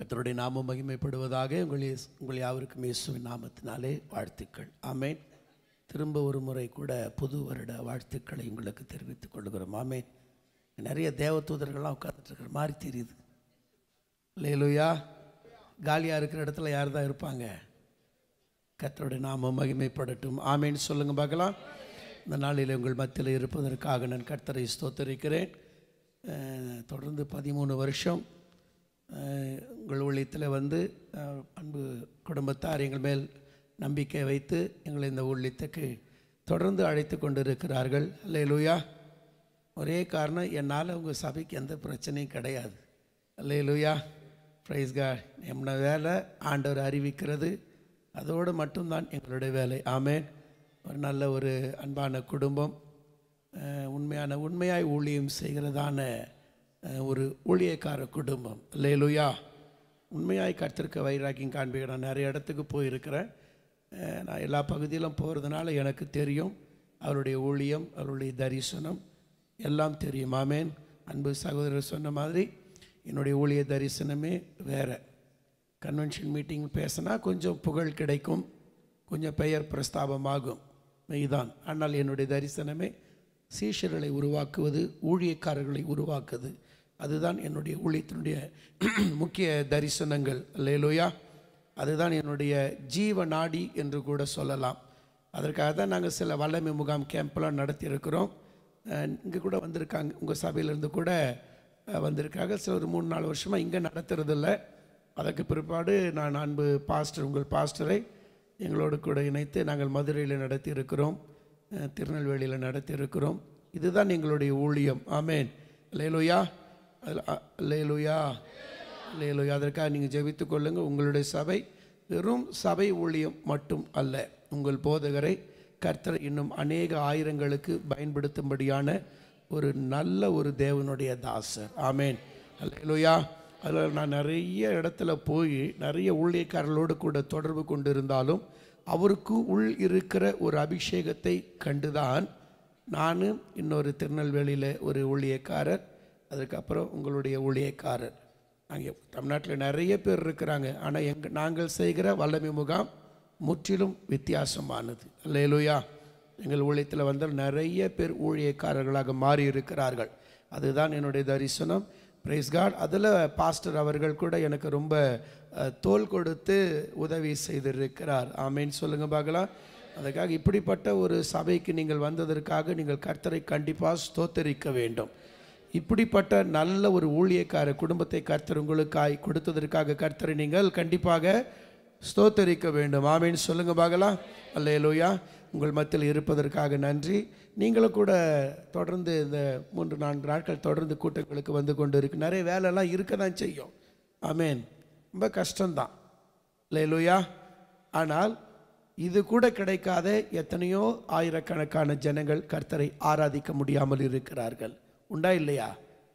கர்த்தருடைய நாமம் மகிமைப்படுவதாக உங்கள் இயேசு- உங்கள் யாவருக்கும் இயேசுவின் நாமத்தினாலே வாழ்த்துக்கள் ஆமென் திரும்ப ஒரு முறை கூட புது வருட வாழ்த்துக்களை உங்களுக்கு தெரிவித்துக் கொள்கிறோம் ஆமென் நிறைய தேவதூதர்கள்லாம் உட்கார்ந்துட்டு இருக்கிற மாதிரி தெரியுது லேலுயா காலியாக இருக்கிற இடத்துல யார் தான் இருப்பாங்க கர்த்தருடைய நாமம் மகிமைப்படட்டும் ஆமேன்னு சொல்லுங்க பார்க்கலாம் இந்த நாளில் உங்கள் மத்தியில் இருப்பதற்காக நான் கர்த்தரை ஸ்தோத்தரிக்கிறேன் அஹ், தொடர்ந்து பதிமூணு வருஷம் அஹ், உங்கள் ஊழியத்தில் வந்து அஹ், அன்பு குடும்பத்தார் எங்கள் மேல் நம்பிக்கை வைத்து எங்களை இந்த ஊழியத்துக்கு தொடர்ந்து அழைத்து கொண்டு இருக்கிறார்கள் அல்லேலூயா ஒரே காரணம் என்னால் உங்கள் சபைக்கு எந்த பிரச்சனையும் கிடையாது அல்லேலூயா ப்ரைஸ் காட் என்ன வேலை ஆண்டவர் அறிவிக்கிறது அதோடு மட்டும்தான் எங்களுடைய வேலை ஆமென் ஒரு நல்ல ஒரு அன்பான குடும்பம் அஹ், உண்மையான உண்மையாய் ஊழியம் செய்கிறதான அஹ், ஒரு ஊழியக்கார குடும்பம் லேலுயா உண்மையாய் கர்த்தருக்கு வைராக்கியம் காண்பிக்கிறேன் நான் நிறைய இடத்துக்கு போயிருக்கிறேன் அஹ், நான் எல்லா பகுதியிலும் போகிறதுனால எனக்கு தெரியும் அவருடைய ஊழியம் அவருடைய தரிசனம் எல்லாம் தெரியும் ஆமேன் அன்பு சகோதரர் சொன்ன மாதிரி என்னுடைய ஊழிய தரிசனமே வேற கன்வென்ஷன் மீட்டிங் பேசினா கொஞ்சம் புகழ் கிடைக்கும் கொஞ்சம் பெயர் பிரஸ்தாபமாகும் மெய்தான் ஆனால் என்னுடைய தரிசனமே சீஷர்களை உருவாக்குவது ஊழியக்காரர்களை உருவாக்குவது அதுதான் என்னுடைய ஊழியத்தினுடைய முக்கிய தரிசனங்கள் லேலோயா அதுதான் என்னுடைய ஜீவ நாடி என்று கூட சொல்லலாம் அதற்காக தான் நாங்கள் சில வல்லமை முகாம் கேம்ப்லாம் நடத்தியிருக்கிறோம் இங்கே கூட வந்திருக்காங்க உங்கள் சபையிலேருந்து கூட அஹ், வந்திருக்காங்க சில ஒரு மூணு நாலு வருஷமாக இங்கே நடத்துறதில்ல அதற்கு பிற்பாடு நான் அன்பு பாஸ்டர் உங்கள் பாஸ்டரை எங்களோடு கூட இணைத்து நாங்கள் மதுரையில் நடத்தி இருக்கிறோம் அஹ், திருநெல்வேலியில் நடத்தி இருக்கிறோம் இதுதான் எங்களுடைய ஊழியம் ஆமேன் லேலுயா லேலுயா லேலுயா அதற்காக நீங்கள் ஜெபித்துக் கொள்ளுங்கள் உங்களுடைய சபை வெறும் சபை ஊழியம் மட்டும் அல்ல உங்கள் போதகரை கர்த்தர் இன்னும் அநேக ஆயிரங்களுக்கு பயன்படுத்தும்படியான ஒரு நல்ல ஒரு தேவனுடைய தாசர் ஆமேன் அல்லேலூயா அதில் நான் நிறைய இடத்துல போய் நிறைய ஊழியக்காரர்களோடு கூட தொடர்பு கொண்டிருந்தாலும் அவருக்கு உள் இருக்கிற ஒரு அபிஷேகத்தை கண்டுதான் நான் இன்னொரு திருநெல்வேலியில் ஒரு ஊழியக்காரர் அதுக்கப்புறம் உங்களுடைய ஊழியக்காரர் நாங்கள் தமிழ்நாட்டில் நிறைய பேர் இருக்கிறாங்க ஆனால் எங்க நாங்கள் செய்கிற வல்லமை முகாம் முற்றிலும் வித்தியாசமானது அல்லேலூயா எங்கள் ஊழியத்தில் வந்த நிறைய பேர் ஊழியக்காரர்களாக மாறி இருக்கிறார்கள் அதுதான் என்னுடைய தரிசனம் பிரைஸ் காட் அதில் பாஸ்டர் அவர்கள் கூட எனக்கு ரொம்ப அஹ், தோள் கொடுத்து உதவி செய்திருக்கிறார் ஆமேன்னு சொல்லுங்க பார்க்கலாம் அதுக்காக இப்படிப்பட்ட ஒரு சபைக்கு நீங்கள் வந்ததற்காக நீங்கள் கர்த்தரை கண்டிப்பாக ஸ்தோத்தரிக்க வேண்டும் இப்படிப்பட்ட நல்ல ஒரு ஊழியக்கார குடும்பத்தை கர்த்தர் உங்களுக்காய் கொடுத்ததற்காக கர்த்தரை நீங்கள் கண்டிப்பாக ஸ்தோத்தரிக்க வேண்டும் ஆமேன்னு சொல்லுங்க பார்க்கலாம் அல்லேலூயா உங்கள் மத்தியில் இருப்பதற்காக நன்றி நீங்களும் கூட தொடர்ந்து இந்த மூன்று நான்கு நாட்கள் தொடர்ந்து கூட்டங்களுக்கு வந்து கொண்டு இருக்கு நிறைய வேலைலாம் இருக்க தான் செய்யும் ஆமேன் ரொம்ப கஷ்டம்தான் லேலுயா ஆனால் இது கூட கிடைக்காத எத்தனையோ ஆயிரக்கணக்கான ஜனங்கள் கர்த்தரை ஆராதிக்க முடியாமல் இருக்கிறார்கள் உண்டா இல்லையா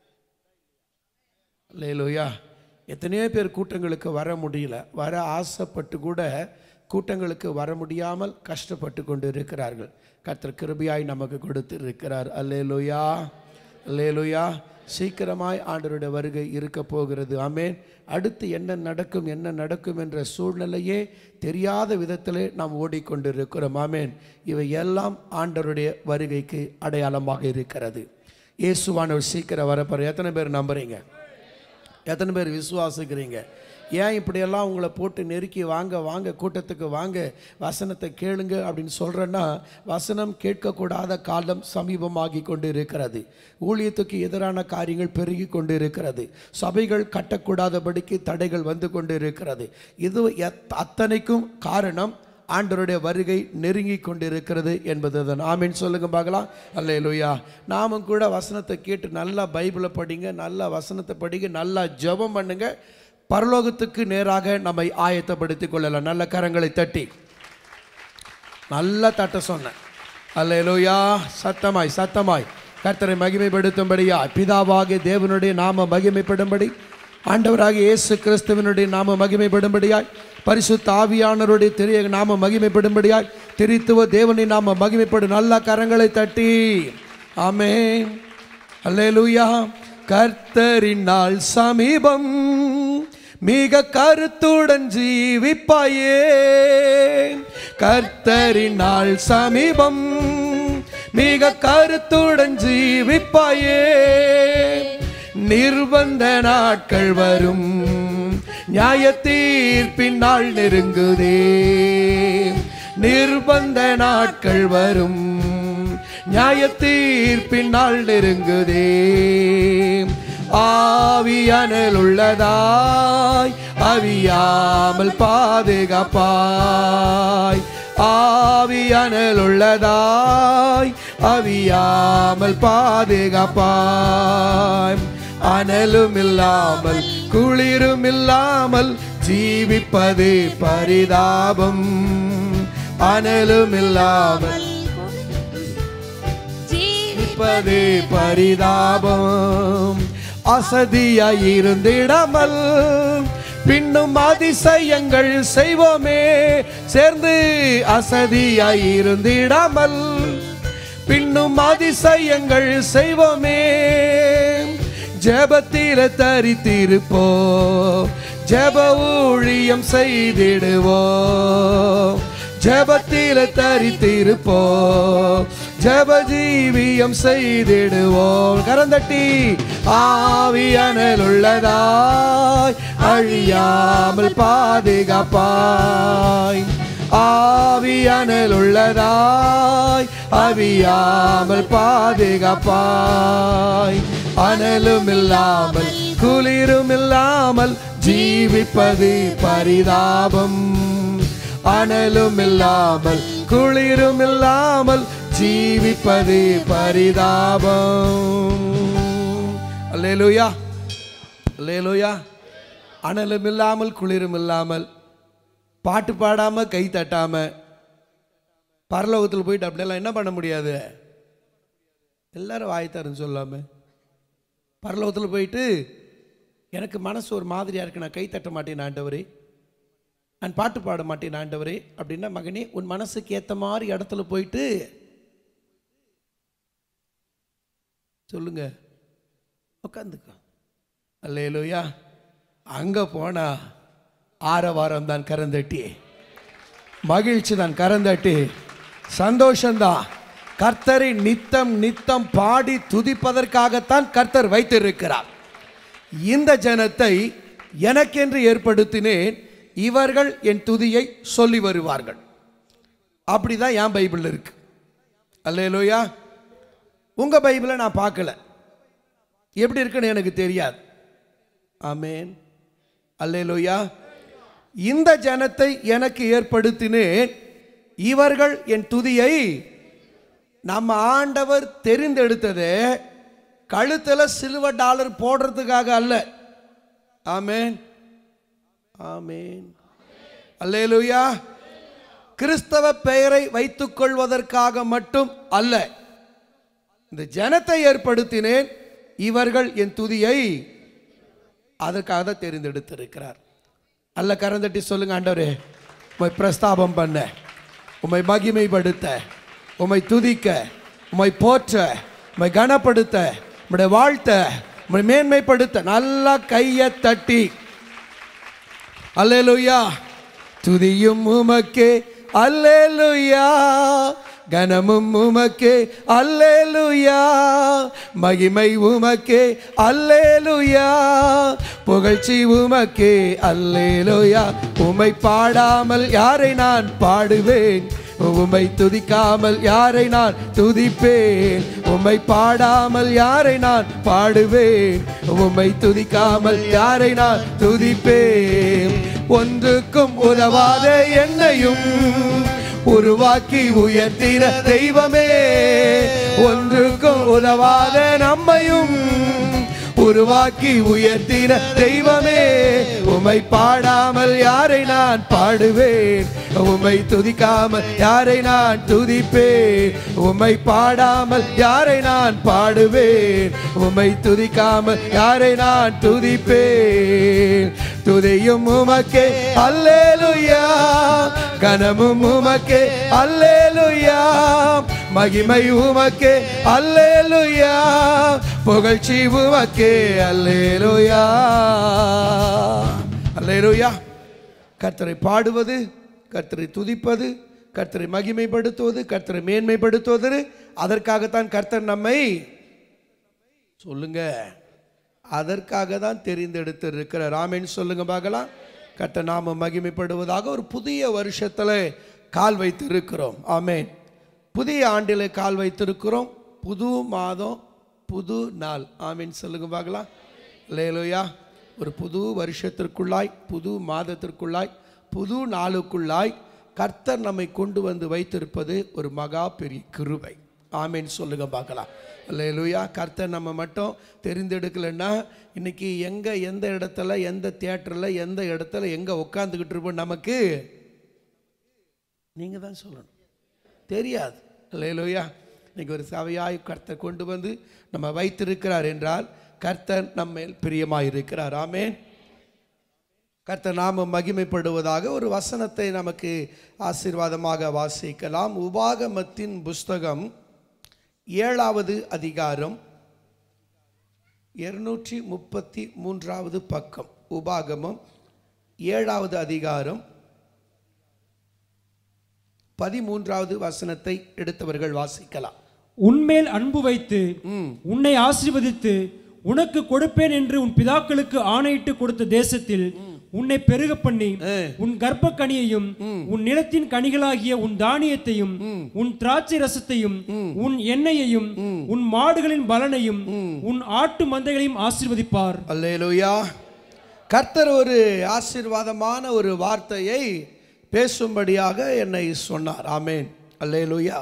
லேலுயா எத்தனையோ பேர் கூட்டங்களுக்கு வர முடியல வர ஆசைப்பட்டு கூட கூட்டங்களுக்கு வர முடியாமல் கஷ்டப்பட்டு கொண்டு இருக்கிறார்கள் கர்த்தர் கிருபையாய் நமக்கு கொடுத்து இருக்கிறார் அல்லேலுயா அல்லேலுயா சீக்கிரமாய் ஆண்டவருடைய வருகை இருக்க போகிறது ஆமேன் அடுத்து என்ன நடக்கும் என்ன நடக்கும் என்ற சூழ்நிலையே தெரியாத விதத்திலே நாம் ஓடிக்கொண்டிருக்கிறோம் ஆமேன் இவை எல்லாம் ஆண்டவருடைய வருகைக்கு அடையாளமாக இருக்கிறது இயேசுவானவர் சீக்கிரம் வரப்போற எத்தனை பேர் நம்புறீங்க எத்தனை பேர் விசுவாசிக்கிறீங்க ஏன் இப்படியெல்லாம் உங்களை போட்டு நெருக்கி வாங்க வாங்க கூட்டத்துக்கு வாங்க வசனத்தை கேளுங்க அப்படின்னு சொல்கிறேன்னா வசனம் கேட்கக்கூடாத காலம் சமீபமாகி கொண்டு இருக்கிறது ஊழியத்துக்கு எதிரான காரியங்கள் பெருகி கொண்டு இருக்கிறது சபைகள் கட்டக்கூடாதபடிக்கு தடைகள் வந்து கொண்டு இருக்கிறது இது எத்- அத்தனைக்கும் காரணம் ஆண்டவருடைய வருகை நெருங்கி கொண்டிருக்கிறது என்பது தான் ஆமீன் சொல்லுங்க பார்க்கலாம் அல்ல லூயா நாமும் கூட வசனத்தை கேட்டு நல்லா பைபிளை படிங்க நல்லா வசனத்தை படிங்க நல்லா ஜெபம் பண்ணுங்க பரலோகத்துக்கு நேராக நம்மை ஆயத்தப்படுத்திக் கொள்ளலாம் நல்ல கரங்களை தட்டி நல்லா தட்ட சொன்னேன் அல்லேலூயா சத்தமாய் சத்தமாய் கர்த்தரை மகிமைப்படுத்தும்படியா பிதாவாகிய தேவனுடைய நாம மகிமைப்படும்படி ஆண்டவராகிய இயேசு கிறிஸ்துவனுடைய நாம மகிமைப்படும்படியாய் பரிசுத்த ஆவியானவருடைய திரிய நாம மகிமைப்படும்படியாய் திரித்துவ தேவனின் நாம மகிமைப்படும் நல்ல கரங்களை தட்டி ஆமென் அல்லேலூயா கர்த்தரின் நாள் சமீபம் மிக கருத்துடன் ஜீவிப்பாயே கர்த்தரின் நாள் சமீபம் மிக கருத்துடன் ஜீவிப்பாயே நிர்பந்த நாட்கள் வரும் நியாய தீர்ப்பின் நாள் நெருங்குதே நிர்பந்த நாட்கள் வரும் நியாய தீர்ப்பின் நாள் நெருங்குதே ஆவியானல் உள்ளதாய் அவியாமல் பாதுகாப்பாய் ஆவியானல் உள்ளதாய் அவியாமல் பாதுகாப்பாய் அனலும் இல்லாமல் குளிரும் இல்லாமல் ஜீவிப்பது பரிதாபம் அனலும் இல்லாமல் ஜீவிப்பது பரிதாபம் அசதியாயிருந்திடாமல் பின்னும் அதிசயங்கள் செய்வோமே சேர்ந்து அசதியாயிருந்திடாமல் பின்னும் அதிசயங்கள் செய்வோமே ஜெபத்தில தரித்திருப்போ ஜெப ஊழியம் செய்திடுவோம் ஜெபத்தில தரித்திருப்போ ஜெப ஜீவியம் செய்திடுவோம் கரந்தட்டி ஆவியனல் உள்ளதாய் அழியாமல் பாதுகாப்பாய் ஆவியனல் உள்ளதாய் அவியாமல் பாதுகாப்பாய் அனலும் இல்லாமல் குளிரும் இல்லாமல் ஜீவிப்பது பரிதாபம் அனலும் இல்லாமல் குளிரும் இல்லாமல் ஜீவிப்பது பரிதாபம் அல்லேலூயா அல்லேலூயா அனலும் இல்லாமல் குளிரும் இல்லாமல் பாட்டு பாடாம கை தட்டாம பரலோகத்தில் போயிட்டு அப்படியெல்லாம் என்ன பண்ண முடியாது எல்லாரும் வாய் தரேன்னு சொல்லாம பரலோகத்தில் போயிட்டு எனக்கு மனசு ஒரு மாதிரியா இருக்கு நான் கை தட்ட மாட்டேன் ஆண்டவரே நான் பாட்டு பாட மாட்டேன் ஆண்டவரே அப்படின்னா மகனே உன் மனசுக்கு ஏற்ற மாதிரி இடத்துல போயிட்டு சொல்லுங்க உட்காந்துக்கோ அல்லேலூயா அங்க போனா ஆரவாரம் தான் கரந்தட்டி மகிழ்ச்சி தான் கரந்தட்டி சந்தோஷம்தான் கர்த்தரை நித்தம் நித்தம் பாடி துதிப்பதற்காகத்தான் கர்த்தர் வைத்திருக்கிறார் இந்த ஜனத்தை எனக்கென்று ஏற்படுத்தினேன் இவர்கள் என் துதியை சொல்லி வருவார்கள் அப்படிதான் என் பைபிள் இருக்கு அல்லேலூயா உங்க பைபிளை நான் பார்க்கல எப்படி இருக்குன்னு எனக்கு தெரியாது ஆமேன் அல்லேலூயா இந்த ஜனத்தை எனக்கு ஏற்படுத்தினேன் இவர்கள் என் துதியை நம்ம ஆண்டவர் தெரிந்தெடுத்தது கழுத்தில் சில்வர் டாலர் போடுறதுக்காக அல்ல ஆமேன் ஆமேன் அல்லேலூயா கிறிஸ்தவ பெயரை வைத்துக் கொள்வதற்காக மட்டும் அல்ல இந்த ஜனத்தை ஏற்படுத்தினேன் இவர்கள் என் துதியை அதற்காக தான் தெரிந்தெடுத்திருக்கிறார் அல்ல கரந்தட்டி சொல்லுங்க ஆண்டவரே உம்மை பிரஸ்தாபம் பண்ண உம்மை மகிமைப்படுத்த உம்மை துதிக்க உம்மை போற்ற உம்மை கனப்படுத்த உம்முடைய வாழ்த்த உம்மை மேன்மைப்படுத்த நல்லா கையை தட்டி அல்லேலூயா துதியும் உமக்கே அல்லேலூயா கனமும் உமக்கே அல்லேலூயா மகிமை உமக்கே அல்லேலூயா புகழ்ச்சி உமக்கே அல்லேலூயா உமை பாடாமல் யாரை நான் பாடுவேன் உம்மை துதிக்காமல் யாரை நான் துதிப்பேன் உம்மை பாடாமல் யாரை நான் பாடுவேன் உம்மை துதிக்காமல் யாரை நான் துதிப்பேன் ஒன்றுக்கும் உதவாத என்னையும் உருவாக்கி உயர்த்தின தெய்வமே ஒன்றுக்கும் உதவாத நம்மையும் உருவாக்கி உயர்த்தின தெய்வமே உமை பாடாமல் யாரை நான் பாடுவேன் உமை துதிக்காமல் யாரை நான் துதிப்பேன் உமை பாடாமல் யாரை நான் பாடுவேன் உமை துதிக்காமல் யாரை நான் துதிப்பேன் துதியும் உமக்கே அல்லேலுயா கனமும் உமக்கே அல்லேலுயா மகிமை உமக்கே அல்லேலுயா புகழ்ச்சி உமக்கே அல்லேலுயா அல்லேலூயா கர்த்தரை பாடுவது கர்த்தரை துதிப்பது கர்த்தரை மகிமைப்படுத்துவது கர்த்தரை மேன்மைப்படுத்துவது அதற்காகத்தான் கர்த்தர் நம்மை சொல்லுங்க அதற்காக தான் தெரிந்தெடுத்து இருக்கிற ராமேன் சொல்லுங்க பார்க்கலாம் கர்த்த நாம மகிமைப்படுவதாக ஒரு புதிய வருஷத்தில் கால் வைத்திருக்கிறோம் ஆமேன் புதிய ஆண்டில் கால் வைத்திருக்கிறோம் புது மாதம் புது நாள் ஆமீன் சொல்லுங்க பார்க்கலாம் லேலோயா ஒரு புது வருஷத்திற்குள்ளாய் புது மாதத்திற்குள்ளாய் புது நாளுக்குள்ளாய் கர்த்தர் நம்மை கொண்டு வந்து வைத்திருப்பது ஒரு மகா பெரிய கிருபை ஆமீன் சொல்லுங்க பார்க்கலாம் லேலுயா கர்த்தர் நம்ம மட்டும் தெரிந்தெடுக்கலைன்னா இன்னைக்கு எங்கே எந்த இடத்துல எந்த தியேட்டரில் எந்த இடத்துல எங்கே உட்காந்துக்கிட்டு இருப்போம் நமக்கு நீங்கள் தான் சொல்லணும் தெரியாது லேலுயா இன்னைக்கு ஒரு சபையாய் கர்த்தர் கொண்டு வந்து நம்ம வைத்திருக்கிறார் என்றால் கர்த்தர் நம்மேல் பிரியமாய் இருக்கிறார் ஆமேன் கர்த்தர் நாம மகிமைப்படுவதாக ஒரு வசனத்தை நமக்கு ஆசீர்வாதமாக வாசிக்கலாம் உபாகமத்தின் புஸ்தகம் ஏழாவது அதிகாரம் இருநூற்றி முப்பத்தி மூன்றாவது பக்கம் உபாகமம் ஏழாவது அதிகாரம் பதிமூன்றாவது வசனத்தை எடுத்தவர்கள் வாசிக்கலாம் உன்மேல் அன்பு வைத்து உன்னை ஆசீர்வதித்து உனக்கு கொடுப்பேன் என்று உன் பிதாக்களுக்கு ஆணையிட்டு கொடுத்த தேசத்தில் உன்னை பெருக பண்ணி உன் கர்ப்ப கனியையும் உன் நிலத்தின் கனிகளாகிய உன் தானியத்தையும் உன் திராட்சை ரசத்தையும் உன் எண்ணெயையும் உன் மாடுகளின் பலனையும் உன் ஆட்டு மந்தைகளையும் ஆசீர்வதிப்பார் அல்லேலூயா கர்த்தர் ஒரு ஆசீர்வாதமான ஒரு வார்த்தையை பேசும்படியாக என்னை சொன்னார் ஆமேன் அல்லேலூயா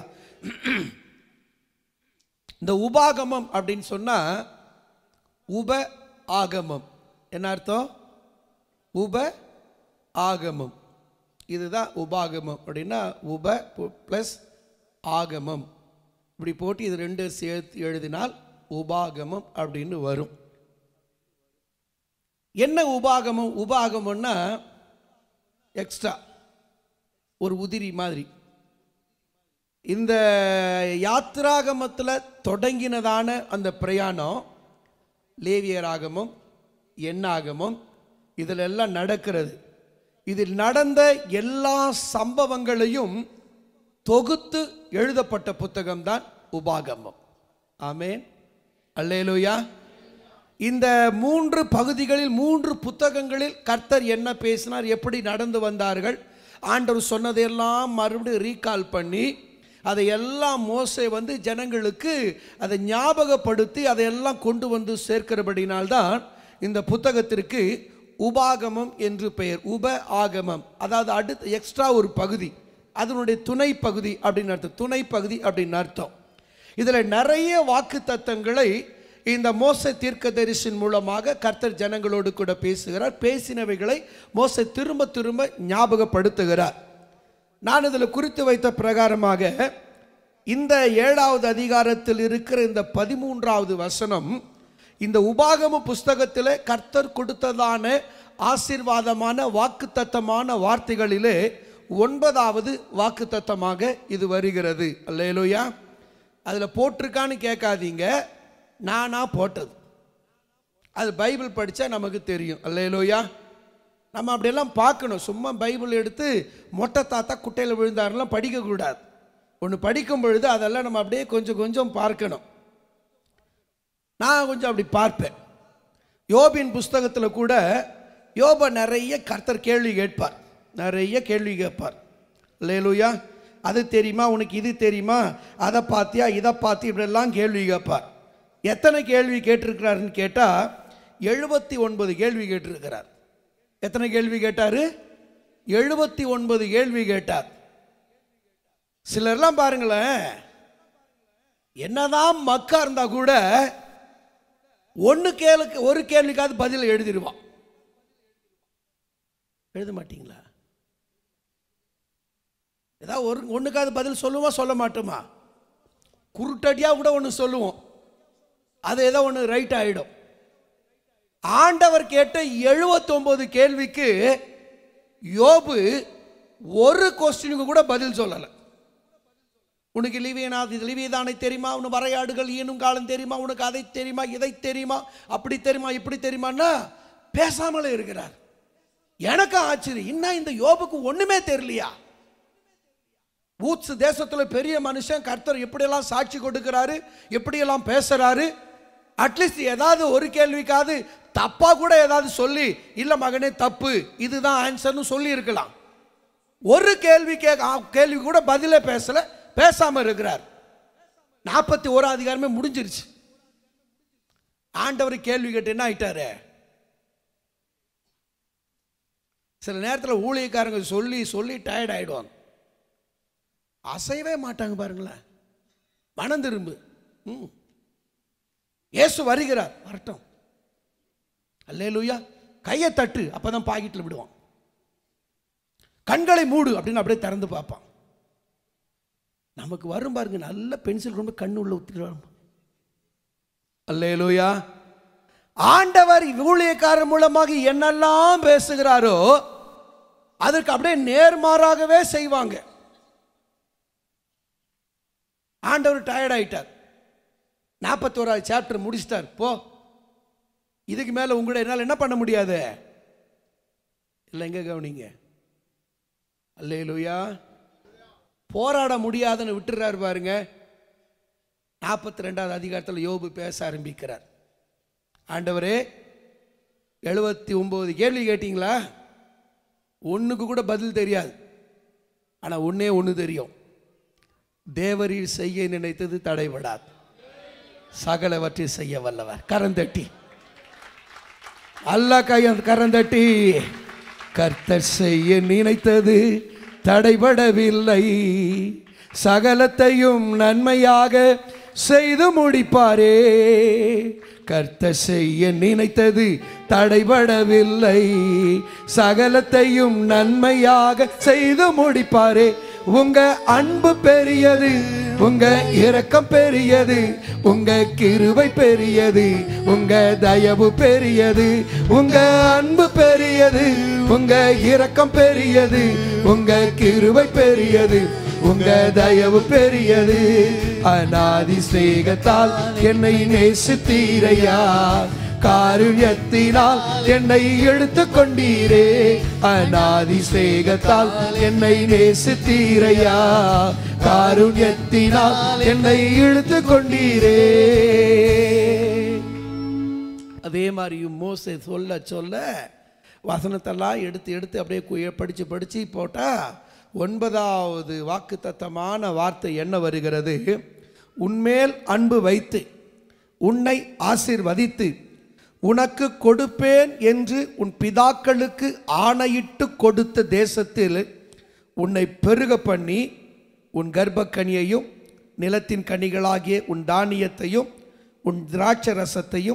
இந்த உபாகமம் அப்படின்னு சொன்னா உப ஆகமம் என்ன அர்த்தம் உப ஆகமம் இதுதான் உபாகமம் அப்படின்னா உப ப்ளஸ் ஆகமம் இப்படி போட்டு இது ரெண்டு சேர்த்து எழுதினால் உபாகமம் அப்படின்னு வரும் என்ன உபாகமம் உபாகமம்னா எக்ஸ்ட்ரா ஒரு உதிரி மாதிரி இந்த யாத்ராகமத்தில் தொடங்கினதான அந்த பிரயாணம் லேவியராகமம் எண்ணாகமம் இதில் எல்லாம் நடக்கிறது இதில் நடந்த எல்லா சம்பவங்களையும் தொகுத்து எழுதப்பட்ட புத்தகம்தான் உபாகமம் ஆமேன் அல்லேலூயா இந்த மூன்று பகுதிகளில் மூன்று புத்தகங்களில் கர்த்தர் என்ன பேசினார் எப்படி நடந்து வந்தார்கள் ஆண்டவர் சொன்னதையெல்லாம் மறுபடியும் ரீகால் பண்ணி அதை எல்லாம் மோசை வந்து ஜனங்களுக்கு அதை ஞாபகப்படுத்தி அதையெல்லாம் கொண்டு வந்து சேர்க்கிறபடினால்தான் இந்த புத்தகத்திற்கு உபாகமம் என்று பெயர் உப ஆகமம் அதாவது அடுத்த எக்ஸ்ட்ரா ஒரு பகுதி அதனுடைய துணை பகுதி அப்படின்னு அர்த்தம் துணை பகுதி அப்படின்னு அர்த்தம் இதில் நிறைய வாக்கு தத்தங்களை இந்த மோச தீர்க்கதரிசின் மூலமாக கர்த்தர் ஜனங்களோடு கூட பேசுகிறார் பேசினவைகளை மோச திரும்ப திரும்ப ஞாபகப்படுத்துகிறார் நான் இதில் குறித்து வைத்த பிரகாரமாக இந்த ஏழாவது அதிகாரத்தில் இருக்கிற இந்த பதிமூன்றாவது வசனம் இந்த உபாகம புஸ்தகத்தில் கர்த்தர் கொடுத்ததான ஆசீர்வாதமான வாக்குத்தத்தமான வார்த்தைகளிலே ஒன்பதாவது வாக்குத்தத்தமாக இது வருகிறது அல்லேலூயா அதில் போட்டிருக்கான்னு கேட்காதீங்க நானா போட்டது அது பைபிள் படித்தா நமக்கு தெரியும் அல்லேலூயா நம்ம அப்படியெல்லாம் பார்க்கணும் சும்மா பைபிள் எடுத்து மொட்டை தாத்தா குட்டையில் விழுந்தாருலாம் படிக்கக்கூடாது ஒன்று படிக்கும் பொழுது அதெல்லாம் நம்ம அப்படியே கொஞ்சம் கொஞ்சம் பார்க்கணும் நான் கொஞ்சம் அப்படி பார்ப்பேன் யோபின் புஸ்தகத்தில் கூட யோப நிறைய கர்த்தர் கேள்வி கேட்பார் நிறைய கேள்வி கேட்பார் லேலுயா அது தெரியுமா உனக்கு இது தெரியுமா அதை பார்த்தியா இதை பார்த்து இப்படியெல்லாம் கேள்வி கேட்பார் எத்தனை கேள்வி கேட்டிருக்கிறாருன்னு கேட்டால் எழுபத்தி ஒன்பது கேள்வி கேட்டிருக்கிறார் எத்தனை கேள்வி கேட்டார் எழுபத்தி ஒன்பது கேள்வி கேட்டார் சிலர்லாம் பாருங்களேன் என்னதான் மக்கா இருந்தா கூட ஒன்று கேளுக்கு ஒரு கேள்விக்காவது பதில் எழுதிடுவான் எழுத மாட்டீங்களா ஏதாவது ஒரு ஒன்றுக்காவது பதில் சொல்லுவோமா சொல்ல மாட்டோமா குருட்டடியாக கூட ஒன்று சொல்லுவோம் அது ஏதோ ஒன்று ரைட் ஆகிடும் ஆண்டவர் கேட்ட எழுபத்தொன்பது கேள்விக்கு யோபு ஒரு கொஸ்டினுக்கு கூட பதில் சொல்லலை உனக்கு லிவியனாது இது லிவியதானை தெரியுமா உனக்கு வரையாடுகள் ஈனும் காலம் தெரியுமா உனக்கு அதை தெரியுமா இதை தெரியுமா அப்படி தெரியுமா இப்படி தெரியுமான்னா பேசாமலே இருக்கிறார் எனக்கு ஆச்சரியம் இன்னும் இந்த யோபுக்கு ஒண்ணுமே தெரியலையா ஊத்ஸ் தேசத்துல பெரிய மனுஷன் கர்த்தர் எப்படியெல்லாம் சாட்சி கொடுக்கிறாரு எப்படியெல்லாம் பேசுறாரு அட்லீஸ்ட் ஏதாவது ஒரு கேள்விக்காவது தப்பா கூட ஏதாவது சொல்லி இல்ல மகனே தப்பு இதுதான் ஆன்சர்னு சொல்லி இருக்கலாம் ஒரு கேள்வி கே கேள்வி கூட பதிலே பேசல பேசாம இருக்கிறார் நாற்பத்தி ஓராம் அதிகாரமே முடிஞ்சிருச்சு ஆண்டவர் கேள்வி கேட்டு என்ன ஆயிட்டாரு சில நேரத்தில் ஊழியக்காரங்க சொல்லி சொல்லி டயர்ட் ஆயிடுவாங்க அசையவே மாட்டாங்க பாருங்களேன் மனம் திரும்பு ம் இயேசு வருகிறார் வரட்டும் அல்லேலூயா கையை தட்டு அப்பதான் பாக்கெட்டில் விடுவான் கண்களை மூடு அப்படின்னு அப்படியே திறந்து பார்ப்பான் நமக்கு வரும் பாருங்க நல்ல பென்சில் கொண்டு கண்ணு உள்ள ஊத்திடுவாங்க அல்லேலூயா ஆண்டவர் ஊழியக்காரர் மூலமாக என்னெல்லாம் பேசுகிறாரோ அதற்கு அப்படியே நேர்மாறாகவே செய்வாங்க ஆண்டவர் டயர்ட் ஆயிட்டார் நாற்பத்தோராது சாப்டர் முடிச்சிட்டார் போ இதுக்கு மேல உங்களை என்னால் என்ன பண்ண முடியாது இல்லை எங்க கவனிங்க அல்லேலூயா போராட முடியாதுன்னு விட்டுறாரு பாருங்க நாற்பத்தி ரெண்டாவது அதிகாரத்தில் யோபு பேச ஆரம்பிக்கிறார் ஆண்டவரே எழுபத்தி ஒன்பது கேள்வி கேட்டீங்களா ஒன்றுக்கு கூட பதில் தெரியாது ஆனால் ஒன்றே ஒன்று தெரியும் தேவரீர் செய்ய நினைத்தது தடைபடாது சகலவற்றை செய்ய வல்லவர் கரந்தட்டி அல்ல கையன் கரந்தட்டி கர்த்தர் செய்ய நினைத்தது தடைபடவில்லை சகலத்தையும் நன்மையாக செய்து முடிப்பாரே கர்த்தர் செய்ய நினைத்தது தடைபடவில்லை சகலத்தையும் நன்மையாக செய்து முடிப்பாரே உங்க அன்பு பெரியது உங்க இரக்கம் பெரியது உங்க கிருபை பெரியது உங்க தயவு பெரியது உங்க அன்பு பெரியது உங்க இரக்கம் பெரியது உங்க கிருபை பெரியது உங்க தயவு பெரியது அநாதி சிநேகத்தால் என்னை நேசித்தீரையா காருண்யத்தினால் என்னை எடுத்து கொண்டீரே அநாதி சிநேகத்தால் என்னை நேசித்தீரையா காருண்யத்தினால் என்னை இழுத்து கொண்டீரே அதே மாதிரியும் மோசே சொல்ல சொல்ல வசனத்தெல்லாம் எடுத்து எடுத்து அப்படியே கு- படிச்சு படிச்சு போட்டா ஒன்பதாவது வாக்குத்தத்தமான வார்த்தை என்ன வருகிறது உன்மேல் அன்பு வைத்து உன்னை ஆசீர்வதித்து உனக்கு கொடுப்பேன் என்று உன் பிதாக்களுக்கு ஆணையிட்டு கொடுத்த தேசத்தில் உன்னை பெருக பண்ணி உன் கர்ப்பக்கனியையும் நிலத்தின் கனிகளாகிய உன் தானியத்தையும் உன் திராட்சை ரசத்தையும்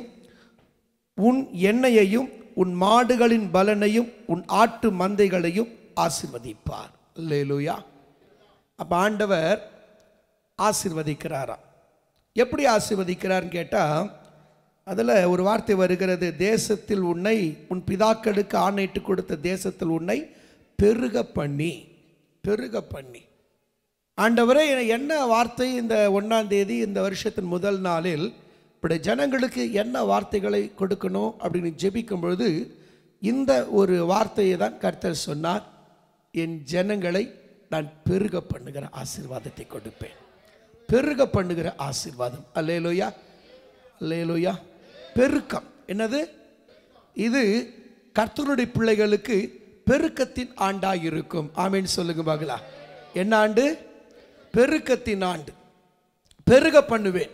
உன் எண்ணெயையும் உன் மாடுகளின் பலனையும் உன் ஆட்டு மந்தைகளையும் ஆசிர்வதிப்பார் அல்லேலூயா அப்ப ஆண்டவர் ஆசிர்வதிக்கிறாராம் எப்படி ஆசிர்வதிக்கிறார்னு கேட்டால் அதில் ஒரு வார்த்தை வருகிறது தேசத்தில் உன்னை உன் பிதாக்களுக்கு ஆணையிட்டு கொடுத்த தேசத்தில் உன்னை பெருக பண்ணி பெருக பண்ணி ஆண்டவரே எனக்கு என்ன வார்த்தை இந்த ஒன்றாம் தேதி இந்த வருஷத்தின் முதல் நாளில் இப்படி ஜனங்களுக்கு என்ன வார்த்தைகளை கொடுக்கணும் அப்படின்னு ஜெபிக்கும் பொழுது இந்த ஒரு வார்த்தையை தான் கர்த்தர் சொன்னார் என் ஜனங்களை நான் பெருக பண்ணுகிற ஆசீர்வாதத்தை கொடுப்பேன் பெருக பண்ணுகிற ஆசீர்வாதம் அல்லேலோயா அல்லேலோயா பெருக்கம் என்னது இது கர்த்தருடைய பிள்ளைகளுக்கு பெருக்கத்தின் ஆண்டாய் இருக்கும் ஆமேன்னு சொல்லுங்க பாக்கலாம் என்ன ஆண்டு பெருக்கத்தின் ஆண்டு பெருக பண்ணுவேன்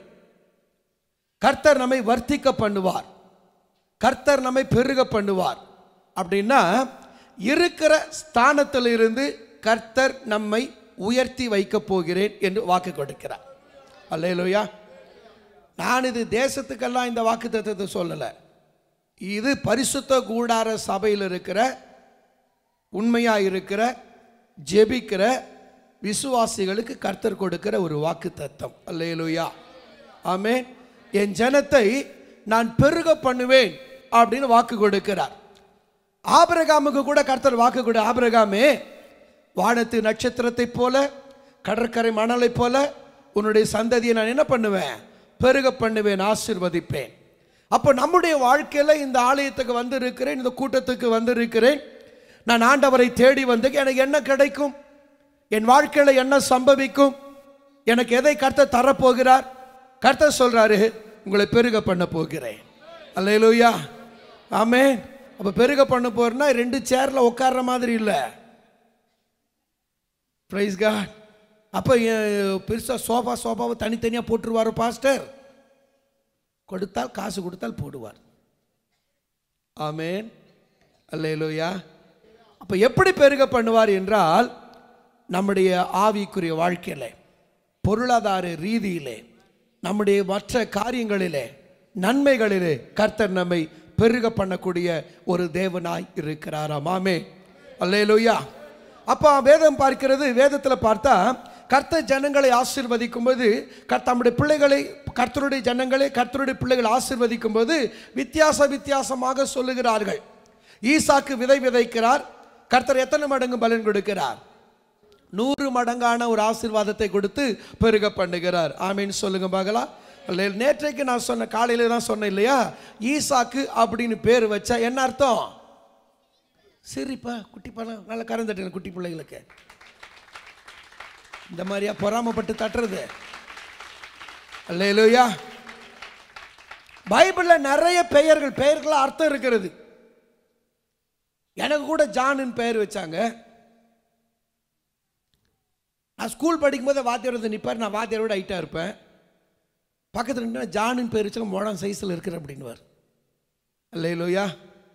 கர்த்தர் நம்மை வர்த்திக்க பண்ணுவார் கர்த்தர் நம்மை பெருக பண்ணுவார் அப்படின்னா இருக்கிற ஸ்தானத்தில் இருந்து கர்த்தர் நம்மை உயர்த்தி வைக்கப் போகிறேன் என்று வாக்கு கொடுக்கிறார் அல்லேலூயா நான் இது தேசத்துக்கெல்லாம் இந்த வாக்கு தத்துவத்தை சொல்லலை இது பரிசுத்த கூடார சபையில் இருக்கிற உண்மையா இருக்கிற ஜெபிக்கிற விசுவாசிகளுக்கு கர்த்தர் கொடுக்கிற ஒரு வாக்கு தத்தம் அல்லேலூயா ஆமென் என் ஜனத்தை நான் பெருக பண்ணுவேன் அப்படின்னு வாக்கு கொடுக்கிறார் ஆபிரகாமுக்கு கூட கர்த்தர் வாக்கு கொடு ஆபிரகாமே வானத்து நட்சத்திரத்தைப் போல கடற்கரை மணலைப் போல உன்னுடைய சந்ததியை நான் என்ன பண்ணுவேன் பெருக பண்ணுவேன் ஆசீர்வதிப்பேன் அப்போ நம்முடைய வாழ்க்கையில் இந்த ஆலயத்துக்கு வந்திருக்கிறேன் இந்த கூட்டத்துக்கு வந்திருக்கிறேன் நான் ஆண்டவரை தேடி வந்து எனக்கு என்ன கிடைக்கும் என் வாழ்க்கையில் என்ன சம்பவிக்கும் எனக்கு எதை கர்த்தர் தரப்போகிறார் கர்த்தர் சொல்றாரு உங்களை பெருக பண்ண போகிறேன் அல்லேலூயா ஆமே அப்ப பெருக பண்ண போறேன்னா ரெண்டு சேர்ல உட்கார்ற மாதிரி இல்லை பிரைஸ் காட் அப்போ பெருசா சோஃபா சோஃபாவை தனித்தனியாக போட்டுருவார் பாஸ்டர் கொடுத்தால் காசு கொடுத்தால் போடுவார் ஆமேன் அல்லேலூயா அப்போ எப்படி பெருக பண்ணுவார் என்றால் நம்முடைய ஆவிக்குரிய வாழ்க்கையில பொருளாதார ரீதியிலே நம்முடைய மற்ற காரியங்களிலே நன்மைகளிலே கர்த்தர் நம்மை பெருக பண்ணக்கூடிய ஒரு தேவனாய் இருக்கிறாராம் ஆமே அல்லேலூயா அப்போ வேதம் பார்க்கிறது வேதத்தில் பார்த்தா கர்த்தர் ஜனங்களை ஆசீர்வதிக்கும் போது கர் தம்முடைய பிள்ளைகளை கர்த்தருடைய ஜனங்களை கர்த்தருடைய பிள்ளைகள் ஆசீர்வதிக்கும் போது வித்தியாச வித்தியாசமாக சொல்லுகிறார்கள் ஈசாக்கு விதை விதைக்கிறார் கர்த்தர் எத்தனை மடங்கு பலன் கொடுக்கிறார் நூறு மடங்கான ஒரு ஆசீர்வாதத்தை கொடுத்து பெருக பண்ணுகிறார் ஆமீன் சொல்லுங்க பார்க்கலாம் இல்லை, நேற்றைக்கு நான் சொன்ன காலையில தான் சொன்னேன் இல்லையா ஈசாக்கு அப்படின்னு பேர் வச்சா என்ன அர்த்தம் சரிப்பா குட்டி பழம் நல்லா கறந்துட்டேன் குட்டி பிள்ளைகளுக்கு இந்த மாதிரியா பொறாமப்பட்டு தட்டுறது அல்லேலூயா பைபிள்ல நிறைய பெயர்கள் பெயர்கள் அர்த்தம் இருக்கிறது எனக்கு கூட ஜானுன்னு பெயர் வச்சாங்க நான் ஸ்கூல் படிக்கும்போது வாத்தியார் வந்து நிற்பார் நான் வாத்தியாரோட ஹைட்டாக இருப்பேன் பக்கத்தில் நின்று ஜானுன்னு பேர் வச்சாங்க மோடம் சைஸில் இருக்கிற அப்படின்னுவார் அல்லையிலோயா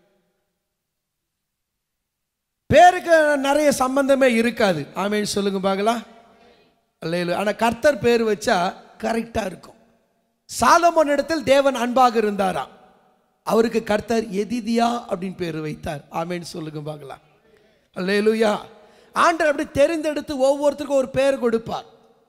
பேருக்கு நிறைய சம்பந்தமே இருக்காது ஆமேன்னு சொல்லுங்க பார்க்கலாம் அல்லையிலோ ஆனால் கர்த்தர் பேர் வச்சா கரெக்டாக இருக்கும் சாலமோன் இடத்தில் தேவன் அன்பாக இருந்தாராம் அவருக்கு கர்த்தர் எதிதியா அப்படின்னு பேர் வைத்தார் ஆமேன்னு சொல்லுங்க பார்க்கலாம் அல்லேலூயா ஆண்டவர் அப்படி தெரிந்தெடுத்து ஒவ்வொருத்தருக்கும் ஒரு பேர் கொடுப்பார்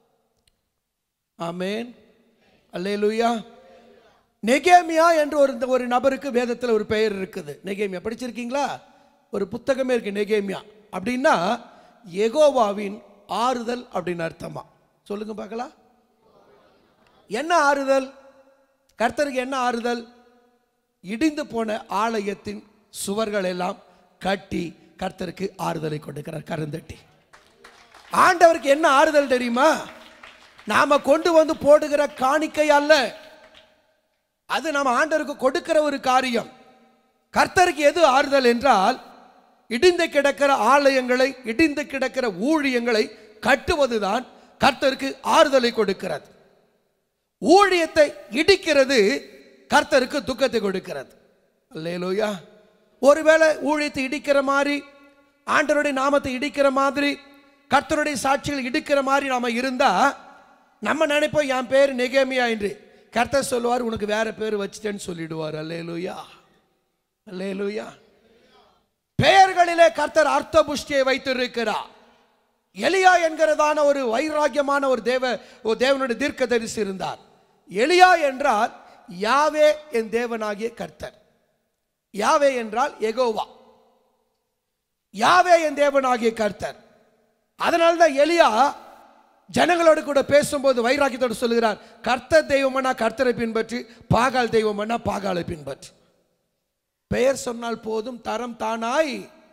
ஆமேன் அல்லேலூயா நெகேமியா என்று ஒரு ஒரு நபருக்கு வேதத்தில் ஒரு பெயர் இருக்குது நெகேமியா படிச்சிருக்கீங்களா ஒரு புத்தகமே இருக்கு நெகேமியா அப்படின்னா எகோவாவின் ஆறுதல் அப்படின்னு அர்த்தமா சொல்லுங்க பார்க்கலாம் என்ன ஆறுதல் கர்த்தருக்கு என்ன ஆறுதல் இடிந்து போன ஆலயத்தின் சுவர்கள் எல்லாம் கட்டி கர்த்தருக்கு ஆறுதலை கொடுக்கிறார் கருந்தட்டி ஆண்டவருக்கு என்ன ஆறுதல் தெரியுமா நாம கொண்டு வந்து போடுகிற காணிக்கை அல்ல அது நம்ம ஆண்டவருக்கு கொடுக்கிற ஒரு காரியம் கர்த்தருக்கு எது ஆறுதல் என்றால் இடிந்து கிடக்கிற ஆலயங்களை இடிந்து கிடக்கிற ஊழியங்களை கட்டுவதுதான் கர்த்தருக்கு ஆறுதலை கொடுக்கிறது ஊழியத்தை இடிக்கிறது கர்த்தருக்கு துக்கத்தை கொடுக்கிறது அல்லேலூயா ஒருவேளை ஊழியத்தை இடிக்கிற மாதிரி ஆண்டவருடைய நாமத்தை இடிக்கிற மாதிரி கர்த்தருடைய சாட்சிகள் இடிக்கிற மாதிரி நாம இருந்தா நம்ம நினைப்போம் என் பேர் நெகேமியா என்று கர்த்தர் சொல்லுவார் உனக்கு வேற பேர் வச்சுட்டேன்னு சொல்லிடுவார் அல்லேலூயா அல்லேலூயா பெயர்களிலே கர்த்தர் அர்த்த புஷ்டியை வைத்திருக்கிறார் எலியா என்கிறதான ஒரு வைராக்கியமான ஒரு தேவ ஒரு தேவனுடைய தீர்க்கதரிசி இருந்தார் எலியா என்றால் யாவே என் தேவனாகிய கர்த்தர் யாவே என்றால் எகோவா யாவே என் தேவனாகிய கர்த்தர் அதனால்தான் எலியா ஜனங்களோடு கூட பேசும்போது வைராக்கியத்தோடு சொல்லுகிறார் கர்த்தர் தெய்வமனா கர்த்தரை பின்பற்றி பாகால் தெய்வமனா பாகாலை பின்பற்றி பெயர் சொன்னால் போதும் தரம் தானாய்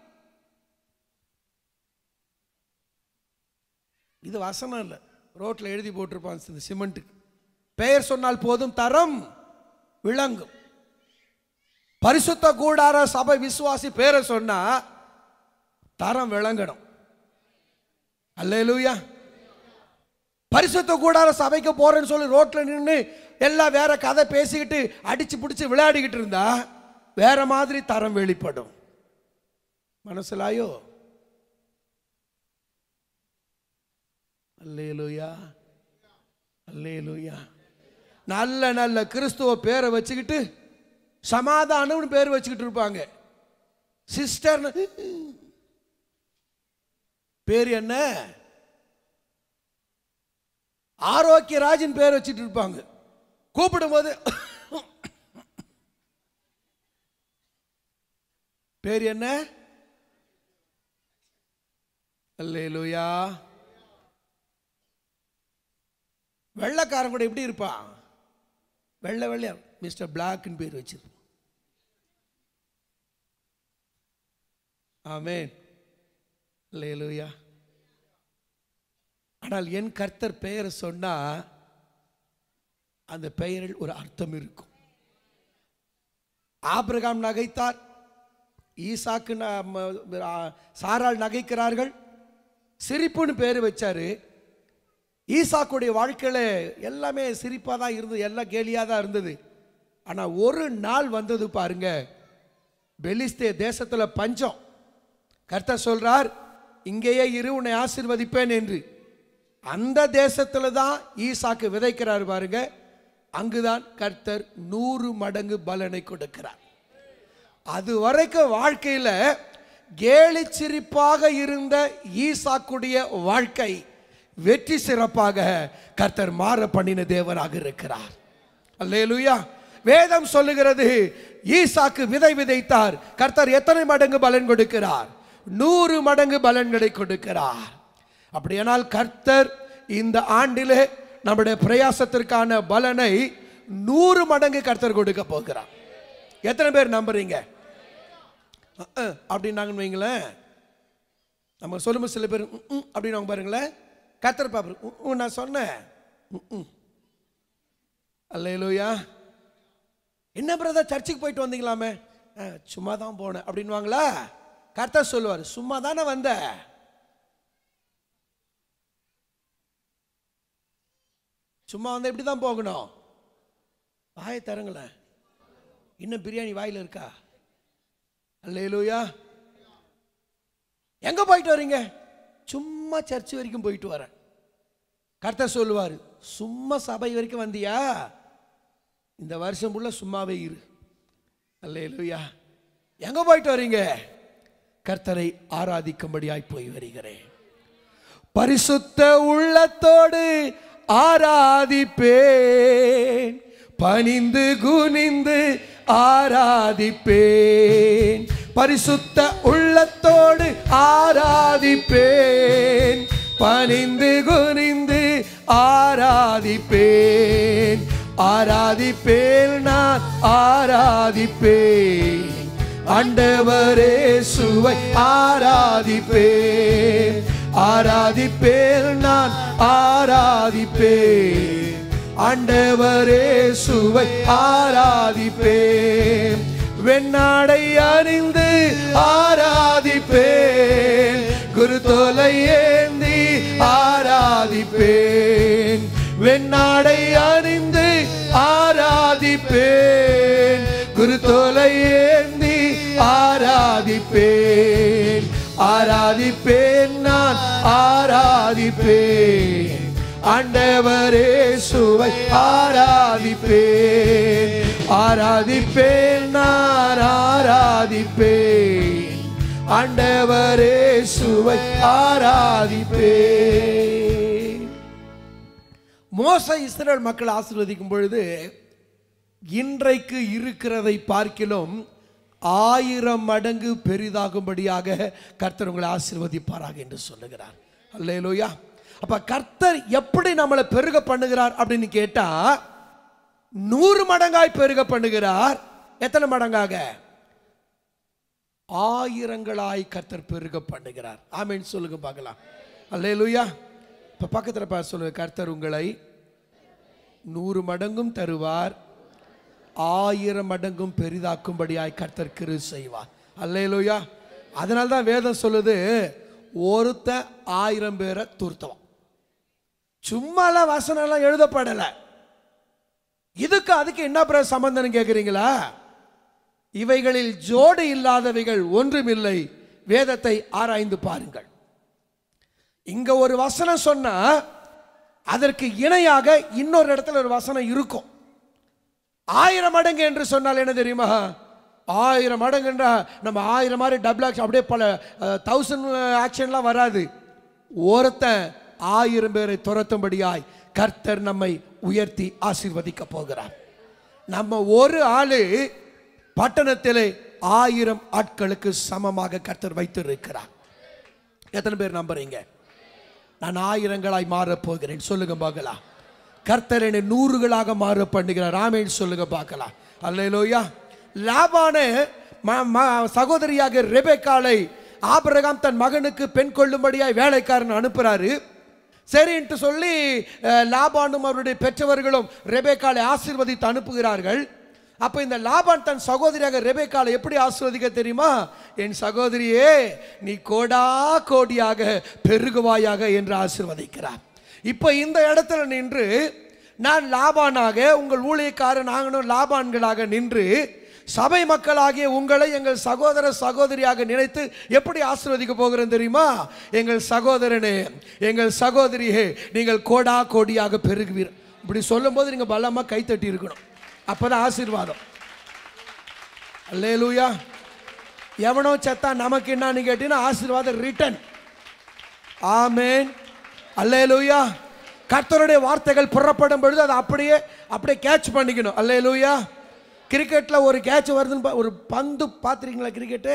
இது வசனம் இல்லை ரோட்ல எழுதி போட்டிருப்பான் இந்த சிமெண்ட்டுக்கு பெயர் சொன்னால் போதும் தரம் விளங்கும் பரிசுத்த கூடார சபை விசுவாசி பேரை சொன்னா தரம் விளங்கணும் அல்லேலூயா பரிசுத்த கூடார சபைக்கு போறேன்னு சொல்லி ரோட்ல நின்று எல்லாம் வேற கதை பேசிக்கிட்டு அடிச்சு பிடிச்சு விளையாடிக்கிட்டு இருந்தா வேற மாதிரி தரம் வெளிப்படும் மனசிலாயோ அல்லேலூயா அல்லேலூயா நல்ல நல்ல கிறிஸ்துவ பேரை வச்சுக்கிட்டு சமாதானம்னு பேர் வச்சுக்கிட்டு இருப்பாங்க சிஸ்டர்னு பேர் என்ன ஆரோக்கியராஜின் பேர் வச்சுட்டு இருப்பாங்க கூப்பிடும்போது பேர் என்ன அல்லேலூயா வெள்ளைக்காரன் கூட எப்படி இருப்பான் வெள்ளை வெள்ளையா மிஸ்டர் பிளாக்னு பேர் வச்சிருப்பான் ஆமென் லேலுயா ஆனால் என் கர்த்தர் பெயரை சொன்னா அந்த பெயரில் ஒரு அர்த்தம் இருக்கும் ஆபிரகாம் நகைத்தார் ஈசாக்கு ந- ம- ஆ- சாராள் நகைக்கிறார்கள் சிரிப்புன்னு பேர் வச்சாரு ஈசாக்குடைய வாழ்க்கையில எல்லாமே சிரிப்பாக தான் இருந்தது எல்லாம் கேலியாக தான் இருந்தது ஆனால் ஒரு நாள் வந்தது பாருங்க பெலிஸ்தே தேசத்தில் பஞ்சம் கர்த்தர் சொல்றார் இங்கேயே இரு உன்னை ஆசீர்வதிப்பேன் என்று அந்த தேசத்துல தான் ஈசாக்கு விதைக்கிறார் பாருங்க அங்குதான் கர்த்தர் நூறு மடங்கு பலனை கொடுக்கிறார் அது வரைக்கும் வாழ்க்கையில கேலி சிரிப்பாக இருந்த ஈசாக்குடைய வாழ்க்கை வெற்றி சிறப்பாக கர்த்தர் மாற பண்ணின தேவனாக இருக்கிறார் அல்லேலூயா வேதம் சொல்லுகிறது ஈசாக்கு விதை விதைத்தார் கர்த்தர் எத்தனை மடங்கு பலன் கொடுக்கிறார் நூறு மடங்கு பலன்களை கொடுக்கிறார் அப்படியானால் கர்த்தர் இந்த ஆண்டிலே நம்முடைய பிரயாசத்திற்கான பலனை நூறு மடங்கு கர்த்தர் கொடுக்க போகிறார் எத்தனை பேர் நம்புறீங்க அஹ், அஹ், அப்படின்னாங்கன்னு வைங்களேன் நம்ம சொல்லும்போது சில பேர் ம், ம் அப்படின்னு அவங்க பாருங்களேன் கர்த்தர் பாப்பாரு ம், ம், நான் சொன்னேன் ம், ம். அல்லேலூயா என்ன பிரதர் சர்ச்சுக்கு போயிட்டு வந்தீங்களாமே "அஹ், சும்மா தான் போனேன் அப்படின்வாங்களா கர்த்தர் சொல்லுவார் சும்மா தானே வந்த சும்மா வந்து இப்படி தான் போகணும் வாயை தரங்களேன் இன்னும் பிரியாணி வாயில் இருக்கா அல்லேலூயா எங்க போயிட்டு வரீங்க சும்மா சர்ச் வரைக்கும் போயிட்டு வரேன் கர்த்தர் சொல்லுவார் சும்மா சபை வரைக்கும் வந்தியா இந்த வருஷம் ஃபுல்லா சும்மாவே இரு அல்லேலூயா எங்க போயிட்டு வரீங்க கர்த்தரை ஆராதிக்கும்படியாய் போய் வருகிறேன் பரிசுத்த உள்ளத்தோடு ஆராதிப்பேன் பணிந்து குனிந்து ஆராதிப்பேன் பரிசுத்த உள்ளத்தோடு ஆராதிப்பேன் பணிந்து குனிந்து ஆராதிப்பேன் ஆராதிப்பேன் நான் ஆராதிப்பேன் ஆண்டவரே சுவை ஆராதிப்பேன் ஆராதிப்பேன் நான் ஆராதிப்பேன் ஆண்டவரே சுவை ஆராதிப்பேன் வெண்ணாடை அணிந்து ஆராதிப்பேன் குருத்தோலை ஏந்தி ஆராதிப்பேன் வெண்ணாடை அணிந்து ஆராதிப்பேன் குருத்தோலை ஏந்தி ஆராதிப்பேன் ஆராதிப்பேன் நான் ஆராதிப்பேன் ஆண்டவரே சுவை ஆராதிப்பேன் ஆராதிப்பேன் நான் ஆராதிப்பேன் ஆண்டவரே சுவை ஆராதிப்பேன் மோச இஸ்ரேல் மக்கள் ஆசீர்வதிக்கும் பொழுது இன்றைக்கு இருக்கிறதை பார்க்கிலும் ஆயிரம் மடங்கு பெரிதாகும்படியாக கர்த்தர் உங்களை ஆசீர்வதிப்பாராக என்று சொல்லுகிறார் அல்லேலூயா அப்ப கர்த்தர் எப்படி நம்மளை பெருக பண்ணுகிறார் அப்படின்னு கேட்டா நூறு மடங்காய் பெருக பண்ணுகிறார் எத்தனை மடங்காக ஆயிரங்களாய் கர்த்தர் பெருக பண்ணுகிறார் ஆமென் சொல்லுங்க பார்க்கலாம் அல்லேலூயா இப்ப பக்கத்துல பார் சொல்லுங்க கர்த்தர் உங்களை நூறு மடங்கும் தருவார் ஆயிரம் மடங்கும் பெரிதாக்கும்படியாய் கர்த்தர் கிரு செய்வார் அல்லேலூயா அதனால தான் வேதம் சொல்லுது ஒருத்த ஆயிரம் பேரை தூர்த்தவன் சும்மாலாம் வசனம் எல்லாம் எழுதப்படலை இதுக்கு அதுக்கு என்ன பிற சம்பந்தம் கேட்குறீங்களா இவைகளில் ஜோடு இல்லாதவைகள் ஒன்றுமில்லை வேதத்தை ஆராய்ந்து பாருங்கள் இங்க ஒரு வசனம் சொன்னா அதற்கு இணையாக இன்னொரு இடத்துல ஒரு வசனம் இருக்கும் ஆயிரம் மடங்கு என்று சொன்னால் என்ன தெரியுமா ஆயிரம் மடங்குன்றா நம்ம ஆயிரம் மாதிரி டபுள் ஆக்ஷன் அப்படியே பல தௌசண்ட் ஆக்ஷன்லாம் வராது ஒருத்தன் ஆயிரம் பேரை துரத்தும்படியாய் கர்த்தர் நம்மை உயர்த்தி ஆசீர்வதிக்க போகிறார் நம்ம ஒரு ஆளு பட்டணத்திலே ஆயிரம் ஆட்களுக்கு சமமாக கர்த்தர் வைத்திருக்கிறார் எத்தனை பேர் நம்புறீங்க நான் ஆயிரங்களாய் மாறப் போகிறேன் சொல்லுங்க பார்க்கலாம் கர்த்தர் என்னை நூறுகளாக மாற பண்ணுகிறார் ராமேன் சொல்லுங்க பார்க்கலாம் அல்லேலூயா லாபானு ம- ம- சகோதரியாக ரெபெக்காலை ஆபிரகாம் தன் மகனுக்கு பெண் கொள்ளும்படியாய் வேலைக்காரன் அனுப்புறாரு சரின்ட்டு சொல்லி அஹ், லாபானும் அவருடைய பெற்றவர்களும் ரெபேக்காலை ஆசீர்வதித்து அனுப்புகிறார்கள் அப்போ இந்த லாபான் தன் சகோதரியாக ரெபேக்காலை எப்படி ஆசீர்வதிக்க தெரியுமா என் சகோதரியே நீ கோடா கோடியாக பெருகுவாயாக என்று ஆசீர்வதிக்கிறார் இப்போ இந்த இடத்துல நின்று நான் லாபானாக உங்கள் ஊழியக்காரன் நாங்களும் லாபான்களாக நின்று சபை மக்களாகிய உங்களை எங்கள் சகோதர சகோதரியாக நினைத்து எப்படி ஆசீர்வதிக்க போகிறேன் தெரியுமா எங்கள் சகோதரனே எங்கள் சகோதரியே நீங்கள் கோடா கோடியாக பெருகுவீர் இப்படி சொல்லும்போது நீங்கள் பலமாக கைத்தட்டி இருக்கணும் அப்பதான் ஆசீர்வாதம் அல்லேலூயா எவனோ செத்தா நமக்கு என்னன்னு கேட்டீங்கன்னா ஆசீர்வாதம் ரிட்டன் ஆமேன் அல்லேலூயா கர்த்தருடைய வார்த்தைகள் புறப்படும் பொழுது அதை அப்படியே அப்படியே கேட்ச் பண்ணிக்கணும் அல்லேலூயா கிரிக்கெட்டில் ஒரு கேட்ச் வருதுன்னு பா- ஒரு பந்து பார்த்துருக்கீங்களா கிரிக்கெட்டு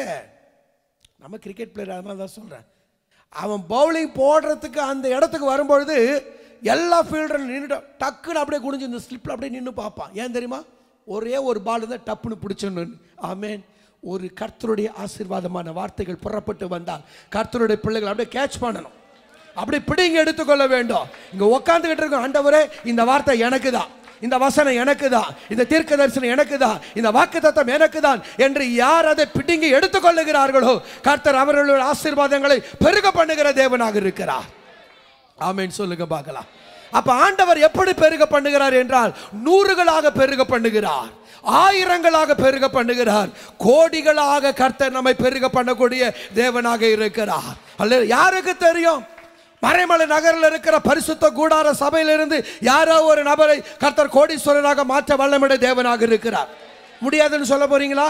நம்ம கிரிக்கெட் பிளேயர் அதனால தான் சொல்கிறேன் அவன் பவுலிங் போடுறதுக்கு அந்த இடத்துக்கு வரும்பொழுது எல்லா ஃபீல்டரும் நின்றுட்டு டக்குன்னு அப்படியே குனிஞ்சு இந்த ஸ்லிப்பில் அப்படியே நின்று பார்ப்பான் ஏன் தெரியுமா ஒரே ஒரு பால் தான் டப்புன்னு பிடிச்சணும் ஆமேன் ஒரு கர்த்தருடைய ஆசீர்வாதமான வார்த்தைகள் புறப்பட்டு வந்தால் கர்த்தருடைய பிள்ளைகள் அப்படியே கேட்ச் பண்ணணும் அப்படி பிடிங்க எடுத்துக்கொள்ள வேண்டும் இங்க உட்காந்துக்கிட்டு இருக்க ஆண்டவரே இந்த வார்த்தை எனக்கு தான் இந்த வசனம் எனக்கு தான் இந்த தீர்க்க தரிசனம் எனக்கு தான் இந்த வாக்கு தத்தம் எனக்கு தான் என்று யார் அதை பிடுங்கி எடுத்துக்கொள்ளுகிறார்களோ கர்த்தர் அவர்களுடைய ஆசீர்வாதங்களை பெருக பண்ணுகிற தேவனாக இருக்கிறார் ஆமென் சொல்லுங்க பார்க்கலாம் அப்ப ஆண்டவர் எப்படி பெருக பண்ணுகிறார் என்றால் நூறுகளாக பெருக பண்ணுகிறார் ஆயிரங்களாக பெருக பண்ணுகிறார் கோடிகளாக கர்த்தர் நம்மை பெருக பண்ணக்கூடிய தேவனாக இருக்கிறார் அல்ல யாருக்கு தெரியும் மறைமலை நகரில் இருக்கிற பரிசுத்த கூடார சபையிலிருந்து யாரோ ஒரு நபரை கர்த்தர் கோடீஸ்வரராக மாற்ற வல்லமிட தேவனாக இருக்கிறார் முடியாதுன்னு சொல்ல போறீங்களா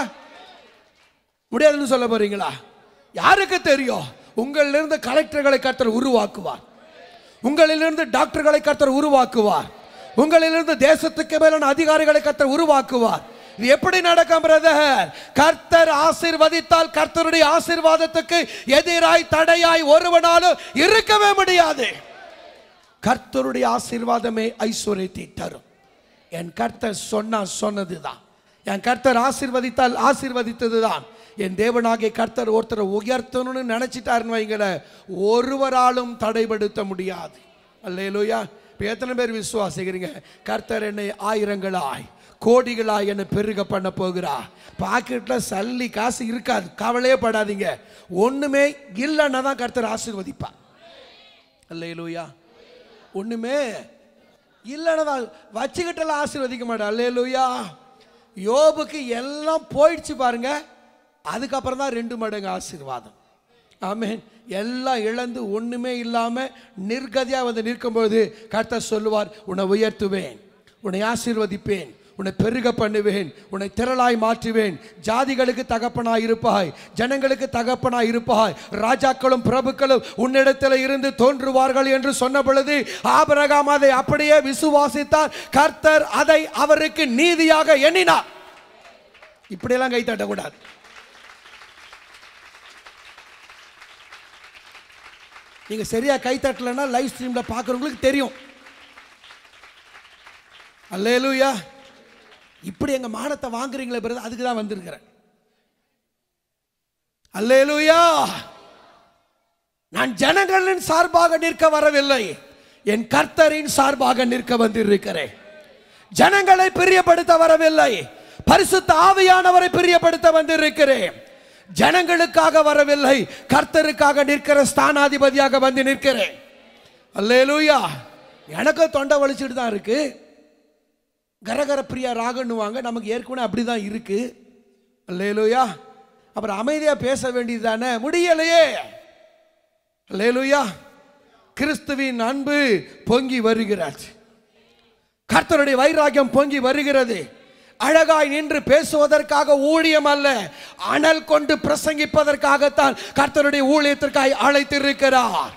முடியாதுன்னு சொல்ல போறீங்களா யாருக்கு தெரியும் உங்களிலிருந்து கலெக்டர்களை கர்த்தர் உருவாக்குவார் உங்களிலிருந்து டாக்டர்களை கர்த்தர் உருவாக்குவார் உங்களிலிருந்து தேசத்துக்கு மேலான அதிகாரிகளை கர்த்தர் உருவாக்குவார் இது எப்படி நடக்கும் பிரதர் கர்த்தர் ஆசீர்வதித்தால் கர்த்தருடைய ஆசீர்வாதத்துக்கு எதிராய் தடையாய் ஒருவனாலும் இருக்கவே முடியாது கர்த்தருடைய ஆசீர்வாதமே ஐஸ்வர்யத்தை தரும் என் கர்த்தர் சொன்னா சொன்னதுதான் என் கர்த்தர் ஆசீர்வதித்தால் ஆசீர்வதித்ததுதான் என் தேவனாகிய கர்த்தர் ஒருத்தரை உயர்த்தணும்னு நினைச்சிட்டாருன்னு வைங்களேன் ஒருவராலும் தடைபடுத்த முடியாது அல்லேலூயா இப்போ எத்தனை பேர் விசுவாசிக்கிறீங்க கர்த்தர் என்னை ஆயிரங்களாய் கோடிகளாய் என்னை பெருக பண்ண போகிறா பாக்கெட்டில் சல்லி காசு இருக்காது கவலையே படாதீங்க ஒண்ணுமே இல்லைன்னா தான் கர்த்தர் ஆசீர்வதிப்பார் அல்லேலூயா ஒண்ணுமே இல்லைன்னா தான் வச்சுக்கிட்டெல்லாம் ஆசீர்வதிக்க மாட்டேன் அல்லேலூயா யோபுக்கு எல்லாம் போயிடுச்சு பாருங்க அதுக்கப்புறம் தான் ரெண்டு மடங்கு ஆசீர்வாதம் ஆமென் எல்லாம் இழந்து ஒண்ணுமே இல்லாம நிர்கதியா வந்து நிற்கும்போது கர்த்தர் சொல்லுவார் உன்னை உயர்த்துவேன் உன்னை ஆசீர்வதிப்பேன் உன்னை பெருக பண்ணுவேன் உன்னை திரளாய் மாற்றுவேன் ஜாதிகளுக்கு தகப்பனாய் இருப்பாய் ஜனங்களுக்கு தகப்பனாய் இருப்பாய் ராஜாக்களும் பிரபுக்களும் உன்னிடத்தில் இருந்து தோன்றுவார்கள் என்று சொன்ன பொழுது ஆபிரகாம் அதை அப்படியே விசுவாசித்தார் கர்த்தர் அதை அவருக்கு நீதியாக எண்ணினார் இப்படியெல்லாம் கை தட்டக்கூடாது நீங்க சரியா கை தட்டலைன்னா லைவ் ஸ்ட்ரீம்ல பார்க்குறவங்களுக்கு தெரியும் அல்லேலூயா இப்படி எங்க மானத்தை வாங்குறீங்களே பிறகு அதுக்கு தான் வந்திருக்கிறேன் அல்லேலூயா நான் ஜனங்களின் சார்பாக நிற்க வரவில்லை என் கர்த்தரின் சார்பாக நிற்க வந்திருக்கிறேன் ஜனங்களை பிரியப்படுத்த வரவில்லை பரிசுத்த ஆவியானவரை பிரியப்படுத்த வந்திருக்கிறேன் ஜனங்களுக்காக வரவில்லை கர்த்தருக்காக நிற்கிற ஸ்தானாதிபதியாக வந்து நிற்கிறேன் அல்லேலூயா எனக்கு தொண்டை வலிச்சுட்டு தான் இருக்கு கரகர பிரியா ராகன்னுவாங்க நமக்கு ஏற்கனவே அப்படிதான் இருக்கு அல்லேலூயா அப்புறம் அமைதியா பேச வேண்டியது தானே முடியலையே அல்லேலூயா கிறிஸ்துவின் அன்பு பொங்கி வருகிறது கர்த்தருடைய வைராக்கியம் பொங்கி வருகிறது அழகாய் நின்று பேசுவதற்காக ஊழியம் அல்ல அனல் கொண்டு பிரசங்கிப்பதற்காகத்தான் கர்த்தருடைய ஊழியத்திற்காக அழைத்திருக்கிறார்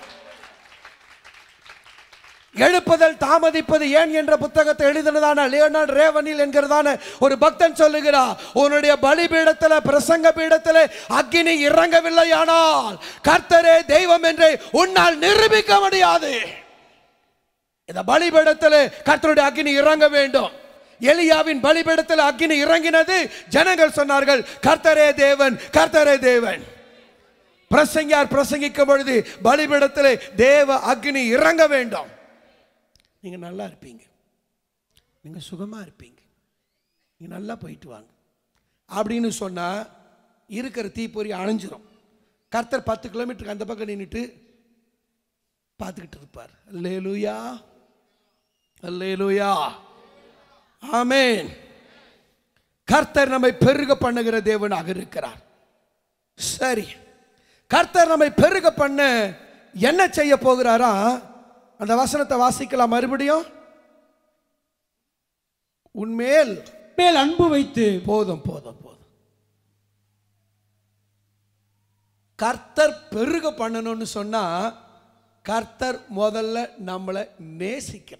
எழுப்புதல் தாமதிப்பது ஏன் என்ற புத்தகத்தை எழுதினதான லியோனார்ட் ரேவனில் என்கிறதான ஒரு பக்தன் சொல்லுகிறார் உன்னுடைய பலிபீடத்தில் பிரசங்க பீடத்தில் அக்கினி இறங்கவில்லையானால் கர்த்தரே தெய்வம் என்று உன்னால் நிரூபிக்க முடியாது இந்த பலிபீடத்தில் கர்த்தருடைய அக்கினி இறங்க வேண்டும் எலியாவின் பலிபீடத்தில் அக்கினி இறங்கினது ஜனங்கள் சொன்னார்கள் கர்த்தரே தேவன் கர்த்தரே தேவன் பிரசங்கியார் பிரசங்கிக்கும் பொழுது பலிபீடத்திலே தேவ அக்னி இறங்க வேண்டும் நீங்க நல்லா இருப்பீங்க நீங்க சுகமா இருப்பீங்க நீங்க நல்லா போயிட்டு வாங்க அப்படின்னு சொன்னா இருக்கிற தீப்பொறி அணைஞ்சிரும் கர்த்தர் பத்து கிலோமீட்டருக்கு அந்த பக்கம் நின்றுட்டு பார்த்துக்கிட்டு இருப்பார் அல்லேலூயா அல்லேலூயா ஆமென் கர்த்தர் நம்மை பெருக பண்ணுகிற தேவனாக இருக்கிறார் சரி கர்த்தர் நம்மை பெருக பண்ண என்ன செய்ய போகிறாரா அந்த வசனத்தை வாசிக்கலாம் மறுபடியும் உன்மேல் மேல் அன்பு வைத்து போதும் போதும் போதும் கர்த்தர் பெருக பண்ணணும்னு சொன்னா கர்த்தர் முதல்ல நம்மளை நேசிக்கணும்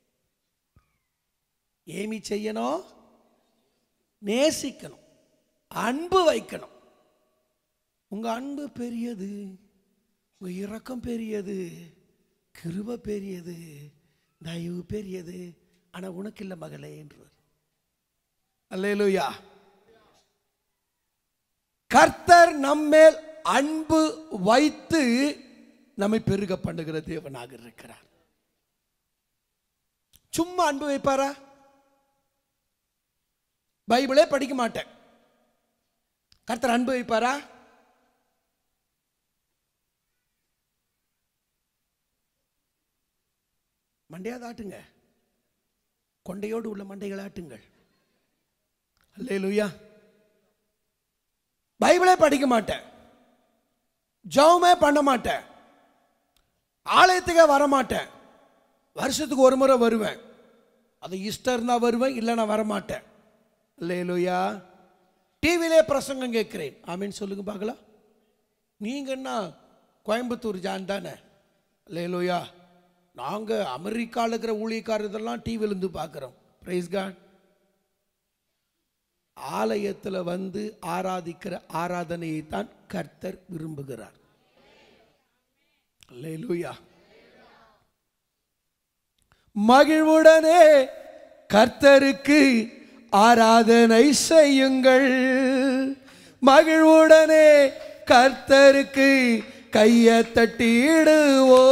ஏமி செய்யணும் நேசிக்கணும் அன்பு வைக்கணும் உங்க அன்பு பெரியது உங்க இரக்கம் பெரியது கிருப பெரியது தயவு பெரியது ஆனா உனக்கு இல்லை மகளே என்றார் அல்லேலூயா கர்த்தர் நம்மேல் அன்பு வைத்து நம்மை பெருக பண்ணுகிற தேவனாக இருக்கிறார் சும்மா அன்பு வைப்பாரா பைபிளே படிக்க மாட்டேன் கர்த்தர் அன்பு வைப்பாரா மண்டையாவது ஆட்டுங்க கொண்டையோடு உள்ள மண்டைகளை ஆட்டுங்கள் அல்லேலூயா பைபிளே படிக்க மாட்டேன் ஜெபமே பண்ண மாட்டேன் ஆலயத்துக்கே வர மாட்டேன் வருஷத்துக்கு ஒரு முறை வருவேன் அது இஷ்டம் இருந்தால் வருவேன் இல்லைன்னா வரமாட்டேன் இல்லையிலோயா டிவிலே பிரசங்கம் கேட்குறேன் ஆமீன் சொல்லுங்க பார்க்கலாம் நீங்கள் என்ன கோயம்புத்தூர் ஜான் தானே இல்லையிலோயா நாங்கள் அமெரிக்காவில் இருக்கிற ஊழியக்காரர் இதெல்லாம் டிவிலேருந்து பார்க்குறோம் பிரைஸ் காட் ஆலயத்தில் வந்து ஆராதிக்கிற ஆராதனையை தான் கர்த்தர் விரும்புகிறார் அல்லேலூயா மகிழ்வுடனே கர்த்தருக்கு ஆராதனை செய்யுங்கள் மகிழ்வுடனே கர்த்தருக்கு கையை தட்டிடுவோ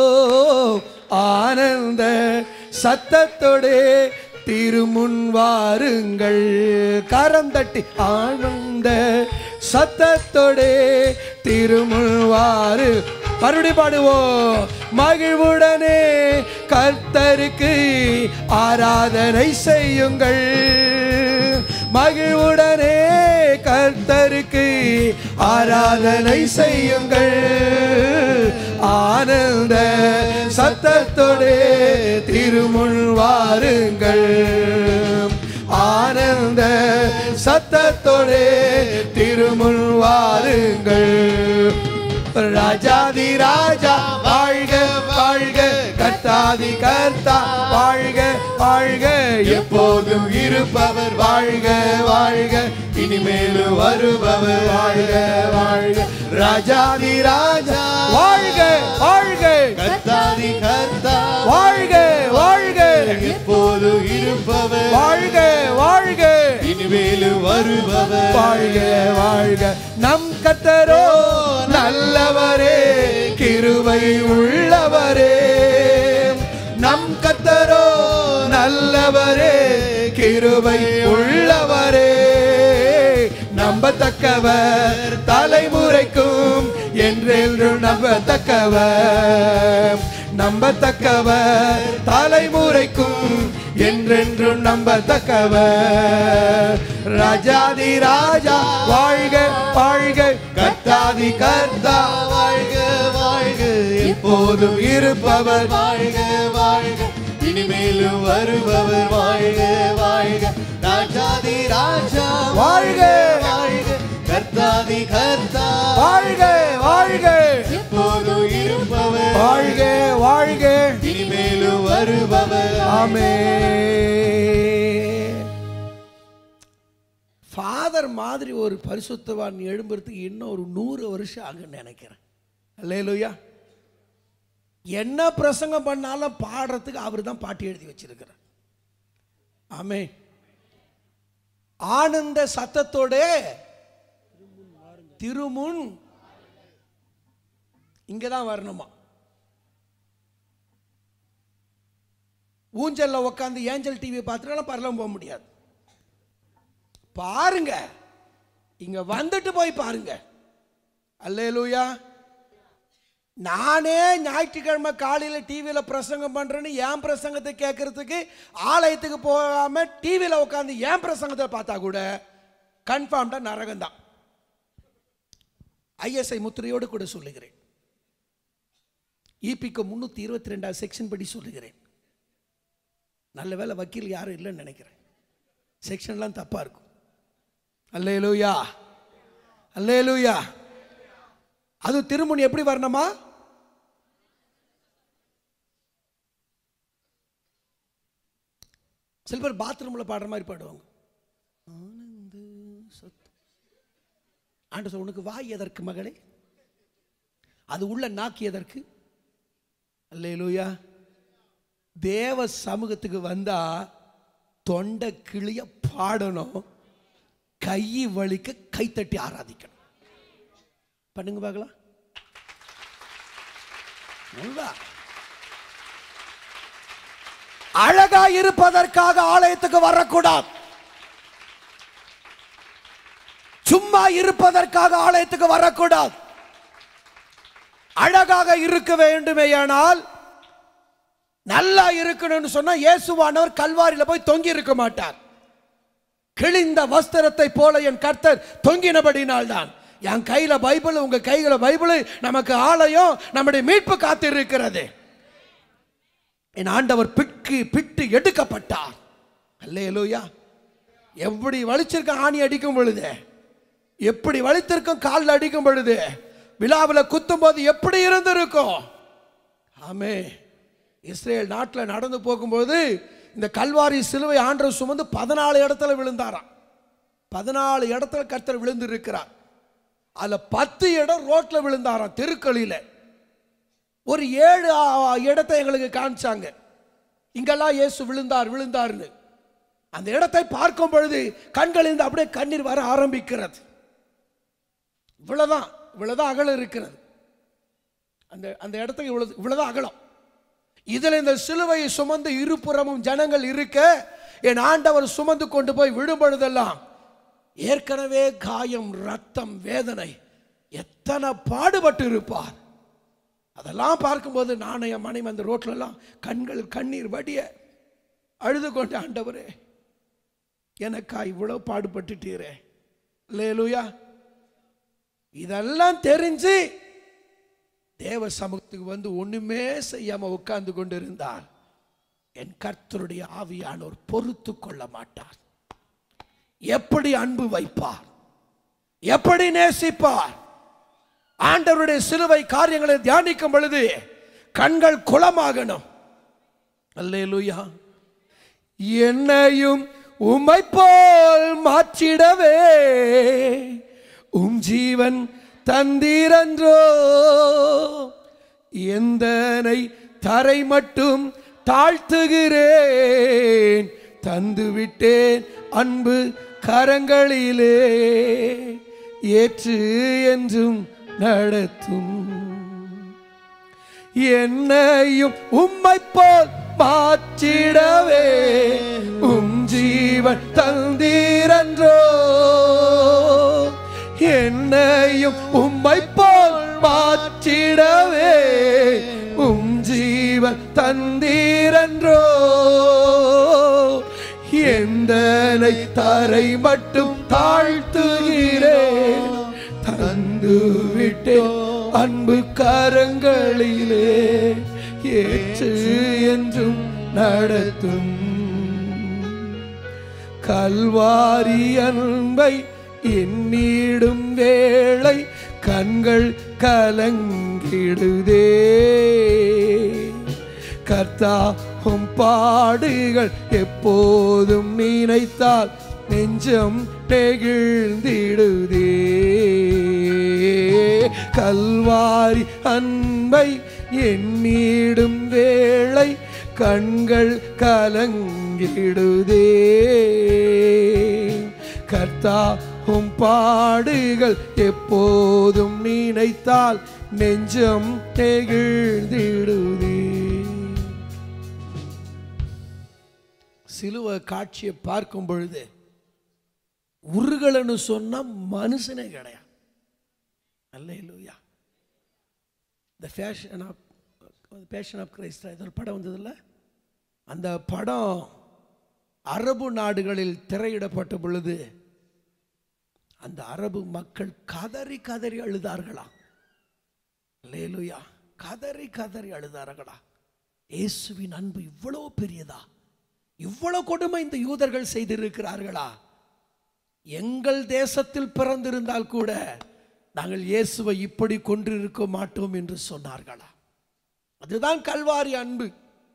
ஆனந்த சத்தத்தோடே திருமுன் வாருங்கள் கரம் தட்டி ஆனந்த சத்தத்தோடே திருமுன் வாரு மறுபடி பாடுவோம் மகிழ்வுடனே கர்த்தருக்கு ஆராதனை செய்யுங்கள் மகிழ்வுடனே கர்த்தருக்கு ஆராதனை செய்யுங்கள் ஆனந்த சத்தத்தோடே திருமுன் வாருங்கள் ஆனந்த சத்தத்தோடே திருமுன் வாருங்கள் ராஜாதி ராஜா வாழ்க வாழ்க கர்த்தாதி கர்த்தா வாழ்க வாழ்க எப்போதும் இருப்பவர் வாழ்க வாழ்க இனிமேலும் வருபவர் வாழ்க வாழ்க ராஜாதி ராஜா வாழ்க வாழ்க கர்த்தாதி கர்த்தா வாழ்க வாழ்க எப்போதும் இருப்பவர் வாழ்க வாழ்க இனிமேலும் வருபவர் வாழ்க வாழ்க நம் கத்தரோ நல்லவரே கிருபை உள்ளவரே நம் கத்தரோ நல்லவரே கிருபை உள்ளவரே நம்பத்தக்கவர் தலைமுறைக்கும் என்றென்றும் நம்பத்தக்கவர் நம்பத்தக்கவர் தலைமுறைக்கும் என்றென்றும் நம்பத்தக்கவர் ராஜாதி ராஜா வாழ்க வாழ்க கர்த்தாதி கர்த்தா வாழ்க வாழ்க எப்போதும் இருப்பவர் வாழ்க வாழ்க இனிமேலும் வருபவர் வாழ்க வாழ்க ராஜாதி ராஜா வாழ்க. வாழ்க கர்த்தாதி கர்த்தா வாழ்க வாழ்க எப்போதும் இருப்பவர் வாழ்க வாழ்க இனிமேலும் வருபவர் ஆமே ஃபாதர் மாதிரி ஒரு பரிசுத்தவான் எழும்புறதுக்கு இன்னும் ஒரு நூறு வருஷம் ஆகுன்னு நினைக்கிறேன் அல்லேலூயா என்ன பிரசங்கம் பண்ணாலும் பாடுறதுக்கு அவர் தான் பாட்டு எழுதி வச்சிருக்கிறார் ஆமே ஆனந்த சத்தத்தோட திருமுன் இங்கே தான் வரணுமா ஊஞ்சல்ல உட்காந்து ஏஞ்சல் டிவி பார்த்துட்டாலும் பரலம் போக முடியாது பாருங்க இங்க வந்துட்டு போய் பாருங்க அல்லேலூயா நானே ஞாயிற்றுக்கிழமை காலையில் டிவியில் பிரசங்கம் பண்ணுறேன்னு என் பிரசங்கத்தை கேட்கறதுக்கு ஆலயத்துக்கு போகாமல் டிவியில் உட்காந்து என் பிரசங்கத்தை பார்த்தா கூட கன்ஃபார்ம்டாக நரகம்தான் ஐஎஸ்ஐ முத்திரையோடு கூட சொல்லுகிறேன் இபிக்கு முந்நூற்றி இருபத்தி ரெண்டாவது செக்ஷன் படி சொல்லுகிறேன் நல்ல வேளை வக்கீல் யாரும் இல்லைன்னு நினைக்கிறேன் செக்ஷன்லாம் தப்பாக இருக்கும் அல்லேலூயா அல்லேலூயா அது திருமணி எப்படி வரணுமா சில பேர் பாத்ரூமில் பாடுற மாதிரி பாடுவாங்க ஆனந்த சத்தம் ஆண்டு சொல்ல உனக்கு வாய் எதற்கு மகளே அது உள்ள நாக்கு எதற்கு அல்லேலூயா தேவ சமூகத்துக்கு வந்தா தொண்டை கிளிய பாடணும் கை வலிக்க கைத்தட்டி ஆராதிக்கணும் பண்ணுங்க பார்க்கலாம் நல்லா. அழகா இருப்பதற்காக ஆலயத்துக்கு வரக்கூடாது சும்மா இருப்பதற்காக ஆலயத்துக்கு வரக்கூடாது அழகாக இருக்க வேண்டுமேயானால் நல்லா இருக்கணும்னு சொன்னா இயேசுவானவர் கல்வாரியில போய் தொங்கி இருக்க மாட்டார் கிழிந்த வஸ்திரத்தை போல என் கர்த்தர் தொங்கினபடினால் தான் என் கையில பைபிள் உங்க கையில பைபிள் நமக்கு ஆலயம் நம்முடைய மீட்பு காத்திருக்கிறது என் ஆண்டவர் பிற்கு பிட்டு எடுக்கப்பட்டார் அல்லேலூயா எப்படி வலிச்சிருக்க ஆணி அடிக்கும் பொழுது எப்படி வலித்திருக்கும் காலில் அடிக்கும் பொழுது விழாவில் குத்தும் போது எப்படி இருந்திருக்கும் ஆமே இஸ்ரேல் நாட்டில் நடந்து போகும்போது இந்த கல்வாரி சிலுவை ஆண்டவர் சுமந்து பதினாலு இடத்துல விழுந்தாராம் பதினாலு இடத்துல கர்த்தர் விழுந்து இருக்கிறார் அதில் பத்து இடம் ரோட்ல விழுந்தாராம் தெருக்களில் ஒரு ஏழு ஆ, இடத்தை எங்களுக்கு காமிச்சாங்க இங்கெல்லாம் இயேசு விழுந்தார் விழுந்தார்னு அந்த இடத்தை பார்க்கும் பொழுது கண்களிலிருந்து அப்படியே கண்ணீர் வர ஆரம்பிக்கிறது இவ்வளவுதான் இவ்வளவுதான் அகலம் இருக்கிறது அந்த அந்த இடத்துக்கு இவ்வளவு இவ்வளவுதான் அகலம் இதில் இந்த சிலுவையை சுமந்து இருபுறமும் ஜனங்கள் இருக்க என் ஆண்டவர் சுமந்து கொண்டு போய் விடும் பொழுதெல்லாம் ஏற்கனவே காயம் ரத்தம் வேதனை எத்தனை பாடுபட்டு இருப்பார் அதெல்லாம் பார்க்கும்போது நானும் என் மனைவி அந்த ரோட்ல எல்லாம் கண்கள் கண்ணீர் வடிய அழுது கொண்டு ஆண்டவரே எனக்கா இவ்வளவு பாடுபட்டுட்டீரே லேலுயா இதெல்லாம் தெரிஞ்சு தேவ சமூகத்துக்கு வந்து ஒண்ணுமே செய்யாம உட்கார்ந்து கொண்டிருந்தால் என் கர்த்தருடைய ஆவியானோர் பொறுத்து கொள்ள மாட்டார் எப்படி அன்பு வைப்பார் எப்படி நேசிப்பார் ஆண்டவருடைய சிலுவை காரியங்களை தியானிக்கும் பொழுது கண்கள் குளமாகணும் அல்லேலூயா என்னையும் உம்மை போல் மாற்றிடவே உம் ஜீவன் தந்தீரன்றோ எந்தனை தரை மட்டும் தாழ்த்துகிறேன் தந்துவிட்டேன் அன்பு கரங்களிலே ஏற்று என்றும் நடத்தும் என்னையும் உம்மை போல் மாற்றிடவே உம் ஜீவன் தந்தீரன்றோ என்னையும் உம்மை போல் மாற்றிடவே உம் ஜீவன் தந்தீரன்றோ எந்தனை தரை மட்டும் தாழ்த்துகிறேன் தந்து விட்டேன் அன்பு கரங்களிலே ஏற்று என்றும் நடத்தும் கல்வாரி அன்பை எண்ணிடும் வேளை கண்கள் கலங்கிடுதே கர்த்தாவும் பாடுகள் எப்போதும் நினைத்தால் நெஞ்சம் நெகிழ்ந்திடுதே கல்வாரி அன்பை எண்ணிடும் வேளை கண்கள் கலங்கிடுதே கர்த்தா உம் பாடுகள் எப்போதும் நினைத்தால் நெஞ்சம் நெகிழ்ந்திடுதே சிலுவை காட்சியை பார்க்கும் பொழுது உருகலன்னு சொன்னா மனுஷனே கிடையாது அல்லேலூயா the fashion of passion of Christ இது ஒரு படம் வந்ததில்ல அந்த படம் அரபு நாடுகளில் திரையிடப்பட்ட பொழுது அந்த அரபு மக்கள் கதறி கதறி அழுதார்களா லேலுயா கதறி கதறி அழுதார்களா இயேசுவின் அன்பு இவ்வளவு பெரியதா இவ்வளவு கொடுமை இந்த யூதர்கள் செய்திருக்கிறார்களா எங்கள் தேசத்தில் பிறந்திருந்தால் கூட நாங்கள் இயேசுவை இப்படி கொன்றிருக்க மாட்டோம் என்று சொன்னார்களா அதுதான் கல்வாரி அன்பு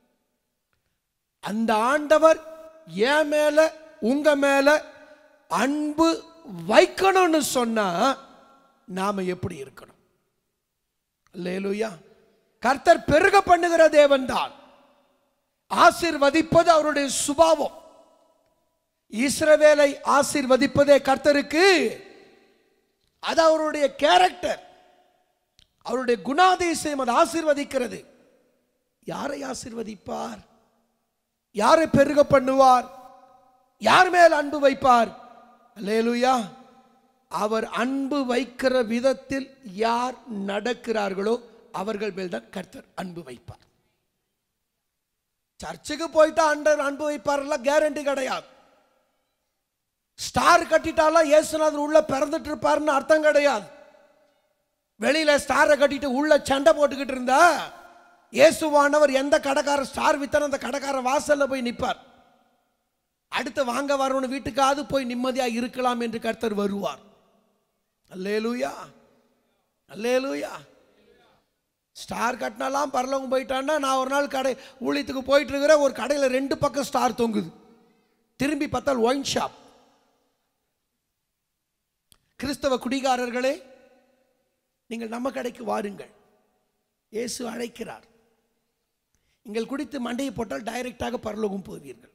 அந்த ஆண்டவர் என் மேல உங்க மேல அன்பு வைக்கணும்னு சொன்னா நாம எப்படி இருக்கணும் லேலுயா கர்த்தர் பெருக பண்ணுகிற தேவன் தான் ஆசீர்வதிப்பது அவருடைய சுபாவம் இஸ்ரவேலை ஆசீர்வதிப்பதே கர்த்தருக்கு அது அவருடைய கேரக்டர் அவருடைய குணாதிசயம் அது ஆசீர்வதிக்கிறது யாரை ஆசீர்வதிப்பார் யாரை பெருக பண்ணுவார் யார் மேல் அன்பு வைப்பார் அல்லேலூயா அவர் அன்பு வைக்கிற விதத்தில் யார் நடக்கிறார்களோ அவர்கள் மேல் தான் கர்த்தர் அன்பு வைப்பார் சர்ச்சுக்கு போயிட்டா அண்டர் அன்பு வைப்பாரெல்லாம் கேரண்டி கிடையாது ஸ்டார் கட்டிட்டாலாம் இயேசுநாதர் உள்ள பிறந்துட்டு இருப்பாருன்னு அர்த்தம் கிடையாது வெளியில ஸ்டாரை கட்டிட்டு உள்ள சண்டை போட்டுக்கிட்டு இருந்தா இயேசுவானவர் எந்த கடைக்கார ஸ்டார் வித்தன அந்த கடைக்கார வாசல்ல போய் நிற்பார் அடுத்து வாங்க வரணும் வீட்டுக்காவது போய் நிம்மதியா இருக்கலாம் என்று கர்த்தர் வருவார் அல்லேலூயா அல்லேலூயா ஸ்டார் கட்டினாலாம் பரலவங்க போயிட்டான்னா நான் ஒரு நாள் கடை ஊழியத்துக்கு போயிட்டு இருக்கிறேன் ஒரு கடையில் ரெண்டு பக்கம் ஸ்டார் தொங்குது திரும்பி பார்த்தால் ஒயின் ஷாப் கிறிஸ்தவ குடிகாரர்களே நீங்கள் நம்ம கடைக்கு வாருங்கள் இயேசு அழைக்கிறார் நீங்கள் குடித்து மண்டையை போட்டால் டைரக்டாக பரலோகம் போவீர்கள்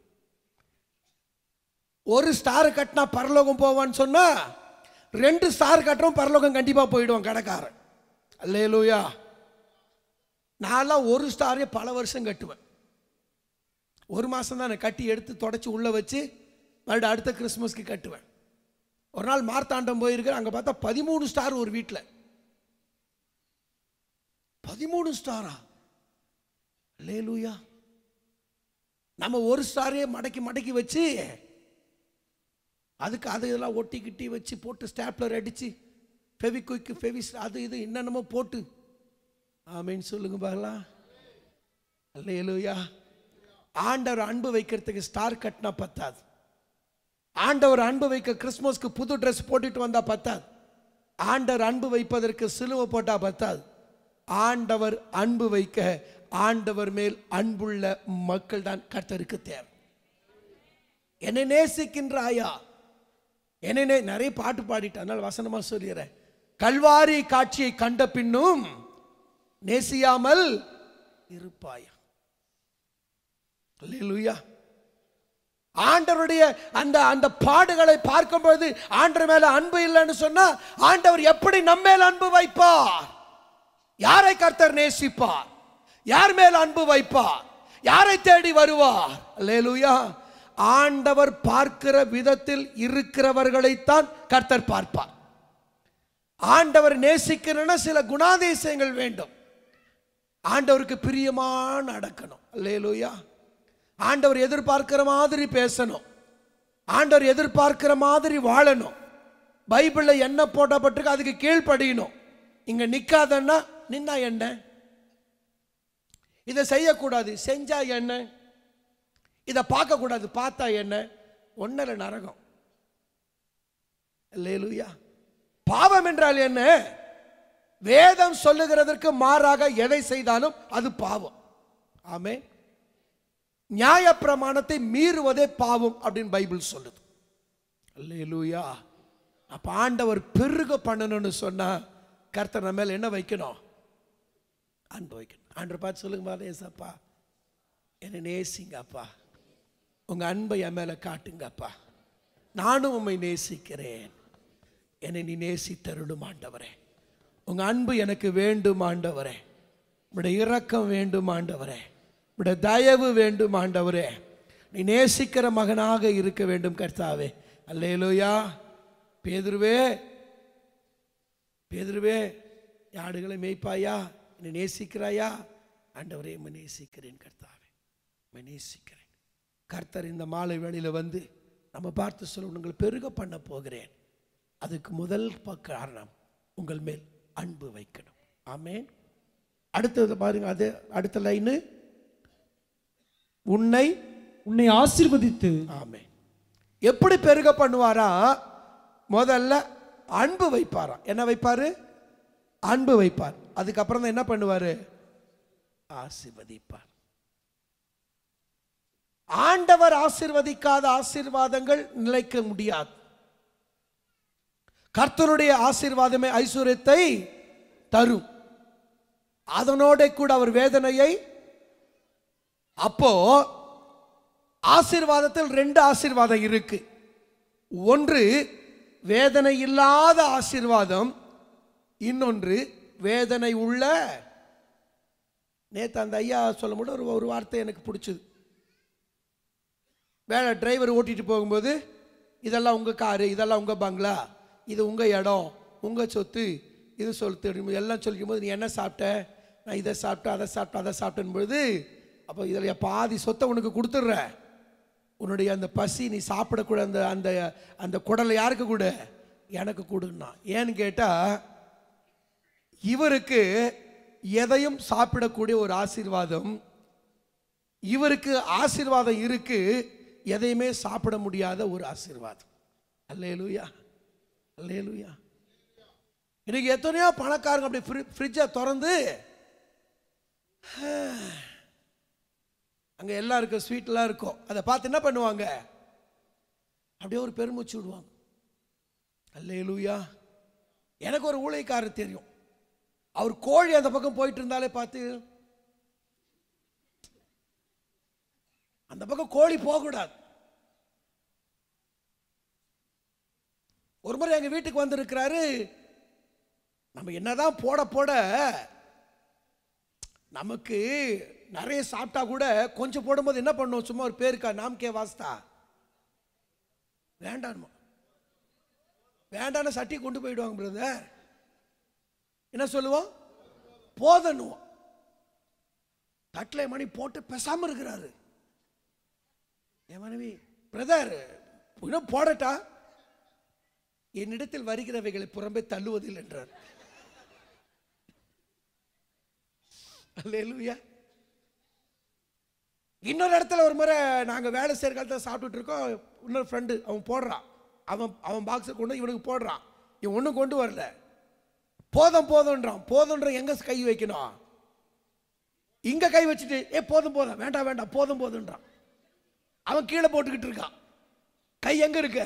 ஒரு ஸ்டார் கட்டினா பரலோகம் போவான்னு சொன்னா ரெண்டு ஸ்டார் கட்டுறோம் பரலோகம் கண்டிப்பா போயிடுவோம் கடைக்காரன் அல்லேலூயா நான்லாம் ஒரு ஸ்டாரே பல வருஷம் கட்டுவேன் ஒரு மாதம் தான் கட்டி எடுத்து தொடச்சி உள்ளே வச்சு மறுபடியும் அடுத்த கிறிஸ்மஸ்க்கு கட்டுவேன் ஒரு நாள் மார்த்தாண்டம் போயிருக்கிறேன் அங்கே பார்த்தா பதிமூணு ஸ்டார் ஒரு வீட்டில் பதிமூணு ஸ்டாரா லேலூயா நம்ம ஒரு ஸ்டாரே மடக்கி மடக்கி வச்சு அதுக்கு அது இதெல்லாம் ஒட்டி கிட்டி வச்சு போட்டு ஸ்டாப்லர் அடிச்சு ஃபெவிக்விக்கு ஃபெவிஸ் அது இது என்னென்னமோ போட்டு ஆமேன்னு சொல்லுங்க பார்க்கலாம் அல்லேலூயா ஆண்டவர் அன்பு வைக்கிறதுக்கு ஸ்டார் கட்டினா பத்தாது ஆண்டவர் அன்பு வைக்க கிறிஸ்மஸ்க்கு புது ட்ரெஸ் போட்டுட்டு வந்தா பத்தாது ஆண்டவர் அன்பு வைப்பதற்கு சிலுவை போட்டா பத்தாது ஆண்டவர் அன்பு வைக்க ஆண்டவர் மேல் அன்புள்ள மக்கள் தான் கர்த்தருக்கு தேவை என்னை நேசிக்கின்றாயா என்னை நே- நிறைய பாட்டு பாடிட்டேன் அதனால வசனமா சொல்லிடுறேன் கல்வாரி காட்சியை கண்ட பின்னும் நேசியாமல் இருப்பாயா அல்லேலூயா ஆண்டவருடைய அந்த அந்த பாடுகளை பார்க்கும்போது ஆண்டவர் மேல அன்பு இல்லைன்னு சொன்னா ஆண்டவர் எப்படி நம்ம மேல் அன்பு வைப்பார் யாரை கர்த்தர் நேசிப்பார் யார் மேல் அன்பு வைப்பார் யாரை தேடி வருவார் அல்லேலூயா ஆண்டவர் பார்க்கிற விதத்தில் இருக்கிறவர்களைத்தான் கர்த்தர் பார்ப்பார் ஆண்டவர் நேசிக்கிறன்னா சில குணாதிசயங்கள் வேண்டும் ஆண்டவருக்கு பிரியமா நடக்கணும் அல்லேலூயா ஆண்டவர் எதிர்பார்க்கிற மாதிரி பேசணும் ஆண்டவர் எதிர்பார்க்கிற மாதிரி வாழணும் பைபிளில் என்ன போட்டப்பட்டிருக்கு அதுக்கு கீழ்ப்படியணும் இங்க நிக்காதன்னா நின்னா என்ன இதை செய்யக்கூடாது செஞ்சா என்ன இதை பார்க்கக்கூடாது பார்த்தா என்ன ஒன்னல நரகம் லேலுயா பாவம் என்றால் என்ன வேதம் சொல்லுகிறதற்கு மாறாக எதை செய்தாலும் அது பாவம் ஆமே நியாயப்பிரமாணத்தை மீறுவதே பாவம் அப்படின்னு பைபிள் சொல்லுது அல்லேலூயா அப்ப ஆண்டவர் பெருக பண்ணணும்னு சொன்னா கர்த்தர் நம்ம மேல என்ன வைக்கணும் அன்பு வைக்கணும் ஆண்டவர் பார்த்து சொல்லுங்க பாரு ஏசப்பா என்னை நேசிங்கப்பா உங்க அன்பை என் மேல காட்டுங்கப்பா நானும் உம்மை நேசிக்கிறேன் என்னை நீ நேசித்தருளும் ஆண்டவரே உங்க அன்பு எனக்கு வேண்டும் ஆண்டவரே உடைய இரக்கம் வேண்டும் ஆண்டவரே உடைய தயவு வேண்டும் ஆண்டவரே நீ நேசிக்கிற மகனாக இருக்க வேண்டும் கர்த்தாவே அல்லேலூயா பேதுருவே பேதுருவே என் ஆடுகளை மேய்ப்பாயா என்னை நேசிக்கிறாயா ஆண்டவரே உம்மை நேசிக்கிறேன் கர்த்தாவே உம்மை நேசிக்கிறேன் கர்த்தர் இந்த மாலை வேளையில வந்து நம்ம பார்த்து சொல்ல உங்களை பெருக பண்ண போகிறேன் அதுக்கு முதல் ப- காரணம் உங்கள் மேல் அன்பு வைக்கணும் ஆமென் அடுத்தது பாருங்க அது அடுத்த லைனு உன்னை உன்னை ஆசீர்வதித்து ஆமென் எப்படி பெருக பண்ணுவாரா முதல்ல அன்பு வைப்பாராம் என்ன வைப்பாரு அன்பு வைப்பார் அதுக்கப்புறம் தான் என்ன பண்ணுவாரு ஆசீர்வதிப்பார் ஆண்டவர் ஆசீர்வதிக்காத ஆசீர்வாதங்கள் நிலைக்க முடியாது கர்த்தருடைய ஆசீர்வாதமே ஐஸ்வர்யத்தை தரும் அதனோட கூட அவர் வேதனையை அப்போ ஆசீர்வாதத்தில் ரெண்டு ஆசீர்வாதம் இருக்கு ஒன்று வேதனை இல்லாத ஆசீர்வாதம் இன்னொன்று வேதனை உள்ள நேத்து அந்த ஐயா சொல்லும் போது ஒரு ஒரு வார்த்தை எனக்கு பிடிச்சது வேலை டிரைவர் ஓட்டிட்டு போகும்போது இதெல்லாம் உங்கள் காரு இதெல்லாம் உங்கள் பங்களா இது உங்கள் இடம் உங்கள் சொத்து இது சொல்லு எல்லாம் சொல்லிக்கும் போது நீ என்ன சாப்பிட்ட நான் இதை சாப்பிட்டேன் அதை சாப்பிட்டேன் அதை சாப்பிட்டேன் பொழுது அப்போ இதில் பாதி சொத்தை உனக்கு கொடுத்துட்றேன் உன்னுடைய அந்த பசி நீ சாப்பிடக்கூட அந்த அந்த அந்த குடலை யாருக்கு கொடு எனக்கு கொடுன்னா ஏன்னு கேட்டால் இவருக்கு எதையும் சாப்பிடக்கூடிய ஒரு ஆசீர்வாதம் இவருக்கு ஆசீர்வாதம் இருக்கு எதையுமே சாப்பிட முடியாத ஒரு ஆசீர்வாதம் அல்லேலூயா அல்லேலூயா இன்னைக்கு எத்தனையோ பணக்காரங்க அப்படி ஃப்ரி ஃப்ரிட்ஜை திறந்து அங்கே எல்லாம் இருக்கும் ஸ்வீட்லாம் இருக்கும் அதை பார்த்து என்ன பண்ணுவாங்க அப்படியே ஒரு பெருமூச்சு விடுவாங்க அல்லேலூயா எனக்கு ஒரு ஊழியக்காரர் தெரியும் அவர் கோழி அந்த பக்கம் போயிட்டு இருந்தாலே பார்த்து அந்த பக்கம் கோழி போகக்கூடாது ஒரு முறை எங்க வீட்டுக்கு வந்திருக்கிறாரு நம்ம என்னதான் போட போட நமக்கு நிறைய சாப்பிட்டா கூட கொஞ்சம் போடும்போது என்ன பண்ணுவோம் சும்மா ஒரு பேருக்கா நாம் கே வாஸ்தா வேண்டாம்மா வேண்டான சட்டி கொண்டு போயிடுவாங்க பிரதர் என்ன சொல்லுவோம் போதனுவோம் தட்டில் மணி போட்டு பேசாம இருக்கிறாரு என் மனைவி பிரதர் இன்னும் போடட்டா என்னிடத்தில் வருகிறவைகளை புறம்பே தள்ளுவதில்லை என்றார் அல்லேலூயா இன்னொரு இடத்துல ஒரு முறை நாங்கள் வேலை செய்கிற காலத்தில் சாப்பிட்டுட்டு இருக்கோம் இன்னொரு ஃப்ரெண்டு அவன் போடுறான் அவன் அவன் பாக்ஸை கொண்டு இவனுக்கு போடுறான் இவன் ஒன்றும் கொண்டு வரல போதும் போதும்ன்றான் போதும்ன்ற எங்க கை வைக்கணும் இங்க கை வச்சுட்டு ஏ போதும் போதும் வேண்டாம் வேண்டாம் போதும் போதும்ன்றான் அவன் கீழே போட்டுக்கிட்டு இருக்கான் கை எங்க இருக்க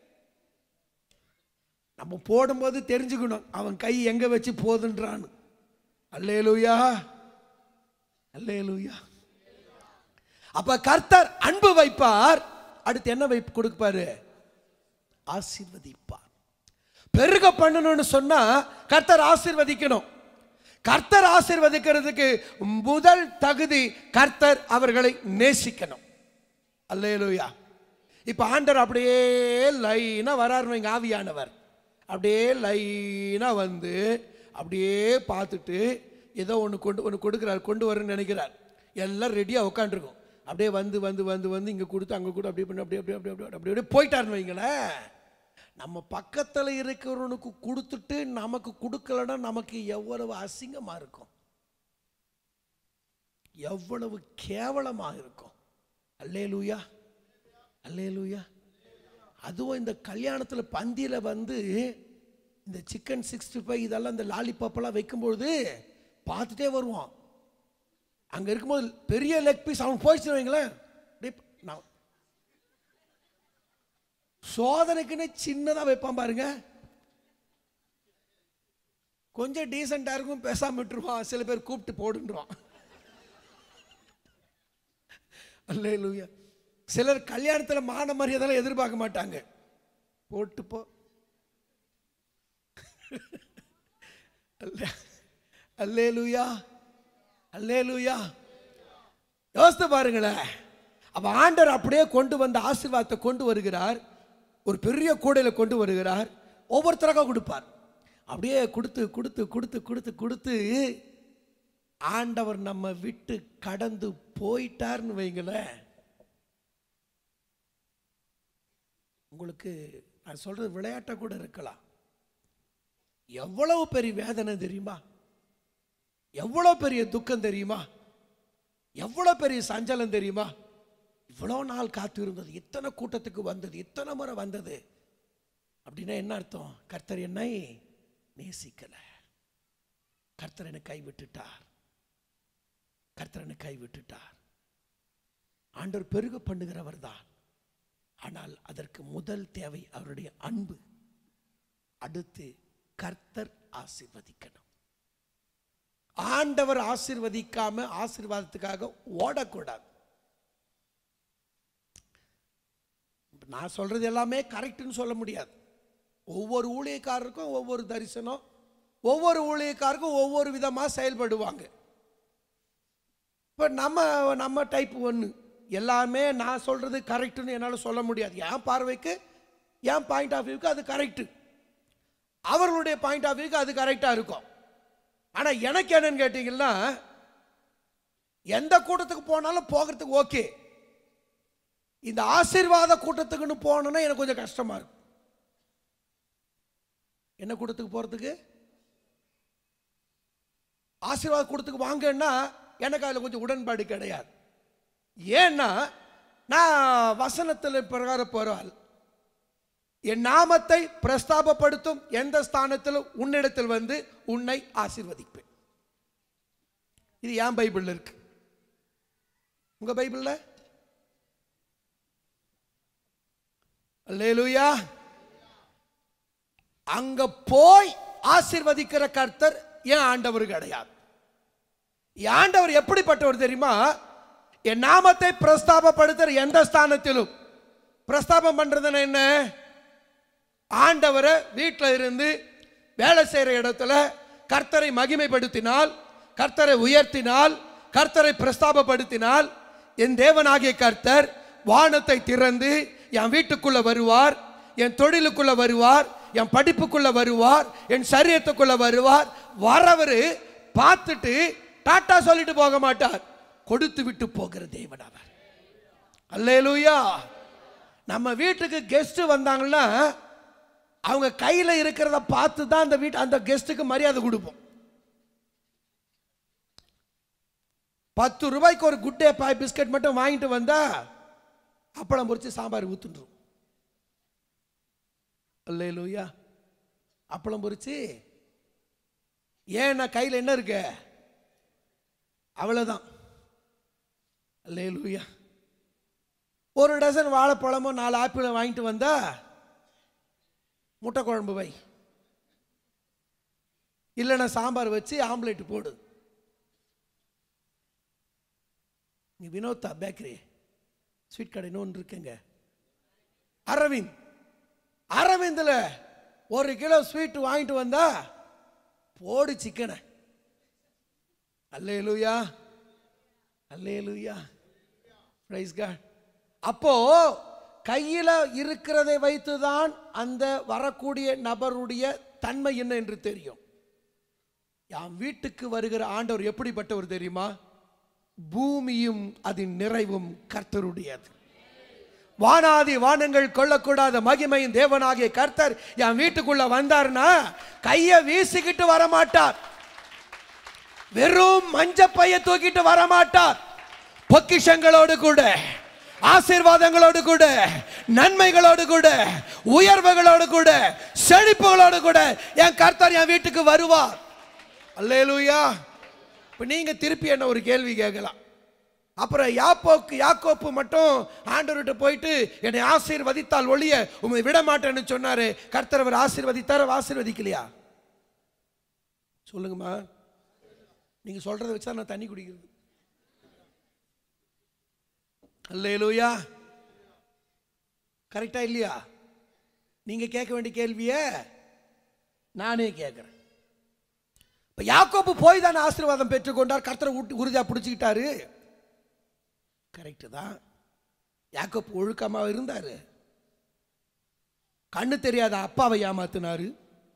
நம்ம போடும்போது தெரிஞ்சுக்கணும் அவன் கை எங்க வச்சு போதுன்றான்னு அல்லேலூயா அல்லேலூயா அப்ப கர்த்தர் அன்பு வைப்பார் அடுத்து என்ன வைப்பு கொடுப்பாரு ஆசீர்வதிப்பார் பெருக பண்ணணும்னு சொன்னா கர்த்தர் ஆசீர்வதிக்கணும் கர்த்தர் ஆசீர்வதிக்கிறதுக்கு முதல் தகுதி கர்த்தர் அவர்களை நேசிக்கணும் அல்லேலூயா இப்ப ஆண்டர் அப்படியே லைனா வராரு எங்க ஆவியானவர் அப்படியே லைனா வந்து அப்படியே பார்த்துட்டு ஏதோ ஒன்று கொண்டு ஒன்று கொடுக்குறார் கொண்டு வரேன்னு நினைக்கிறார் எல்லாம் ரெடியாக உட்காந்துருக்கும் அப்படியே வந்து வந்து வந்து வந்து இங்கே கொடுத்து அங்கே கூட அப்படியே பண்ணி அப்படியே அப்படியே அப்படியே அப்படியே அப்படியே அப்படியே போயிட்டாருன்னு வைங்களேன் நம்ம பக்கத்தில் இருக்கிறவனுக்கு கொடுத்துட்டு நமக்கு கொடுக்கலன்னா நமக்கு எவ்வளவு அசிங்கமாக இருக்கும் எவ்வளவு கேவலமாக இருக்கும் அல்லேலூயா அல்லேலூயா அதுவும் இந்த கல்யாணத்தில் பந்தியில் வந்து இந்த சிக்கன் சிக்ஸ்டி ஃபைவ் இதெல்லாம் இந்த லாலிபாப்பெல்லாம் வைக்கும்பொழுது பார்த்துட்டே வருவான் அங்கே இருக்கும்போது பெரிய லெக் பீஸ் அவன் போயிடுச்சு வைங்களேன் அப்படியே நான் சோதனைக்குன்னு சின்னதாக வைப்பான் பாருங்க கொஞ்சம் டீசெண்டாக இருக்கும் பேசாம விட்டுருவான் சில பேர் கூப்பிட்டு போடுன்றான் அல்லேலூயா சிலர் கல்யாணத்தில் மான மரியாதைலாம் எதிர்பார்க்க மாட்டாங்க போட்டு போ அல்ல அல்லேலூயா அல்லேலூயா யோசித்து பாருங்களேன் அப்ப ஆண்டவர் அப்படியே கொண்டு வந்த ஆசீர்வாதத்தை கொண்டு வருகிறார் ஒரு பெரிய கூடையில கொண்டு வருகிறார் ஒவ்வொருத்தராக கொடுப்பார் அப்படியே கொடுத்து கொடுத்து கொடுத்து கொடுத்து கொடுத்து ஆண்டவர் நம்ம விட்டு கடந்து போயிட்டார்னு வைங்களேன் உங்களுக்கு நான் சொல்றது விளையாட்டா கூட இருக்கலாம் எவ்வளவு பெரிய வேதனை தெரியுமா எவ்வளவு பெரிய துக்கம் தெரியுமா எவ்வளவு பெரிய சஞ்சலம் தெரியுமா இவ்வளோ நாள் காத்து இருந்தது இத்தனை கூட்டத்துக்கு வந்தது இத்தனை முறை வந்தது அப்படின்னா என்ன அர்த்தம் கர்த்தர் என்னை நேசிக்கல கர்த்தர் என்னை கைவிட்டுட்டார் கர்த்தர் என்னை கைவிட்டுட்டார் ஆண்டவர் பெருக பண்ணுகிறவர் தான் ஆனால் அதற்கு முதல் தேவை அவருடைய அன்பு அடுத்து கர்த்தர் ஆசீர்வதிக்கணும் ஆண்டவர் ஆசீர்வதிக்காம ஆசீர்வாதத்துக்காக ஓடக்கூடாது நான் சொல்றது எல்லாமே கரெக்ட்னு சொல்ல முடியாது ஒவ்வொரு ஊழியக்காரருக்கும் ஒவ்வொரு தரிசனம் ஒவ்வொரு ஊழியக்காருக்கும் ஒவ்வொரு விதமாக செயல்படுவாங்க இப்போ நம்ம நம்ம டைப் ஒன்று எல்லாமே நான் சொல்கிறது கரெக்டுன்னு என்னால் சொல்ல முடியாது என் பார்வைக்கு என் பாயிண்ட் ஆஃப் வியூக்கு அது கரெக்டு அவர்களுடைய பாயிண்ட் ஆஃப் வியூக்கு அது கரெக்டாக இருக்கும் ஆனால் எனக்கு என்னன்னு கேட்டிங்கன்னா எந்த கூட்டத்துக்கு போனாலும் போகிறதுக்கு ஓகே இந்த ஆசீர்வாத கூட்டத்துக்குன்னு போனோன்னா எனக்கு கொஞ்சம் கஷ்டமா இருக்கும் என்ன கூட்டத்துக்கு போறதுக்கு ஆசீர்வாத கூட்டத்துக்கு வாங்கன்னா எனக்கு அதில் கொஞ்சம் உடன்பாடு கிடையாது ஏன்னா நான் வசனத்தில் பிரகாரம் போறாள் என் நாமத்தை பிரஸ்தாபப்படுத்தும் எந்த ஸ்தானத்திலும் உன்னிடத்தில் வந்து உன்னை ஆசீர்வதிப்பேன் இது என் பைபிள்ல இருக்கு உங்க பைபிள்ல அல்லேலூயா அங்க போய் ஆசீர்வதிக்கிற கர்த்தர் என் ஆண்டவர் கிடையாது என் ஆண்டவர் எப்படிப்பட்டவர் தெரியுமா என் நாமத்தை பிரஸ்தாபப்படுத்துற எந்த ஸ்தானத்திலும் பிரஸ்தாபம் பண்றதுன்னா என்ன ஆண்டவரை வீட்டில் இருந்து வேலை செய்கிற இடத்துல கர்த்தரை மகிமைப்படுத்தினால் கர்த்தரை உயர்த்தினால் கர்த்தரை பிரஸ்தாபப்படுத்தினால் என் தேவனாகிய கர்த்தர் வானத்தை திறந்து என் வீட்டுக்குள்ள வருவார் என் தொழிலுக்குள்ள வருவார் என் படிப்புக்குள்ள வருவார் என் சரீரத்துக்குள்ள வருவார் வரவர் பார்த்துட்டு டாட்டா சொல்லிட்டு போக மாட்டார் கொடுத்து விட்டு போகிற தேவன் அவர் அல்லேலூயா நம்ம வீட்டுக்கு கெஸ்ட் வந்தாங்கன்னா அவங்க கையில இருக்கிறத பார்த்து தான் அந்த வீட்டு அந்த கெஸ்ட்டுக்கு மரியாதை கொடுப்போம் பத்து ரூபாய்க்கு ஒரு குட் டே பாய் பிஸ்கட் மட்டும் வாங்கிட்டு வந்தா அப்பளம் பொரிச்சு சாம்பார் ஊத்துன்றோம் அல்லேலூயா அப்பளம் பொரிச்சு ஏன்னா கையில் என்ன இருக்கு அவ்வளோதான் அல்லேலூயா ஒரு டசன் வாழைப்பழமோ நாலு ஆப்பிளை வாங்கிட்டு வந்தா முட்டை குழம்பு வை இல்லைன்னா சாம்பார் வச்சு ஆம்லேட் போடு நீ வினோத்தா பேக்கரி ஸ்வீட் கடை இன்னொன்று இருக்குங்க அரவிந்த் அரவிந்தில் ஒரு கிலோ ஸ்வீட் வாங்கிட்டு வந்தா போடு சிக்கனை அல்லேலூயா அல்லேலூயா பிரைஸ் காட் அப்போ கையில இருக்கிறதை வைத்துதான் அந்த வரக்கூடிய நபருடைய தன்மை என்ன என்று தெரியும் என் வீட்டுக்கு வருகிற ஆண்டவர் எப்படிப்பட்டவர் தெரியுமா பூமியும் அதன் நிறைவும் கர்த்தருடையது வானாதி வானங்கள் கொள்ளக்கூடாத மகிமையின் தேவனாகிய கர்த்தர் என் வீட்டுக்குள்ள வந்தார்னா கையை வீசிக்கிட்டு வரமாட்டார் வெறும் மஞ்ச பைய தூக்கிட்டு வரமாட்டார் பொக்கிஷங்களோடு கூட ஆசீர்வாதங்களோடு கூட நன்மைகளோடு கூட உயர்வுகளோடு கூட செழிப்புகளோடு கூட என் கர்த்தர் என் வீட்டுக்கு வருவார் அல்லேலூயா இப்போ நீங்க திருப்பி என்ன ஒரு கேள்வி கேட்கலாம் அப்புறம் யாப்போக்கு யாக்கோப்பு மட்டும் ஆண்டவர்கிட்ட போயிட்டு என்னை ஆசீர்வதித்தால் ஒழிய உண்மை விட மாட்டேன்னு சொன்னாரு கர்த்தர் அவர் ஆசீர்வதித்தார் ஆசீர்வதிக்கலையா சொல்லுங்கம்மா நீங்க சொல்றதை வச்சு தான் நான் தண்ணி குடிக்கிறது அல்லேலூயா கரெக்டா இல்லையா நீங்க கேட்க வேண்டிய கேள்விய நானே கேட்குறேன் இப்போ யாக்கோப்பு போய் தானே ஆசீர்வாதம் பெற்றுக்கொண்டார் கர்த்தரை விட்டு உறுதியாக பிடிச்சிக்கிட்டாரு கரெக்டு தான் யாக்கோப்பு ஒழுக்கமாக இருந்தார் கண்ணு தெரியாத அப்பாவை ஏமாத்தினாரு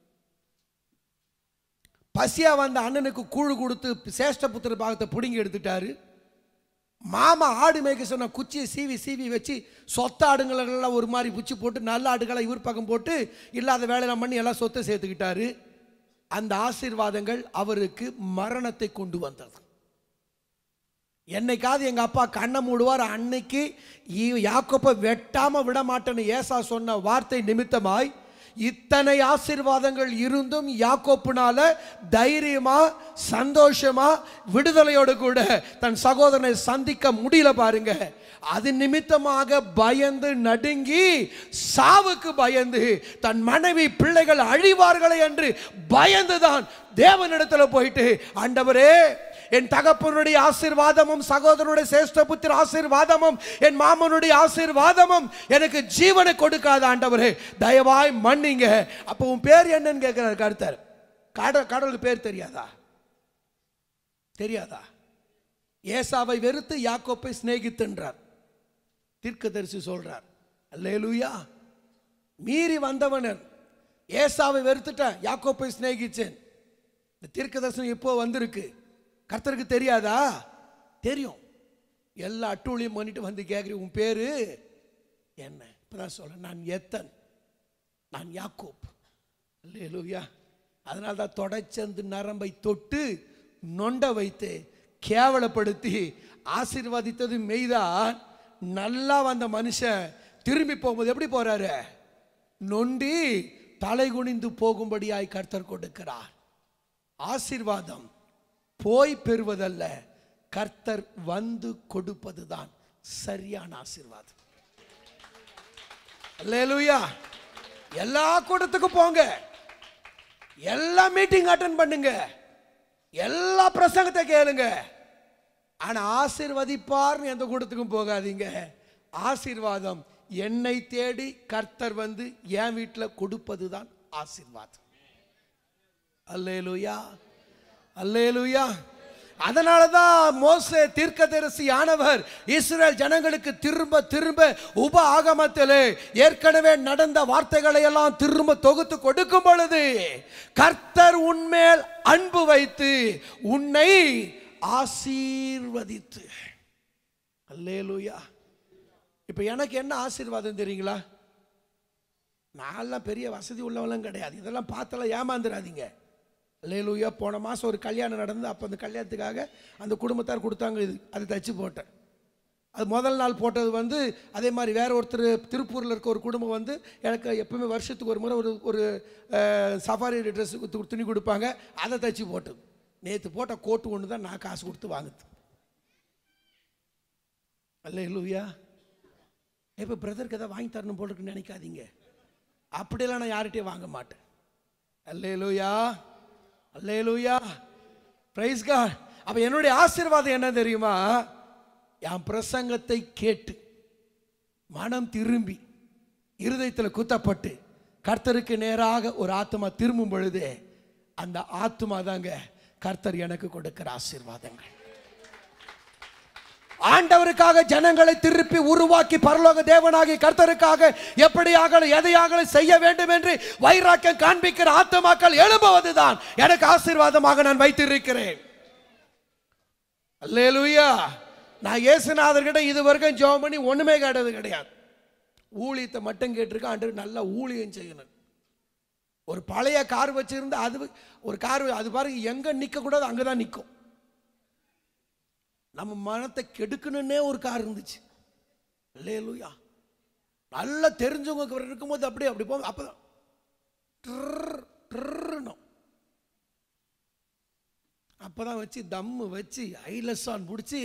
பசியா வந்த அண்ணனுக்கு கூழு கொடுத்து சேஷ்ட புத்திர பாகத்தை பிடுங்கி எடுத்துட்டாரு மாமா ஆடு மேய்க்க சொன்ன குச்சியை சீவி சீவி வச்சு சொத்த ஆடுங்களெல்லாம் ஒரு மாதிரி புச்சி போட்டு நல்ல ஆடுகளை இவர் பக்கம் போட்டு இல்லாத வேலையெல்லாம் பண்ணி எல்லாம் சொத்தை சேர்த்துக்கிட்டாரு அந்த ஆசீர்வாதங்கள் அவருக்கு மரணத்தை கொண்டு வந்தது என்னைக்காவது எங்க அப்பா கண்ணை மூடுவார் அன்னைக்கு ஈ- யாக்கோப்பை வெட்டாம விட மாட்டேன்னு ஏசா சொன்ன வார்த்தை நிமித்தமாய் இத்தனை ஆசீர்வாதங்கள் இருந்தும் யாக்கோப்புனால தைரியமா சந்தோஷமா விடுதலையோடு கூட தன் சகோதரனை சந்திக்க முடியல பாருங்க அது நிமித்தமாக பயந்து நடுங்கி சாவுக்கு பயந்து தன் மனைவி பிள்ளைகள் அழிவார்களே என்று பயந்துதான் தேவனிடத்துல போயிட்டு ஆண்டவரே என் தகப்பனுடைய ஆசீர்வாதமும் சகோதரனுடைய சேஷ்டபுத்திர ஆசீர்வாதமும் என் மாமனுடைய ஆசீர்வாதமும் எனக்கு ஜீவனை கொடுக்காத ஆண்டவரே தயவாய் மன்னிங்க அப்போ உன் பேர் என்னன்னு கேட்கிறார் கருத்தர் கடல் கடவுளுக்கு பேர் தெரியாதா தெரியாதா ஏசாவை வெறுத்து யாக்கோப்பை சிநேகித்துன்றார் தீர்க்கதரிசி சொல்றார் அல்லேலூயா மீறி வந்தவனர் ஏசாவை வெறுத்துட்டேன் யாக்கோப்பை சிநேகிச்சேன் இந்த தீர்க்கதரிசனம் இப்போ வந்திருக்கு கர்த்தருக்கு தெரியாதா தெரியும் எல்லா அட்டூழியம் பண்ணிட்டு வந்து கேட்குறேன் உன் பேரு என்ன இப்பதான் சொல்ல நான் எத்தன் நான் யாக்கோப் அல்லேலூயா அதனால தான் தொடச்சந்து நரம்பை தொட்டு நொண்ட வைத்து கேவலப்படுத்தி ஆசீர்வதித்தது மெய்தான் நல்லா வந்த மனுஷன் திரும்பி போகும்போது எப்படி போறாரு நொண்டி தலை குனிந்து போகும்படியாய் கர்த்தர் கொடுக்கிறார் ஆசீர்வாதம் போய் பெறுவதல்ல கர்த்தர் வந்து கொடுப்பதுதான் சரியான ஆசீர்வாதம் அல்லேலூயா எல்லா கூட்டத்துக்கும் போங்க எல்லா மீட்டிங் அட்டன் பண்ணுங்க எல்லா பிரசங்கத்தை கேளுங்க ஆனா ஆசீர்வதிப்பார்னு எந்த கூட்டத்துக்கும் போகாதீங்க ஆசீர்வாதம் என்னை தேடி கர்த்தர் வந்து என் வீட்டில் கொடுப்பதுதான் ஆசீர்வாதம் அல்லேலூயா அல்லேலூயா அதனால தான் மோசே தீர்க்கதரிசி ஆனவர் இஸ்ரேல் ஜனங்களுக்கு திரும்ப திரும்ப உப ஆகமத்திலே ஏற்கனவே நடந்த வார்த்தைகளை எல்லாம் திரும்ப தொகுத்து கொடுக்கும் பொழுது கர்த்தர் உன்மேல் அன்பு வைத்து உன்னை ஆசீர்வதித்து அல்லேலூயா இப்போ எனக்கு என்ன ஆசீர்வாதம் தெரியுங்களா நான்லாம் பெரிய வசதி உள்ளவெல்லாம் கிடையாது இதெல்லாம் பார்த்தெல்லாம் ஏமாந்துடாதீங்க லேலூயா போன மாதம் ஒரு கல்யாணம் நடந்து அப்போ அந்த கல்யாணத்துக்காக அந்த குடும்பத்தார் கொடுத்தாங்க இது அதை தச்சு போட்டேன் அது முதல் நாள் போட்டது வந்து அதே மாதிரி வேற ஒருத்தர் திருப்பூரில் இருக்க ஒரு குடும்பம் வந்து எனக்கு எப்பவுமே வருஷத்துக்கு ஒரு முறை ஒரு ஒரு அஹ், சஃபாரி ட்ரெஸ் துணி கொடுப்பாங்க அதை தச்சு போட்டது நேற்று போட்ட கோட்டு ஒன்று தான் நான் காசு கொடுத்து வாங்குது அல்ல இல்லையா இப்போ பிரதருக்கு எதாவது வாங்கி தரணும் போல இருக்குன்னு நினைக்காதீங்க அப்படியெல்லாம் நான் யார்கிட்டயும் வாங்க மாட்டேன் அல்லேலூயா அல்லேலூயா பிரைஸ் காட் அப்ப என்னுடைய ஆசீர்வாதம் என்ன தெரியுமா என் பிரசங்கத்தை கேட்டு மனம் திரும்பி இருதயத்தில் குத்தப்பட்டு கர்த்தருக்கு நேராக ஒரு ஆத்மா திரும்பும் பொழுது அந்த ஆத்மா தாங்க கர்த்தர் எனக்கு கொடுக்கிற ஆசீர்வாதங்கள் ஆண்டவருக்காக ஜனங்களை திருப்பி உருவாக்கி பரலோக தேவனாகி கர்த்தருக்காக எப்படியாக எதையாக செய்ய வேண்டும் என்று வைராக்கியம் காண்பிக்கிற ஆத்மாக்கள் எழும்புவதுதான் எனக்கு ஆசீர்வாதமாக நான் வைத்திருக்கிறேன் அல்லேலூயா நான் இயேசுநாதர்கிட்ட இது வரைக்கும் ஜெபம் பண்ணி ஒண்ணுமே கேட்டது கிடையாது ஊழியத்தை மட்டும் கேட்டிருக்கேன் ஆண்டவர் நல்லா ஊழியம் செய்யணும் ஒரு பழைய கார் வச்சிருந்து அது ஒரு கார் அது பாருங்க எங்க நிக்க கூடாது அங்கதான் நிற்கும் நம்ம மனத்தை கெடுக்கணுன்னே ஒரு கார் இருந்துச்சு லேலுயா நல்லா தெரிஞ்சவங்க இருக்கும்போது அப்படியே அப்படி போங்க அப்பதான் ட்ரர், ட்ரர்னும். அப்பதான் வச்சு தம்மு வச்சு ஐலஸான் பிடிச்சி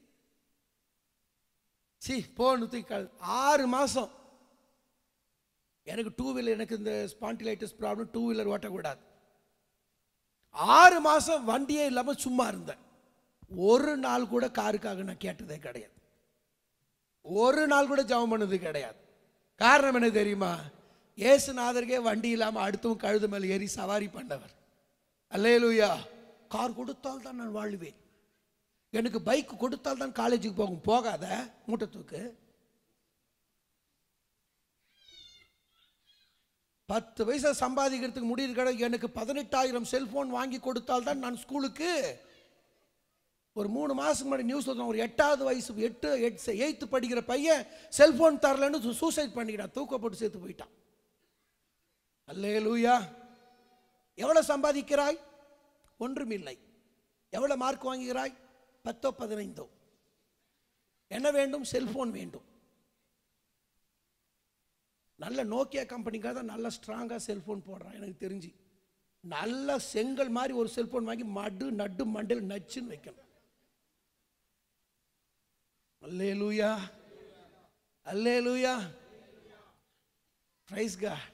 சி போன்னு தூக்கி கழ- ஆறு மாசம் எனக்கு டூ வீலர் எனக்கு இந்த ஸ்பாண்டிலைட்டிஸ் ப்ராப்ளம் டூ வீலர் ஓட்டக்கூடாது ஆறு மாசம் வண்டியே இல்லாம சும்மா இருந்தேன் ஒரு நாள் கூட காருக்காக நான் கேட்டதே கிடையாது ஒரு நாள் கூட ஜெபம் பண்ணது கிடையாது காரணம் என்ன தெரியுமா இயேசுநாதருக்கே வண்டி இல்லாம அடுத்தவங்க கழுது மேல ஏறி சவாரி பண்ணவர் அல்லேலூயா கார் கொடுத்தால் தான் நான் வாழ்வேன் எனக்கு பைக் கொடுத்தால் தான் காலேஜுக்கு போகும் போகாத மூட்டை தூக்கு பத்து வயசை சம்பாதிக்கிறதுக்கு முடியுது கிடையாது எனக்கு பதினெட்டாயிரம் செல்போன் வாங்கி கொடுத்தால் தான் நான் ஸ்கூலுக்கு ஒரு மூணு மாதத்துக்கு முன்னாடி நியூஸ் ஒரு எட்டாவது வயசு எட்டு எட் எயித்து படிக்கிற பையன் செல்போன் தரலன்னு சூசைட் பண்ணிக்கிட்டான் தூக்க போட்டு சேர்த்து போயிட்டான் அல்லே லூயா எவ்வளோ சம்பாதிக்கிறாய் ஒன்றுமில்லை எவ்வளோ மார்க் வாங்குகிறாய் பத்தோ பதினைந்தோ என்ன வேண்டும் செல்போன் வேண்டும் நல்ல நோக்கியா கம்பெனிக்காக தான் நல்ல ஸ்ட்ராங்காக செல்போன் போடுறான் எனக்கு தெரிஞ்சு நல்ல செங்கல் மாதிரி ஒரு செல்போன் வாங்கி மடு நடு மண்டல் நச்சுன்னு வைக்கணும் அல்லே லூயா அல்லே லூயா பிரைஸ் காட்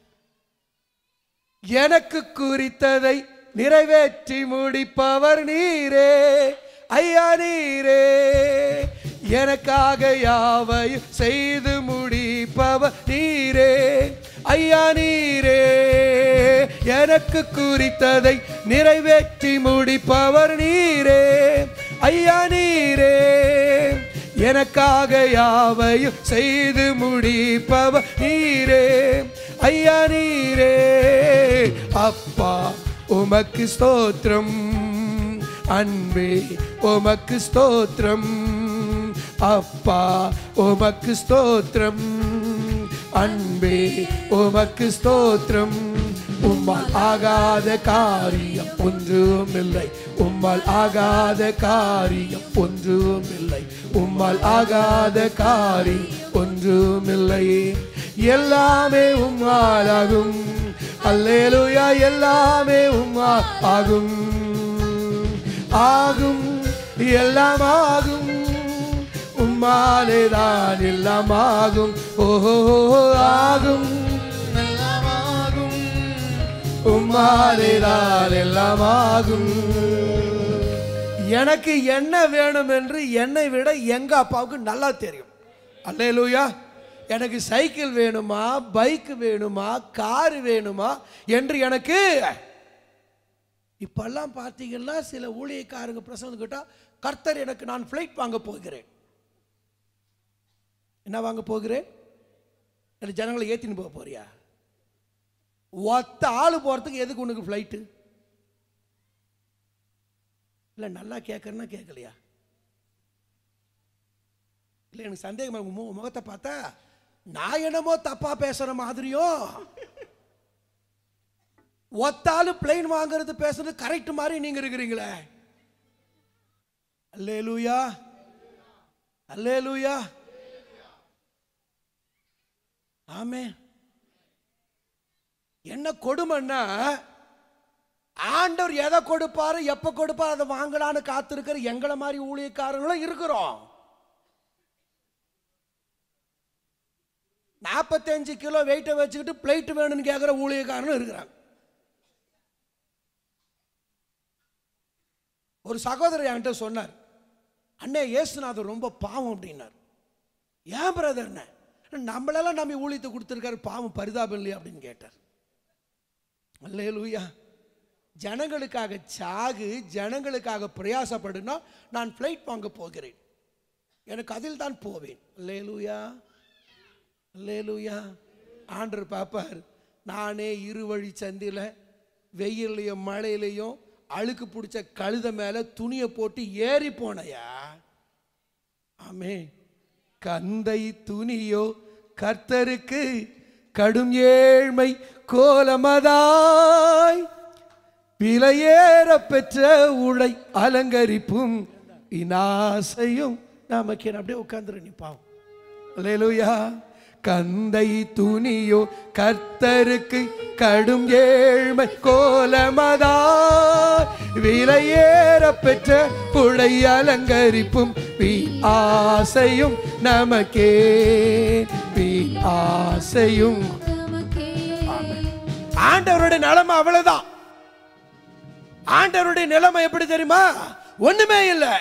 எனக்கு குறித்ததை நிறைவேற்றி முடிப்பவர் நீரே ஐயா நீரே எனக்காக யாவையும் செய்து முடிப்பவர் நீரே ஐயா நீரே எனக்கு குறித்ததை நிறைவேற்றி முடிப்பவர் நீரே ஐயா நீரே எனக்காக யாவையும் செய்து முடிப்பவர் நீரே ஐயா நீரே அப்பா உமக்கு ஸ்தோத்திரம் அன்பே உமக்கு ஸ்தோத்திரம் அப்பா உமக்கு ஸ்தோத்திரம் அன்பே உமக்கு ஸ்தோத்திரம் உம்மால் ஆகாத காரியம் ஒன்றும் இல்லை உம்மால் ஆகாத காரியம் ஒன்றும் இல்லை உம்மால் ஆகாத காரியம் ஒன்றும் இல்லை எல்லாமே உம்மால் ஆகும் அல்லேலூயா எல்லாமே உம்மால் ஆகும் ஆகும் எல்லாம் ஆகும் உம்மாலே தான் எல்லாம் ஆகும் ஓஹோ ஆகும் எல்லாம் ஆகும் உம்மாலே தான் எல்லாம் ஆகும் எனக்கு என்ன வேணும் என்று என்னை விட எங்க அப்பாவுக்கு நல்லா தெரியும் அல்லேலூயா எனக்கு சைக்கிள் வேணுமா பைக் வேணுமா கார் வேணுமா என்று எனக்கு இப்பெல்லாம் பார்த்தீங்கன்னா சில ஊழியக்காரங்க பிரசங்கம் கேட்டா கர்த்தர் எனக்கு நான் ஃப்ளைட் வாங்க போகிறேன் என்ன வாங்க போகிறேன் என்ன ஜனங்களை ஏத்தின்னு போக போறியா ஒத்த ஆளு போறதுக்கு எதுக்கு உனக்கு ஃப்ளைட்டு இல்லை நல்லா கேட்கறேன்னா கேட்கலையா இல்லை எனக்கு சந்தேகமா உங்க மு- முகத்தை பார்த்தா நான் என்னமோ தப்பா பேசுற மாதிரியும் ஒத்தாலு பிளைன் வாங்குறது பேசுறது கரெக்ட் மாதிரி நீங்க இருக்கிறீங்களே அல்லேலூயா அல்லேலூயா ஆமே என்ன கொடுமைன்னா ஆண்டவர் எதை கொடுப்பாரு எப்ப கொடுப்பாரு அதை வாங்கலான்னு காத்திருக்கிற எங்களை மாதிரி ஊழியக்காரங்களும் இருக்கிறோம் நாற்பத்தஞ்சு கிலோ வெயிட்டை வச்சுக்கிட்டு பிளேட் வேணும்னு கேட்குற ஊழியக்காரனும் இருக்கிறாங்க ஒரு சகோதரர் என்கிட்ட சொன்னார் அண்ணே இயேசுநாதர் ரொம்ப பாவம் அப்படின்னார் ஏன் பிரதர்ண்ணே நம்மளெல்லாம் நம்பி ஊழியத்தை கொடுத்துருக்காரு பாவம் பரிதாபம் இல்லையா அப்படின்னு கேட்டார் அல்லேலூயா ஜனங்களுக்காக சாகு ஜனங்களுக்காக பிரயாசப்படுனா நான் ஃப்ளைட் வாங்க போகிறேன் எனக்கு அதில் தான் போவேன் அல்லேலூயா அல்லேலூயா ஆண்டர் பாப்பார் நானே இருவழி சந்தில வெயிலையும் மழையிலையும் அழுக்கு பிடிச்ச கழுத மேல துணியை போட்டு ஏறி போனையா ஆமே கந்தை துணியோ கர்த்தருக்கு கடும் ஏழ்மை கோலமதாய் விலையேற பெற்ற உடை அலங்கரிப்பும் இனாசையும் நமக்கு அப்படியே உட்காந்துரு நீ பாவம் அல்லேலூயா கந்தை துணியோ கர்த்தருக்கு கடும் ஏழ்மை கோலமதா விலையேற பெற்ற புடை அலங்கரிப்பும் வீ ஆசையும் நமக்கே வீ ஆசையும் ஆண்டவருடைய நிலைமை அவ்வளவுதான் ஆண்டவருடைய நிலைமை எப்படி தெரியுமா ஒண்ணுமே இல்லை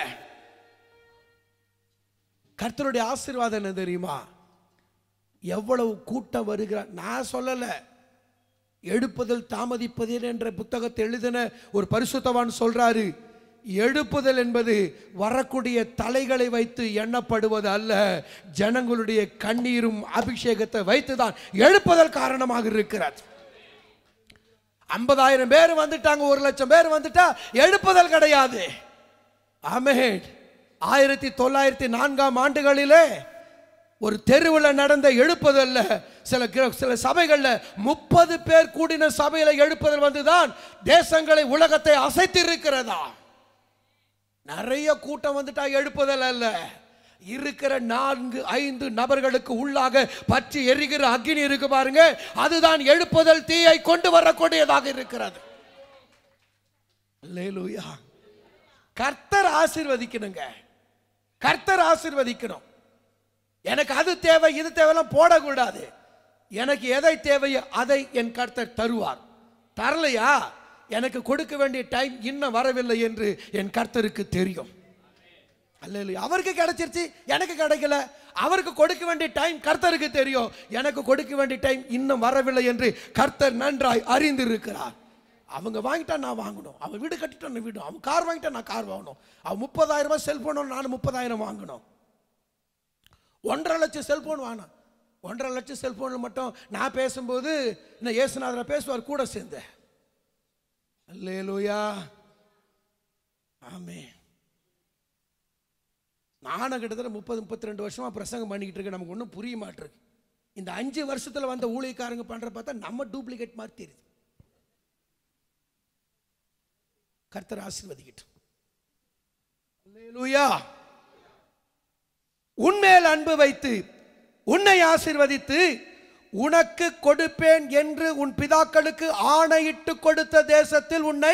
கர்த்தருடைய ஆசீர்வாதம் என்ன தெரியுமா எவ்வளவு கூட்டம் வருகிறார் நான் சொல்லல எடுப்பதில் தாமதிப்பதில் என்ற புத்தகத்தை எழுதின ஒரு பரிசுத்தவான் சொல்றாரு எழுப்புதல் என்பது வரக்கூடிய தலைகளை வைத்து எண்ணப்படுவது அல்ல ஜனங்களுடைய கண்ணீரும் அபிஷேகத்தை வைத்துதான் எழுப்புதல் காரணமாக இருக்கிறது ஐம்பதாயிரம் பேர் வந்துட்டாங்க ஒரு லட்சம் பேர் வந்துட்டா எழுப்புதல் கிடையாது ஆமென் ஆயிரத்தி தொள்ளாயிரத்தி நான்காம் ஆண்டுகளிலே ஒரு தெருவில் நடந்த எழுப்புதல்ல சில கிர- சில சபைகளில் முப்பது பேர் கூடின சபையில எழுப்புதல் வந்துதான் தேசங்களை உலகத்தை அசைத்திருக்கிறதா நிறைய கூட்டம் வந்துட்டா எழுப்புதல் அல்ல இருக்கிற நான்கு ஐந்து நபர்களுக்கு உள்ளாக பற்றி எரிகிற அக்னி இருக்கு பாருங்க அதுதான் எழுப்புதல் தீயை கொண்டு வரக்கூடியதாக இருக்கிறது அல்லேலூயா கர்த்தர் ஆசீர்வதிக்கணுங்க கர்த்தர் ஆசீர்வதிக்கணும் எனக்கு அது தேவை இது தேவையெல்லாம் போடக்கூடாது எனக்கு எதை தேவையோ அதை என் கர்த்தர் தருவார் தரலையா எனக்கு கொடுக்க வேண்டிய டைம் இன்னும் வரவில்லை என்று என் கர்த்தருக்கு தெரியும் அல்ல அவருக்கு கிடைச்சிருச்சு எனக்கு கிடைக்கல அவருக்கு கொடுக்க வேண்டிய டைம் கர்த்தருக்கு தெரியும் எனக்கு கொடுக்க வேண்டிய டைம் இன்னும் வரவில்லை என்று கர்த்தர் நன்றாய் அறிந்திருக்கிறார் அவங்க வாங்கிட்டா நான் வாங்கணும் அவன் வீடு கட்டிட்டா நான் வீடு அவன் கார் வாங்கிட்டா நான் கார் வாங்கணும் அவன் முப்பதாயிரம் ரூபாய் செல்போன் நான் முப்பதாயிரம் வாங்கணும் ஒன்றரை லட்சம் செல்போன் வாங்கினான் ஒன்றரை லட்சம் செல்போனில் மட்டும் நான் பேசும்போது இந்த இயேசுநாதரை பேசுவார் கூட சேர்ந்து அல்லேலூயா ஆமே நானும் கிட்டத்தட்ட முப்பது முப்பத்தி ரெண்டு வருஷமா பிரசங்கம் பண்ணிக்கிட்டு இருக்கேன் நமக்கு ஒன்றும் புரிய மாட்டிருக்கு இந்த அஞ்சு வருஷத்துல வந்த ஊழியக்காரங்க பண்ற பார்த்தா நம்ம டூப்ளிகேட் மாதிரி தெரியுது கர்த்தர் ஆசீர்வதிக்கட்டும் அல்லேலூயா உன்மேல் அன்பு வைத்து உன்னை ஆசீர்வதித்து உனக்கு கொடுப்பேன் என்று உன் பிதாக்களுக்கு ஆணையிட்டு கொடுத்த தேசத்தில் உன்னை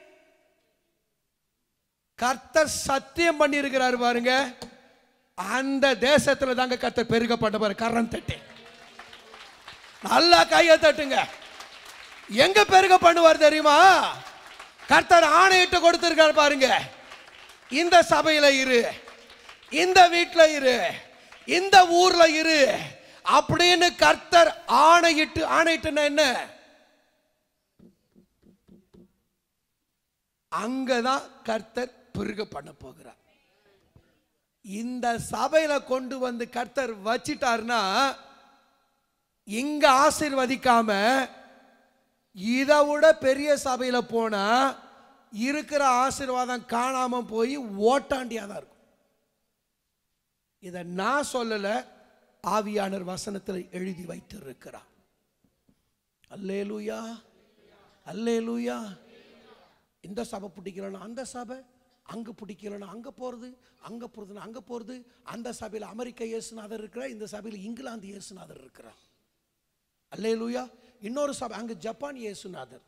கர்த்தர் சத்தியம் பண்ணி இருக்கிறாரு பாருங்க அந்த தேசத்துல தாங்க கர்த்தர் பெருக பண்ண பாரு கரம் தட்டி நல்லா கையை தட்டுங்க எங்க பெருக பண்ணுவார் தெரியுமா கர்த்தர் ஆணையிட்டு கொடுத்திருக்காரு பாருங்க இந்த சபையில இரு இந்த வீட்டில் இரு இந்த ஊர்ல இரு அப்படின்னு கர்த்தர் ஆணையிட்டு ஆணையிட்டுன்னா என்ன அங்கதான் கர்த்தர் பெருக பண்ண போகிறார் இந்த சபையில கொண்டு வந்து கர்த்தர் வச்சிட்டாருன்னா இங்க ஆசீர்வதிக்காம இதை விட பெரிய சபையில போனா இருக்கிற ஆசீர்வாதம் காணாம போய் ஓட்டாண்டியா தான் இருக்கும் இதை நான் சொல்லல ஆவியானர் வசனத்தில் எழுதி வைத்திருக்கிறார் அல்லேலூயா அல்லேலூயா இந்த சபை பிடிக்கலன்னா அந்த சபை அங்க பிடிக்கலன்னா அங்க போறது அங்க போறதுன்னா அங்க போறது அந்த சபையில் அமெரிக்க இயேசுநாதர் இருக்கிறார் இந்த சபையில் இங்கிலாந்து இயேசுநாதர் இருக்கிறார் அல்லேலூயா இன்னொரு சபை அங்க ஜப்பான் இயேசுநாதர்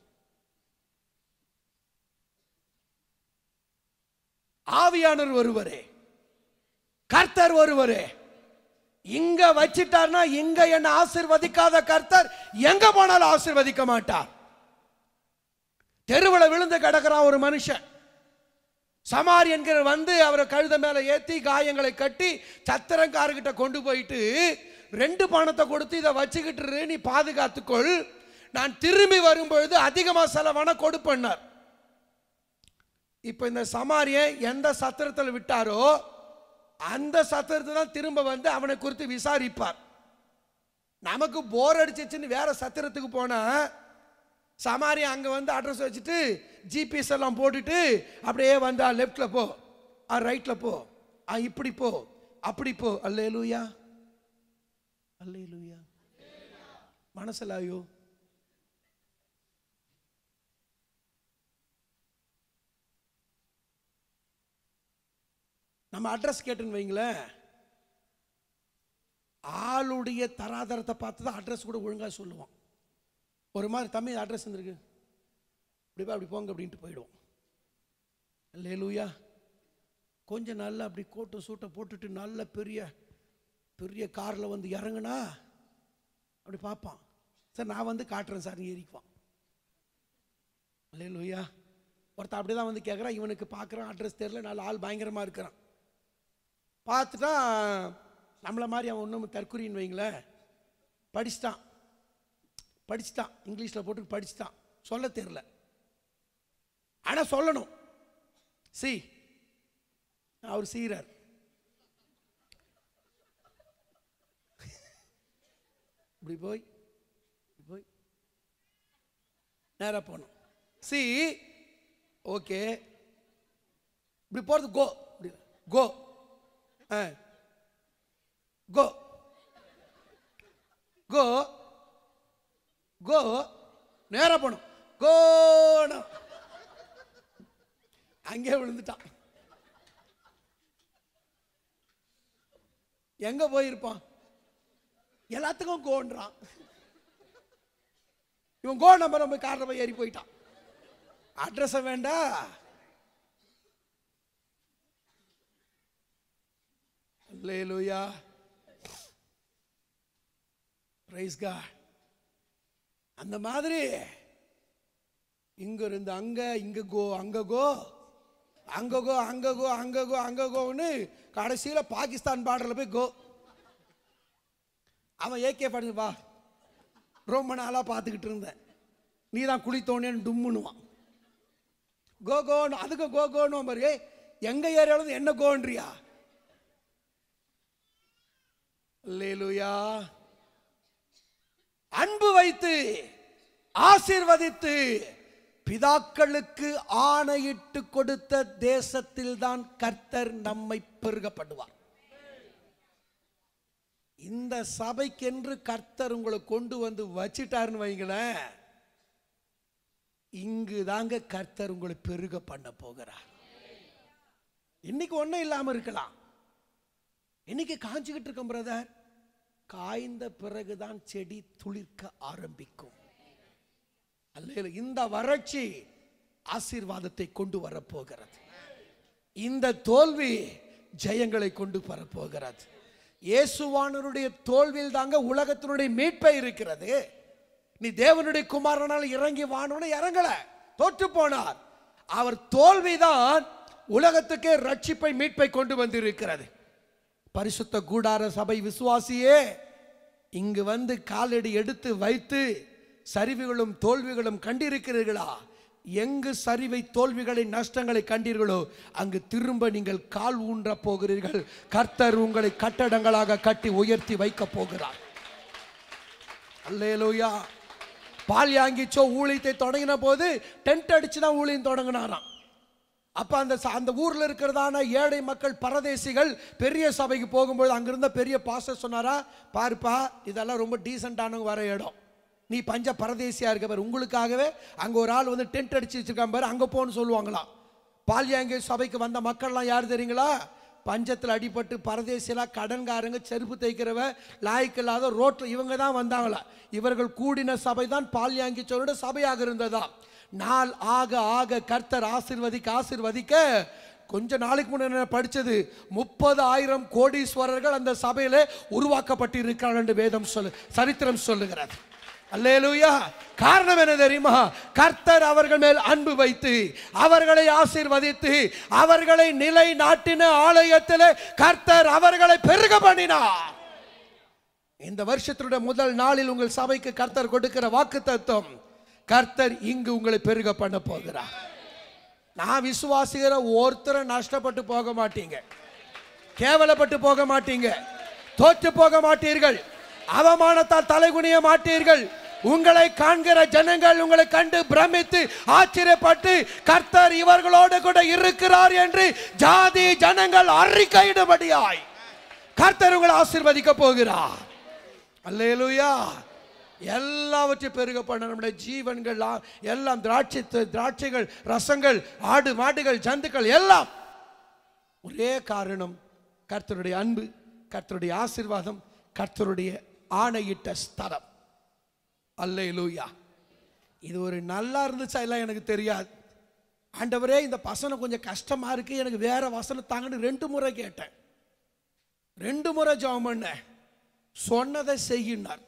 ஆவியானர் ஒருவரே கர்த்தர் ஒருவரே இங்க வச்சிட்டார்னா இங்க என்ன ஆசீர்வதிக்காத கர்த்தர் எங்க போனாலும் ஆசீர்வதிக்க மாட்டார் தெருவில் விழுந்து கிடக்கிறான் ஒரு மனுஷன் சமாரி என்கிற வந்து அவரை கழுத மேல ஏத்தி காயங்களை கட்டி சத்திரங்காரர்கிட்ட கொண்டு போயிட்டு ரெண்டு பணத்தை கொடுத்து இதை வச்சுக்கிட்டு இரு, நீ பாதுகாத்துக்கொள் நான் திரும்பி வரும்பொழுது அதிகமா செலவான கொடுப்பேன்னார் இப்ப இந்த சமாரியன் எந்த சத்திரத்தில் விட்டாரோ அந்த சத்திரத்தை தான் திரும்ப வந்து அவனை குறித்து விசாரிப்பார் நமக்கு போர் அடிச்சிச்சுன்னு வேற சத்திரத்துக்கு போனா சமாரி அங்க வந்து அட்ரஸ் வச்சுட்டு ஜிபிஎஸ் எல்லாம் போட்டுட்டு அப்படியே வந்தா லெஃப்ட்ல போ ஆ ரைட்ல போ ஆ இப்படி போ அப்படி போ அல்லேலூயா அல்லேலூயா மனசிலாயோ நம்ம அட்ரஸ் கேட்டுன்னு வைங்களேன் ஆளுடைய தராதரத்தை பார்த்து தான் அட்ரஸ் கூட ஒழுங்கா சொல்லுவான் ஒரு மாதிரி தமிழ் அட்ரஸ் இருந்திருக்கு இப்படி அப்படி போங்க அப்படின்ட்டு போயிடுவோம் லேலூயா கொஞ்சம் நல்லா அப்படி கோட்டு சூட்டை போட்டுட்டு நல்ல பெரிய பெரிய காரில் வந்து இறங்குனா அப்படி பார்ப்பான் சார் நான் வந்து காட்டுறேன் சார் ஏறிக்குவான் லேலூயா ஒருத்தன் அப்படி தான் வந்து கேட்குறான் இவனுக்கு பார்க்குறான் அட்ரஸ் தெரியல நல்ல ஆள் பயங்கரமாக இருக்கிறான் பார்த்துட்டா நம்மளை மாதிரி அவன் ஒன்றும் தற்குறின்னு வைங்களேன் படிச்சிட்டான் படிச்சிட்டான் இங்கிலீஷில் போட்டு படிச்சிட்டான் சொல்ல தெரியல ஆனால் சொல்லணும் சி அவர் செய்கிறார் இப்படி போய் இப்படி போய் நேரா போகணும் சி ஓகே இப்படி போகிறது கோ இப்படி கோ ஆ கோ கோ கோ நேரா போகணும் கோணும் அங்கே விழுந்துட்டான் எங்க போயிருப்பான் எல்லாத்துக்கும் கோன்றான் இவன் கோ நம்பர் நம்ம காரில் போய் ஏறி போயிட்டான் அட்ரஸை வேண்டா அல்லேலூயா பிரைஸ் காட் அந்த மாதிரி இங்க இருந்து அங்க இங்க கோ அங்க கோ அங்க கோ அங்க கோ அங்க கோ அங்க கோன்னு கடைசியில பாகிஸ்தான் பார்டர்ல போய் கோ அவன் ஏகே பண்ணி வா ரொம்ப நாளா பார்த்துக்கிட்டு இருந்தேன் நீ தான் குளித்தோனேன்னு டும்முனுவான் கோ கோன்னு அதுக்கு கோ கோன்னு பாரு ஏய், எங்க ஏரியாவில் என்ன கோன்றியா அல்லேலூயா அன்பு வைத்து ஆசீர்வதித்து பிதாக்களுக்கு ஆணையிட்டு கொடுத்த தேசத்தில் தான் கர்த்தர் நம்மை பெருகப்படுவார் இந்த சபைக்கென்று கர்த்தர் உங்களை கொண்டு வந்து வச்சிட்டாருன்னு வைங்களேன் இங்கு தாங்க கர்த்தர் உங்களை பெருக பண்ண போகிறார் இன்னைக்கு ஒன்றும் இல்லாம இருக்கலாம் இன்னைக்கு காஞ்சுக்கிட்டு இருக்கோம் பிரதர் காய்ந்த பிறகுதான் செடி துளிர்க்க ஆரம்பிக்கும் அல்ல இந்த வறட்சி ஆசீர்வாதத்தை கொண்டு வரப்போகிறது இந்த தோல்வி ஜெயங்களை கொண்டு வரப்போகிறது இயேசுவானவருடைய தோல்வியில் தாங்க உலகத்தினுடைய மீட்பை இருக்கிறது நீ தேவனுடைய குமாரனால் இறங்கி வானோன்னு இறங்கல தோற்று போனார் அவர் தோல்விதான் உலகத்துக்கே ரட்சிப்பை மீட்பை கொண்டு வந்திருக்கிறது பரிசுத்த கூடார சபை விசுவாசியே இங்கு வந்து காலடி எடுத்து வைத்து சரிவுகளும் தோல்விகளும் கண்டிருக்கிறீர்களா எங்கு சரிவை தோல்விகளை நஷ்டங்களை கண்டீர்களோ அங்கு திரும்ப நீங்கள் கால் ஊன்ற போகிறீர்கள் கர்த்தர் உங்களை கட்டடங்களாக கட்டி உயர்த்தி வைக்க போகிறார் அல்லேலூயா பால்யாங்கிச்சோ ஊழியத்தை தொடங்கின போது டென்ட் அடிச்சு தான் ஊழியம் தொடங்கினாராம் அப்ப அந்த ச- அந்த ஊர்ல இருக்கிறதான ஏழை மக்கள் பரதேசிகள் பெரிய சபைக்கு போகும்போது அங்கிருந்த பெரிய பாஸ்டர் சொன்னாரா பாருப்பா இதெல்லாம் ரொம்ப டீசெண்டானவங்க வர இடம் நீ பஞ்ச பரதேசியா இருக்க பாரு உங்களுக்காகவே அங்க ஒரு ஆள் வந்து டென்ட் அடிச்சு வச்சிருக்கான் பாரு அங்க போன்னு சொல்லுவாங்களாம் பால்யாங்க சபைக்கு வந்த மக்கள்லாம் யார் தெரியுங்களா பஞ்சத்தில் அடிபட்டு பரதேசியெல்லாம் கடன்காரங்க செருப்பு தைக்கிறவ லாய்க்கு இல்லாத ரோட்டில் இவங்க தான் வந்தாங்களா இவர்கள் கூடின சபை தான் பால்யாங்கிச்சோரோட சபையாக இருந்ததா நாள் ஆக ஆக கர்த்தர் ஆசிர்வதிக்க ஆசிர்வதிக்க கொஞ்ச நாளைக்கு முன்னாடி நான் படிச்சது முப்பது ஆயிரம் கோடீஸ்வரர்கள் அந்த சபையில உருவாக்கப்பட்டு இருக்கிறார்கள் என்று வேதம் சொல்லு சரித்திரம் சொல்லுகிறது அல்லேலூயா காரணம் என்ன தெரியுமா கர்த்தர் அவர்கள் மேல் அன்பு வைத்து அவர்களை ஆசீர்வதித்து அவர்களை நிலை நாட்டின ஆலயத்தில் கர்த்தர் அவர்களை பெருக பண்ணினார் இந்த வருஷத்தினுடைய முதல் நாளில் உங்கள் சபைக்கு கர்த்தர் கொடுக்கிற வாக்கு தத்துவம் கர்த்தர் இங்கு உங்களை பெருக பண்ண போகிறார் நான் விசுவாசிக்கிற ஒருத்தரை நஷ்டப்பட்டு போக மாட்டீங்க கேவலப்பட்டு போக மாட்டீங்க தோற்று போக மாட்டீர்கள் அவமானத்தால் தலைகுனிய மாட்டீர்கள் உங்களை காண்கிற ஜனங்கள் உங்களை கண்டு பிரமித்து ஆச்சரியப்பட்டு கர்த்தர் இவர்களோடு கூட இருக்கிறார் என்று ஜாதி ஜனங்கள் அறிக்கையிடும்படியாய் கர்த்தர் உங்களை ஆசீர்வதிக்க போகிறார் அல்லேலூயா எல்லாவற்றையும் பெருக பண்ண நம்முடைய ஜீவன்கள் ஆ- எல்லாம் திராட்சை திராட்சைகள் ரசங்கள் ஆடு மாடுகள் ஜந்துக்கள் எல்லாம் ஒரே காரணம் கர்த்தருடைய அன்பு கர்த்தருடைய ஆசீர்வாதம் கர்த்தருடைய ஆணையிட்ட ஸ்தலம் அல்லேலூயா இது ஒரு நல்லா இருந்துச்சா எல்லாம் எனக்கு தெரியாது ஆண்டவரே இந்த வசனம் கொஞ்சம் கஷ்டமா இருக்கு எனக்கு வேற வசனம் தாங்கன்னு ரெண்டு முறை கேட்டேன் ரெண்டு முறை ஜெபம் பண்ணேன் சொன்னதை செய்யினார்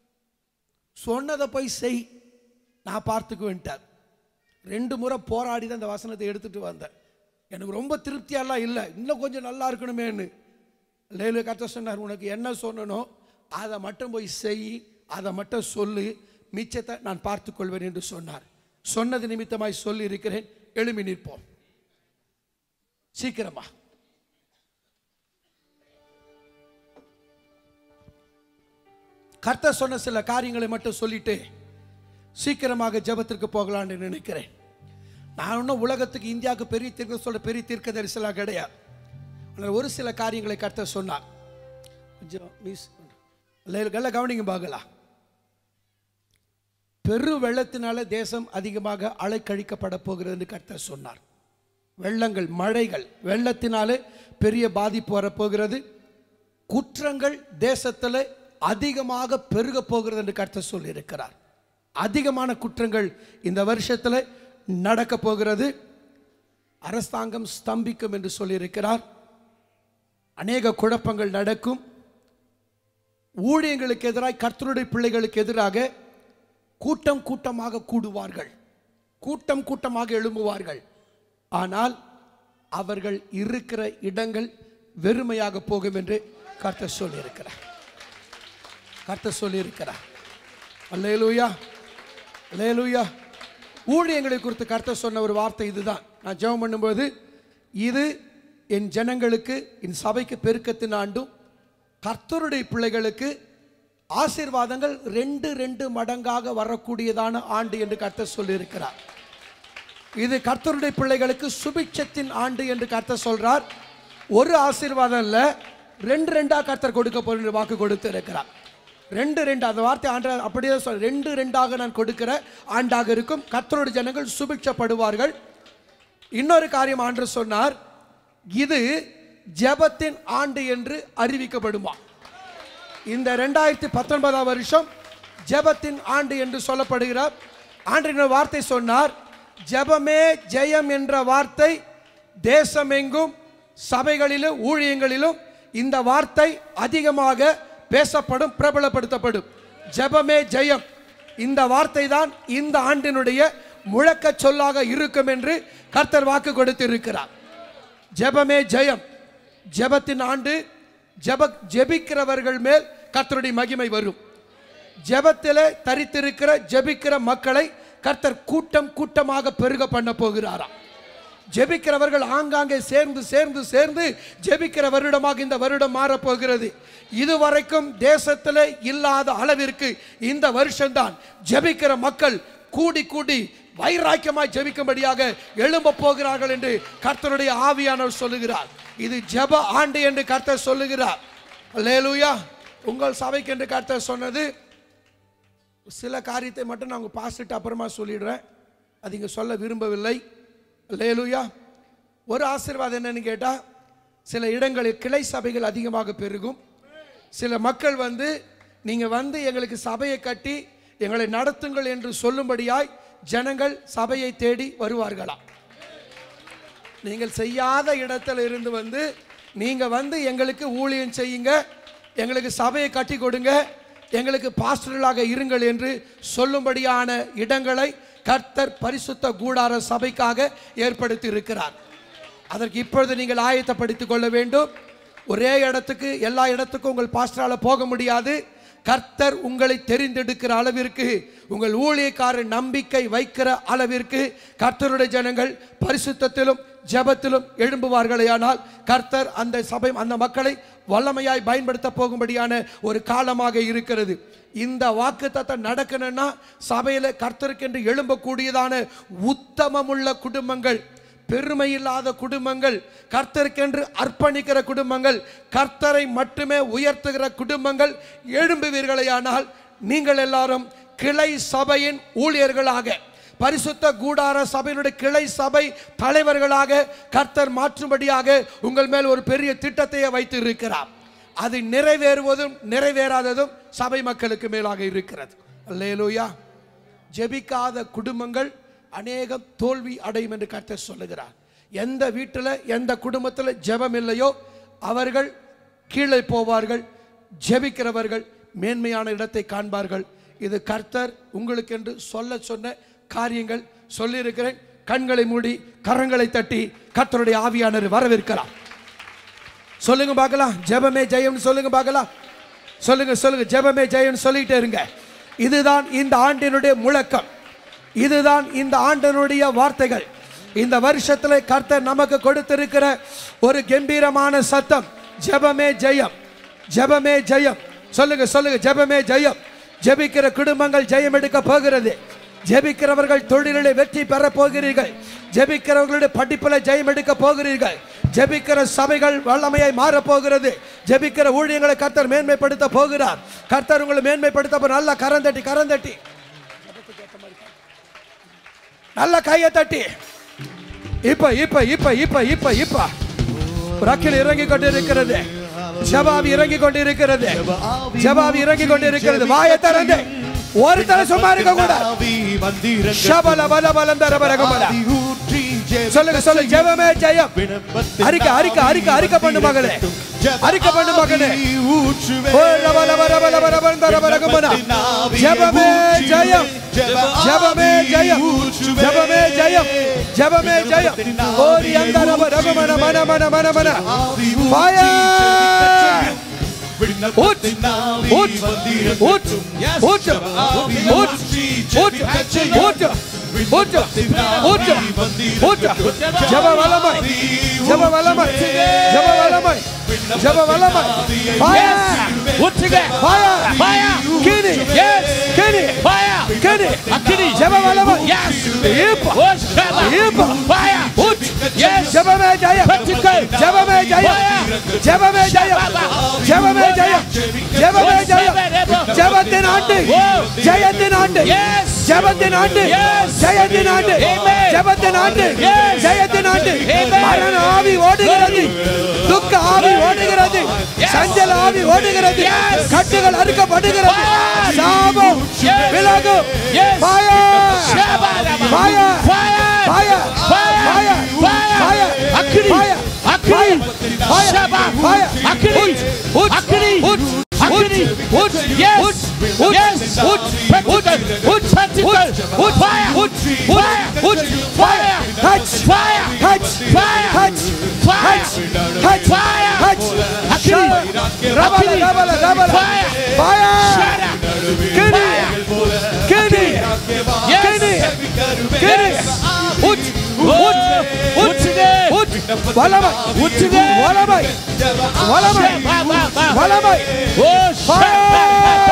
சொன்னதை போய் செய் நான் பார்த்துக்குவேன்ட்டார் ரெண்டு முறை போராடி தான் இந்த வசனத்தை எடுத்துட்டு வந்தேன் எனக்கு ரொம்ப திருப்தியெல்லாம் இல்லை இன்னும் கொஞ்சம் நல்லா இருக்கணுமேன்னு லேலு கத்த சொன்னார் உனக்கு என்ன சொன்னனோ அதை மட்டும் போய் செய் அதை மட்டும் சொல்லு மிச்சத்தை நான் பார்த்துக்கொள்வேன் என்று சொன்னார் சொன்னது நிமித்தமாய் சொல்லி இருக்கிறேன் எழுமி நிற்போம் சீக்கிரமா கர்த்தர் சொன்ன சில காரியங்களை மட்டும் சொல்லிட்டு சீக்கிரமாக ஜெபத்திற்கு போகலான்னு நினைக்கிறேன் நான் இன்னும் உலகத்துக்கு இந்தியாவுக்கு பெரிய தீர்க்க சொல்ல பெரிய தீர்க்க தரிசலாம் கிடையாது ஆனால் ஒரு சில காரியங்களை கர்த்தர் சொன்னார் கொஞ்சம் மிஸ் எல்லாம் கவனிங்க பார்க்கலாம் பெரு வெள்ளத்தினால தேசம் அதிகமாக அலைக்கழிக்கப்பட போகிறது என்று கர்த்தர் சொன்னார் வெள்ளங்கள் மழைகள் வெள்ளத்தினாலே பெரிய பாதிப்பு வரப்போகிறது குற்றங்கள் தேசத்தில் அதிகமாக பெருக போகிறது என்று கர்த்தர் சொல்லியிருக்கிறார் அதிகமான குற்றங்கள் இந்த வருஷத்தில் நடக்க போகிறது அரசாங்கம் ஸ்தம்பிக்கும் என்று சொல்லியிருக்கிறார் அநேக குழப்பங்கள் நடக்கும் ஊழியங்களுக்கு எதிராக கர்த்தருடைய பிள்ளைகளுக்கு எதிராக கூட்டம் கூட்டமாக கூடுவார்கள் கூட்டம் கூட்டமாக எழும்புவார்கள் ஆனால் அவர்கள் இருக்கிற இடங்கள் வெறுமையாக போகும் என்று கர்த்தர் சொல்லியிருக்கிறார் கர்த்தர் சொல்லியிருக்கிறார் அல்லேலூயா அல்லேலூயா ஊழியங்களை குறித்து கர்த்தர் சொன்ன ஒரு வார்த்தை இதுதான் நான் ஜெபம் பண்ணும்போது இது என் ஜனங்களுக்கு என் சபைக்கு பெருக்கத்தின் ஆண்டும் கர்த்தருடைய பிள்ளைகளுக்கு ஆசீர்வாதங்கள் ரெண்டு ரெண்டு மடங்காக வரக்கூடியதான ஆண்டு என்று கர்த்தர் சொல்லியிருக்கிறார் இது கர்த்தருடைய பிள்ளைகளுக்கு சுபிட்சத்தின் ஆண்டு என்று கர்த்தர் சொல்றார் ஒரு ஆசீர்வாதம் இல்ல ரெண்டு ரெண்டா கர்த்தர் கொடுக்க போற வாக்கு கொடுத்து இருக்கிறார் ரெண்டு ரெண்டு அந்த வார்த்தை ஆண்ட அப்படியே சொல் ரெண்டு ரெண்டாக நான் கொடுக்கிற ஆண்டாக இருக்கும் கர்த்தருடைய ஜனங்கள் சுபிட்சப்படுவார்கள் இன்னொரு காரியம் ஆண்டு சொன்னார் இது ஜெபத்தின் ஆண்டு என்று அறிவிக்கப்படுமா இந்த ரெண்டாயிரத்தி பத்தொன்பதாம் வருஷம் ஜெபத்தின் ஆண்டு என்று சொல்லப்படுகிறார் ஆண்டு வார்த்தை சொன்னார் ஜெபமே ஜெயம் என்ற வார்த்தை தேசமெங்கும் சபைகளிலும் ஊழியங்களிலும் இந்த வார்த்தை அதிகமாக பேசப்படும் பிரபலப்படுத்தப்படும் ஜெபமே ஜெயம் இந்த வார்த்தை தான் இந்த ஆண்டினுடைய முழக்க சொல்லாக இருக்கும் என்று கர்த்தர் வாக்கு கொடுத்து இருக்கிறார் ஜெபமே ஜெயம் ஜெபத்தின் ஆண்டு ஜெப ஜெபிக்கிறவர்கள் மேல் கர்த்தருடைய மகிமை வரும் ஜெபத்திலே தரித்திருக்கிற ஜெபிக்கிற மக்களை கர்த்தர் கூட்டம் கூட்டமாக பெருக பண்ண போகிறாராம் ஜெபிக்கிறவர்கள் ஆங்காங்கே சேர்ந்து சேர்ந்து சேர்ந்து ஜெபிக்கிற வருடமாக இந்த வருடம் மாறப்போகிறது இதுவரைக்கும் தேசத்தில் இல்லாத அளவிற்கு இந்த வருஷம்தான் ஜெபிக்கிற மக்கள் கூடி கூடி வைராக்கியமாய் ஜெபிக்கும்படியாக எழும்ப போகிறார்கள் என்று கர்த்தருடைய ஆவியானவர் சொல்லுகிறார் இது ஜெப ஆண்டு என்று கர்த்தர் சொல்லுகிறார் லேலுயா உங்கள் சபைக்கு என்று கர்த்தர் சொன்னது சில காரியத்தை மட்டும் நான் உங்கள் பாஸ்ட்டு அப்புறமா சொல்லிடுறேன் அது இங்கே சொல்ல விரும்பவில்லை லேலுயா ஒரு ஆசீர்வாதம் என்னன்னு கேட்டால் சில இடங்களில் கிளை சபைகள் அதிகமாக பெருகும் சில மக்கள் வந்து நீங்கள் வந்து எங்களுக்கு சபையை கட்டி எங்களை நடத்துங்கள் என்று சொல்லும்படியாய் ஜனங்கள் சபையை தேடி வருவார்களாம் நீங்கள் செய்யாத இடத்துல இருந்து வந்து நீங்க வந்து எங்களுக்கு ஊழியம் செய்யுங்க எங்களுக்கு சபையை கட்டி கொடுங்க எங்களுக்கு பாஸ்டர்களாக இருங்கள் என்று சொல்லும்படியான இடங்களை கர்த்தர் பரிசுத்த கூடார சபைக்காக ஏற்படுத்தி இருக்கிறார் அதற்கு இப்பொழுது நீங்கள் ஆயத்தப்படுத்திக் கொள்ள வேண்டும் ஒரே இடத்துக்கு எல்லா இடத்துக்கும் உங்கள் பாஸ்டரால போக முடியாது கர்த்தர் உங்களை தெரிந்தெடுக்கிற அளவிற்கு உங்கள் ஊழியக்காரர் நம்பிக்கை வைக்கிற அளவிற்கு கர்த்தருடைய ஜனங்கள் பரிசுத்தத்திலும் ஜெபத்திலும் எழும்புவார்களேயானால் கர்த்தர் அந்த சபை அந்த மக்களை வல்லமையாய் பயன்படுத்த போகும்படியான ஒரு காலமாக இருக்கிறது இந்த வாக்கு தத்தம் நடக்கணும்னா சபையில் கர்த்தருக்கென்று எழும்பக்கூடியதான உத்தமமுள்ள குடும்பங்கள் பெருமை இல்லாத குடும்பங்கள் கர்த்தருக்கென்று அர்ப்பணிக்கிற குடும்பங்கள் கர்த்தரை மட்டுமே உயர்த்துகிற குடும்பங்கள் எழும்புவீர்களேயானால் நீங்கள் எல்லாரும் கிளை சபையின் ஊழியர்களாக பரிசுத்த கூடார சபையினுடைய கிளை சபை தலைவர்களாக கர்த்தர் மாற்றும்படியாக உங்கள் மேல் ஒரு பெரிய திட்டத்தையே வைத்து இருக்கிறார் அது நிறைவேறுவதும் நிறைவேறாததும் சபை மக்களுக்கு மேலாக இருக்கிறது அல்லேலூயா ஜெபிக்காத குடும்பங்கள் அநேகம் தோல்வி அடையும் என்று கர்த்தர் சொல்லுகிறார் எந்த வீட்டில் எந்த குடும்பத்தில் ஜெபம் இல்லையோ அவர்கள் கீழே போவார்கள் ஜெபிக்கிறவர்கள் மேன்மையான இடத்தை காண்பார்கள் இது கர்த்தர் உங்களுக்கென்று சொல்ல சொன்ன காரியங்கள் சொல்லியிருக்கிறேன் கண்களை மூடி கரங்களை தட்டி கர்த்தருடைய ஆவியானவர் வரவேற்கலாம் சொல்லுங்க பார்க்கலாம் ஜெபமே ஜெயம்னு சொல்லுங்க பார்க்கலாம் சொல்லுங்க சொல்லுங்க ஜெபமே ஜெயம்னு சொல்லிட்டே இருங்க இதுதான் இந்த ஆண்டினுடைய முழக்கம் இதுதான் இந்த ஆண்டினுடைய வார்த்தைகள் இந்த வருஷத்துல கர்த்தர் நமக்கு கொடுத்திருக்கிற ஒரு கம்பீரமான சத்தம் ஜெபமே ஜெயம் ஜெபமே ஜெயம் சொல்லுங்க சொல்லுங்க ஜெபமே ஜெயம் ஜெபிக்கிற குடும்பங்கள் ஜெயம் எடுக்க போகிறது ஜெபிக்கிறவர்கள் தொழிலில் வெற்றி பெற போகிறீர்கள் ஜெபிக்கிறவர்களுடைய படிப்பில் ஜெயம் எடுக்க போகிறீர்கள் ஜெபிக்கிற சபைகள் வல்லமையை மாற போகிறது ஜெபிக்கிற ஊழியங்களை கர்த்தர் மேன்மைப்படுத்த போகிறார் கர்த்தர் உங்களை மேன்மைப்படுத்த போ- நல்லா கரந்தட்டி கரந்தட்டி நல்ல கையை தட்டி இப்ப இப்ப இப்ப இப்ப இப்ப இப்ப ரக்கில் இறங்கி கொண்டிருக்கிறது ஜபாவி இறங்கி கொண்டிருக்கிறது ஜபாவி இறங்கி கொண்டிருக்கிறது வாயை திறந்து ஒரு தலை சும்மா இருக்க கூட ஆவி வந்திறங்க ஷபல பல பலம் தர பரகமல ஆவி ஊற்றி ஜெப சொல்லுங்க சொல்லுங்க ஜெபமே ஜெயம் விண்ணப்பத்தின் அறிக்க அறிக்க அறிக்க அறிக்க பண்ணு மகளே ஜெப அறிக்க பண்ணு மகனே ஆவி ஊற்றுவே. ஓ ரபல பல பல பல பலம் தர பரகமல ஜெபமே ஜெயம் ஜெபமே ஜெயம் ஜெபமே ஜெயம் ஜெபமே ஜெயம் ஓரி அந்த ரப ரபமன மன மன மன மன Fire! ஊட் ஊட் ஊட் ஊட் ஊட் ஊட் ஊட் ஊட் ஊட் ஊட் ஜெப வல்லமை ஜெப வல்லமை ஜெப வல்லமை ஜெப வல்லமை Fire! ஊற்றுக Fire! Fire! கினி Yes! கினி Fire! கினி அக்கினி! ஜெப வல்லமை Yes! இப்ப ஓ ஷபா! இப்ப Fire! ஊட் Yes! ஜெபமே ஜெயம் Vertical! ஜெபமே ஜெயம் ஜெபமே ஜெயம் ஜெபமே ஜெயம் ஜெபமே ஜெயம் ஜெபத்தின் ஆண்டு ஜெயத்தின் ஆண்டு Yes! ஜெபத்தின் ஆண்டு Yes! ஜெயத்தின் ஆண்டு Amen! ஜெபத்தின் ஆண்டு Yes! ஜெயத்தின் ஆண்டு Amen! மரண ஆவி ஓடுகிறது துக்க ஆவி ஓடுகிறது சஞ்சல ஆவி ஓடுகிறது Yes! கட்டுகள் அறுக்கப்படுகிறது Fire! சாபம் Yes! விலகும் Yes! Fire! ஷபா! Fire! Fire! Fire! Fire! Fire! Fire! Fire! அக்கினி! Fire! அக்கினி! Fire! ஷபா! Fire! அக்கினி! உட்! அக்கினி! உட்! அக்கினி! உட்! Yes! உட்! உட்! Yes! உட்! Practical! உட்! Practical! உட்! Fire! உட்! Fire! உட்! Fire! Touch! Fire! Touch! Fire! Touch! Fire! Touch! Fire! Touch! அக்கினி! ரபல அக்கினி! ரபல ரபல Fire! Fire! Shut up! கிணி கிணி Yes! கிணி கிணி உட் உட் உட் ஊற்றுக! உட் வலமை ஊற்றுக! வலமை வலமை ஷபா! பா! பா! வலமை ஓ ஷபா!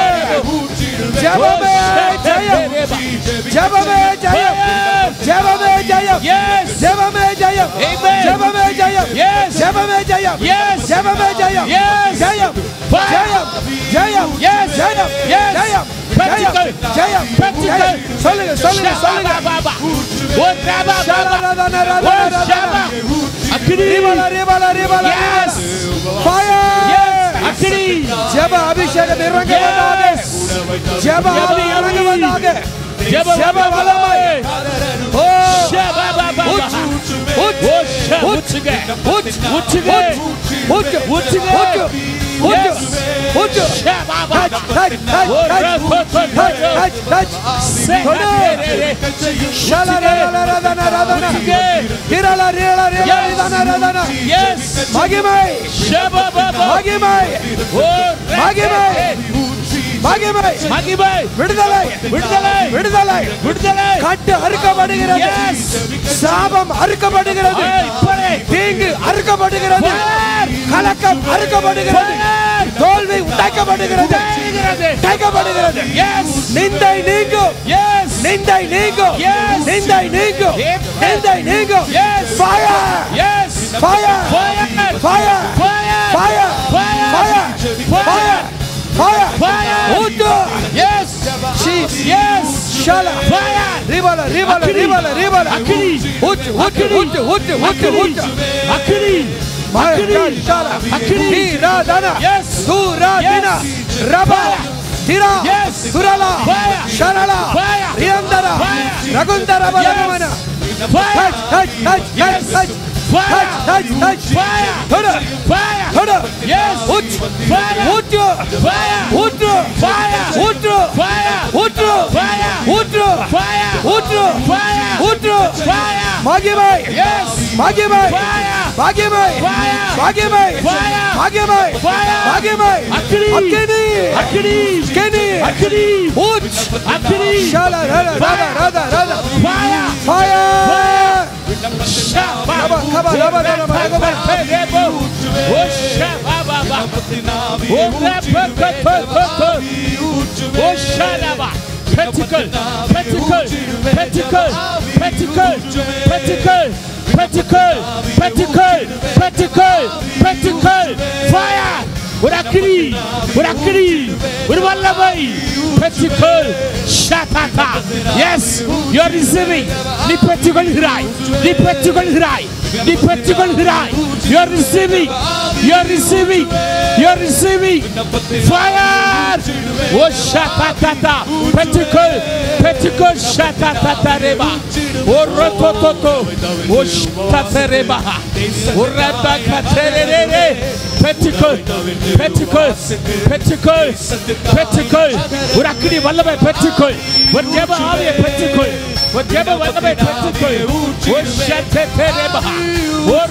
ஜெபமே ஜெயம் ஜெபமே ஜெயம் ஜெபமே ஜெயம் Yes! ஜெபமே ஜெயம் Amen. ஜெபமே ஜெயம் Yes! ஜெபமே ஜெயம் Yes! ஜெபமே ஜெயம் Yes! ஜெயம் Fire! ஜெயம் ஜெயம் Yes! ஜெயம் Yes! ஜெயம் Practical! ஜெயம் Practical! ஜெயம். சொல்லுங்க சொல்லுங்க சொல்லுங்க ஷபா! பா! ஓ ஷபா! பா! ஷரரதன ஓ ரதன ஷபா! ரதன. அக்கினி! ரிபல ரிபல ரிபல Yes! Fire! Yes! அக்கினி! ஜெப அபிஷேகம் இறங்க வந்தாக ஜெப ஆவி இறங்க வந்தாக ஜெப ஜெப வல்லமை ஓ ஷபா! பா! பா! உச் உச் ஓ ஷபா! உச் ஊற்றுக! உச் ஊற்றுக! உச் உச் ஊற்றுக! உச் Yes! உச் ஷபா! பா! டச் டச் டச் ஓ டச் டச் டச் டச் தொடு ஷலரரரதன ரதன திரள ரிள ரிள ரிதன ரதன Yes! மகிமை ஷபா! பா! பா! மகிமை ஓ மகிமை மகிமை மகிமை விடுதலை விடுதலை விடுதலை விடுதலை கட்டு அறுக்கப்படுகிறது Yes! சாபம் அறுக்கப்படுகிறது ஏய், இப்படி. தீங்கு அறுக்கப்படுகிறது Fire! கலக்கம் அறுக்கப்படுகிறது Fire! தோல்வி உடைக்கப்படுகிறது உடைக்கப்படுகிறது. உடைக்கப்படுகிறது Yes! நிந்தை நீங்கும் Yes! நிந்தை நீங்கும் Yes! நிந்தை நீங்கும் Amen. நிந்தை நீங்கும் Yes! fire Yes! fire Fire! fire Fire! fire Fire! fire fire fire Fire! ஊட்டு Yes! Chief. Yes! Shala. Fire! ரிபல ரிபல அக்கினி. ரிபல ரிபல அக்கினி. ஊட்டு ஊட்டு ஊட்டு ஊட்டு ஊட்டு ஊட்டு அக்கினி! அக்கினி ஷாலா அக்கினி. தீராதன Yes. தூராதின Yes. ரபா திரா Yes. சுரலா Fire. ஷரலா Fire. ரியந்தர Fire. ரகுந்தர பலகமன Fire! Touch touch touch Yes. Touch Fire! Touch touch touch Fire! தொடு Fire! தொடு Yes! ஊட் Fire! ஊட்டு Fire! ஊட்டு Fire! ஊட்டு Fire! ஊட்டு Fire! ஊட்டு Fire! ஊட்டு Fire! ஊட்டு Fire! மகிமை Yes! மகிமை Fire! மகிமை Fire! மகிமை Fire! மகிமை Fire! மகிமை அக்கினி! அக்கினி அக்கினி! அக்கினி அக்கினி! ஊச் அக்கினி! ஷாலா ரத ரத ரத ரத Fire! ஃபயர் ரபா ரபா ரபா ரபா Rebo. Oshababa. Orapakotokoto. Oshalaba. Pentacle, pentacle, pentacle, pentacle, pentacle, pentacle, pentacle, pentacle, pentacle, fire! ஒரு அக்கினி ஒரு அக்கினி ஒரு வல்லமை பெற்றுக்கொள் ஷாதாதா எஸ் யூ ஆர் ரிசீவிங் நீ பெற்றுக்கொள்கிறாய் நீ பெற்றுக்கொள்கிறாய் நீ பெற்றுக்கொள்கிறாய் you are receiving you are receiving you are receiving fire ஓ ஷாதாதா பெற்றுக்கொள் பெற்றுக்கொள் ஷாதாதா ரேபா ஓ ரோதோதோ ஓ ஷாதாரேபா ஓ ரபா கதரேரே பெற்றுக்கொள் பெற்றுக்கொள் பெற்றுக்கொள் பெற்றுக்கொள் ஒரு அக்கினி வல்லமை பெற்றுக்கொள் ஒரு ஜெப ஆவியை பெற்றுக்கொள் ஒரு ஜெப வல்லமை பெற்றுக்கொள் ஒரு ஷத்தேரேபா ஒரு